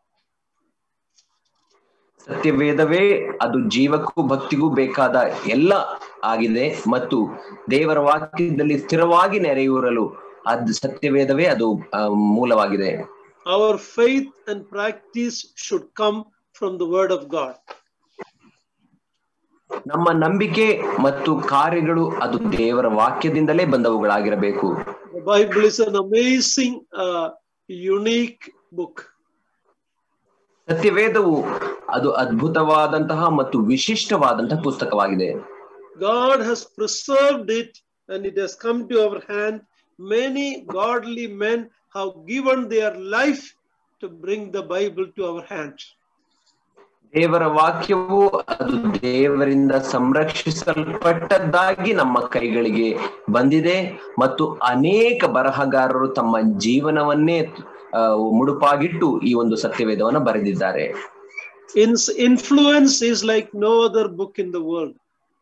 ಸತ್ಯವೇದವೇ ಅದು ಜೀವಕ್ಕೂ ಭಕ್ತಿಗೂ ಬೇಕಾದ ಎಲ್ಲ ಆಗಿದೆ ಮತ್ತು ದೇವರ ವಾಕ್ಯದಲ್ಲಿ ಸ್ಥಿರವಾಗಿ ನೆರೆಯೂರಲು ಅದು ಸತ್ಯವೇದವೇ ಅದು ಆ, ಮೂಲವಾಗಿದೆ Our faith and practice should come from the word of God. ನಮ್ಮ ನಂಬಿಕೆ ಮತ್ತು ಕಾರ್ಯಗಳು ಅದು ದೇವರ ವಾಕ್ಯದಿಂದಲೇ ಬಂದವುಗಳಾಗಿರಬೇಕು The Bible is an amazing, uh, unique book. ಸತ್ಯವೇದವು ಅದು ಅದ್ಭುತವಾದಂತಹ ಮತ್ತು ವಿಶಿಷ್ಟವಾದಂತಹ ಪುಸ್ತಕವಾಗಿದೆ God has preserved it and it has come to our hand. Many godly men have given their life to bring the Bible to our hands. ದೇವರ ವಾಕ್ಯವು ಅದು ದೇವರಿಂದ ಸಂರಕ್ಷಿಸಲ್ಪಟ್ಟದ್ದಾಗಿ ನಮ್ಮ ಕೈಗಳಿಗೆ ಬಂದಿದೆ ಮತ್ತು ಅನೇಕ ಬರಹಗಾರರು ತಮ್ಮ ಜೀವನವನ್ನೇ ಆ, ಮುಡುಪಾಗಿಟ್ಟು ಈ ಒಂದು ಸತ್ಯವೇದವನ್ನು ಬರೆದಿದ್ದಾರೆ Its influence is like no other book in the world.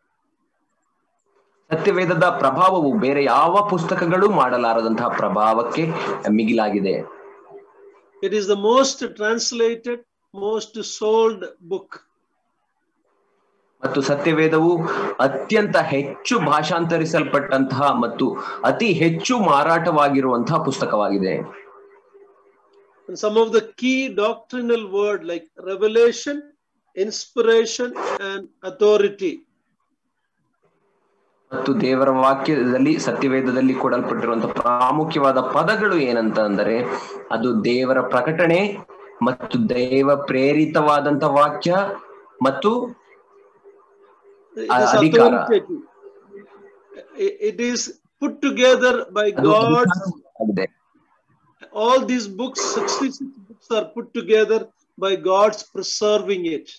ಸತ್ಯವೇದದ ಪ್ರಭಾವವು ಬೇರೆ ಯಾವ ಪುಸ್ತಕಗಳು ಮಾಡಲಾರದಂತಹ ಪ್ರಭಾವಕ್ಕೆ ಮಿಗಿಲಾಗಿದೆ It is the most translated, most sold book. ಮತ್ತು ಸತ್ಯವೇದವು ಅತ್ಯಂತ ಹೆಚ್ಚು ಭಾಷಾಂತರಿಸಲ್ಪಟ್ಟಂತಹ ಮತ್ತು ಅತಿ ಹೆಚ್ಚು ಮಾರಾಟವಾಗಿರುವಂತಹ ಪುಸ್ತಕವಾಗಿದೆ And some of the key doctrinal word like revelation, inspiration, and authority. ಮತ್ತು ದೇವರ ವಾಕ್ಯದಲ್ಲಿ ಸತ್ಯವೇದದಲ್ಲಿ ಕೊಡಲ್ಪಟ್ಟಿರುವಂತಹ ಪ್ರಾಮುಖ್ಯವಾದ ಪದಗಳು ಏನಂತ ಅಂದರೆ ಅದು ದೇವರ ಪ್ರಕಟಣೆ ಮತ್ತು ದೈವ ಪ್ರೇರಿತವಾದಂತ ವಾಕ್ಯ ಮತ್ತು It ಆ is ಅಧಿಕಾರ. authoritative. I- It is put together by ಅದು God. ಆಗಿದೆ All these books, 66 books are put together by God's preserving it.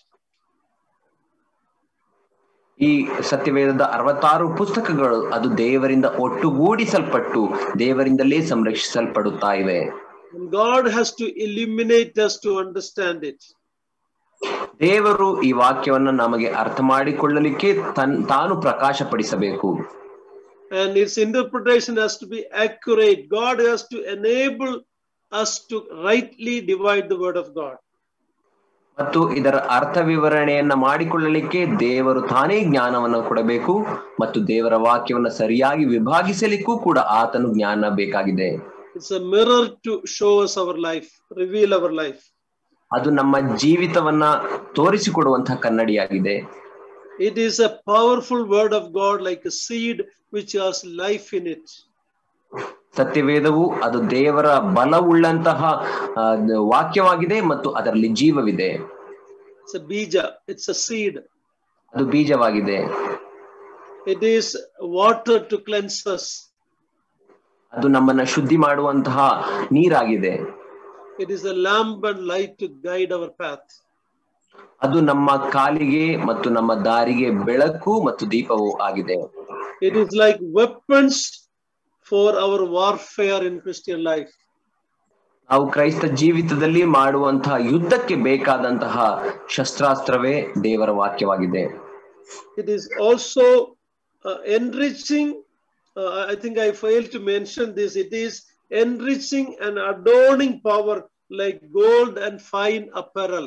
ಈ ಸತ್ಯವೇದದ ಅರವತ್ತಾರು ಪುಸ್ತಕಗಳು ಅದು ದೇವರಿಂದ ಒಟ್ಟುಗೂಡಿಸಲ್ಪಟ್ಟು ದೇವರಿಂದಲೇ ಸಂರಕ್ಷಿಸಲ್ಪಡುತ್ತಾ ಇವೆ And God has to illuminate us to understand it. ದೇವರು ಈ ವಾಕ್ಯವನ್ನ ನಮಗೆ ಅರ್ಥ ಮಾಡಿಕೊಳ್ಳಲಿಕ್ಕೆ ತನ್ ತಾನು ಪ್ರಕಾಶಪಡಿಸಬೇಕು And its interpretation has to be accurate. God has to enable us to rightly divide the word of God. ಮತ್ತು ಇದರ ಅರ್ಥ ವಿವರಣೆಯನ್ನ ಮಾಡಿಕೊಳ್ಳಲಿಕ್ಕೆ ದೇವರು ತಾನೇ ಜ್ಞಾನವನ್ನು ಕೊಡಬೇಕು ಮತ್ತು ದೇವರ ವಾಕ್ಯವನ್ನ ಸರಿಯಾಗಿ ವಿಭಾಗಿಸಲಿಕ್ಕೂ ಕೂಡ ಆತನು ಜ್ಞಾನ ಬೇಕಾಗಿದೆ It's a mirror to show us our life, reveal our life. ಅದು ನಮ್ಮ ಜೀವಿತವನ್ನ ತೋರಿಸಿಕೊಡುವಂತಹ ಕನ್ನಡಿಯಾಗಿದೆ It is a powerful word of God, like a seed which has life in it. ಸತ್ಯವೇದವು ಅದು ದೇವರ ಬಲವುಳ್ಳಂತಹ ಆ, ವಾಕ್ಯವಾಗಿದೆ ಮತ್ತು ಅದರಲ್ಲಿ ಜೀವವಿದೆ It's a bija, it's a seed. ಅದು ಬೀಜವಾಗಿದೆ It is water to cleanse us. ಅದು ನಮ್ಮನ್ನ ಶುದ್ಧಿ ಮಾಡುವಂತಹ ನೀರಾಗಿದೆ It is a lamp and light to guide our path. ಅದು ನಮ್ಮ ಕಾಲಿಗೆ ಮತ್ತು ನಮ್ಮ ದಾರಿಗೆ ಬೆಳಕು ಮತ್ತು ದೀಪವೂ ಆಗಿದೆ It is like weapons for our warfare in Christian life. ನಾವು ಕ್ರೈಸ್ತ ಜೀವಿತದಲ್ಲಿ ಮಾಡುವಂತಹ ಯುದ್ಧಕ್ಕೆ ಬೇಕಾದಂತಹ ಶಸ್ತ್ರಾಸ್ತ್ರವೇ ದೇವರ ವಾಕ್ಯವಾಗಿದೆ It is also uh, enriching. uh, I think I failed to mention this. It is enriching and adorning power like gold and fine apparel.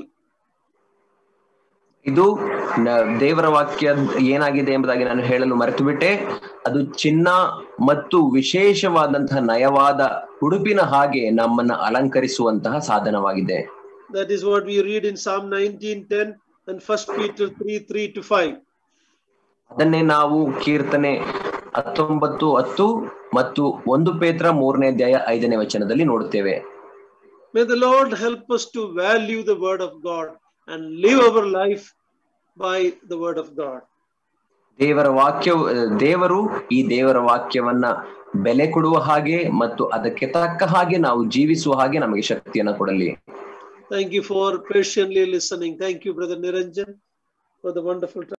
ಇದು ನ- ದೇವರ ವಾಕ್ಯ ಏನಾಗಿದೆ ಎಂಬುದಾಗಿ ನಾನು ಹೇಳಲು ಮರೆತು ಬಿಟ್ಟೆ ಅದು ಚಿನ್ನ ಮತ್ತು ವಿಶೇಷವಾದಂತಹ ನಯವಾದ ಉಡುಪಿನ ಹಾಗೆ ನಮ್ಮನ್ನ ಅಲಂಕರಿಸುವಂತಹ ಸಾಧನವಾಗಿದೆ That is what we read in Psalm 19:10 and 1 Peter 3 3 to 5. ಅದನ್ನೇ ನಾವು ಕೀರ್ತನೆ ಹತ್ತೊಂಬತ್ತು ಹತ್ತು ಮತ್ತು ಒಂದು ಪೇತ್ರ ಮೂರನೇ ಅಧ್ಯಾಯ ಐದನೇ ವಚನದಲ್ಲಿ ನೋಡುತ್ತೇವೆ May the Lord help us to value the word of God and live our life by the word of God. ದೇವರ ವಾಕ್ಯ ದೇವರು ಈ ದೇವರ ವಾಕ್ಯವನ್ನ ಬೆಲೆ ಕೊಡುವ ಹಾಗೆ ಮತ್ತು ಅದಕ್ಕೆ ತಕ್ಕ ಹಾಗೆ ನಾವು ಜೀವಿಸುವ ಹಾಗೆ ನಮಗೆ ಶಕ್ತಿಯನ್ನ ಕೊಡಲಿ Thank you for patiently listening. Thank you, Brother Niranjan, for the wonderful.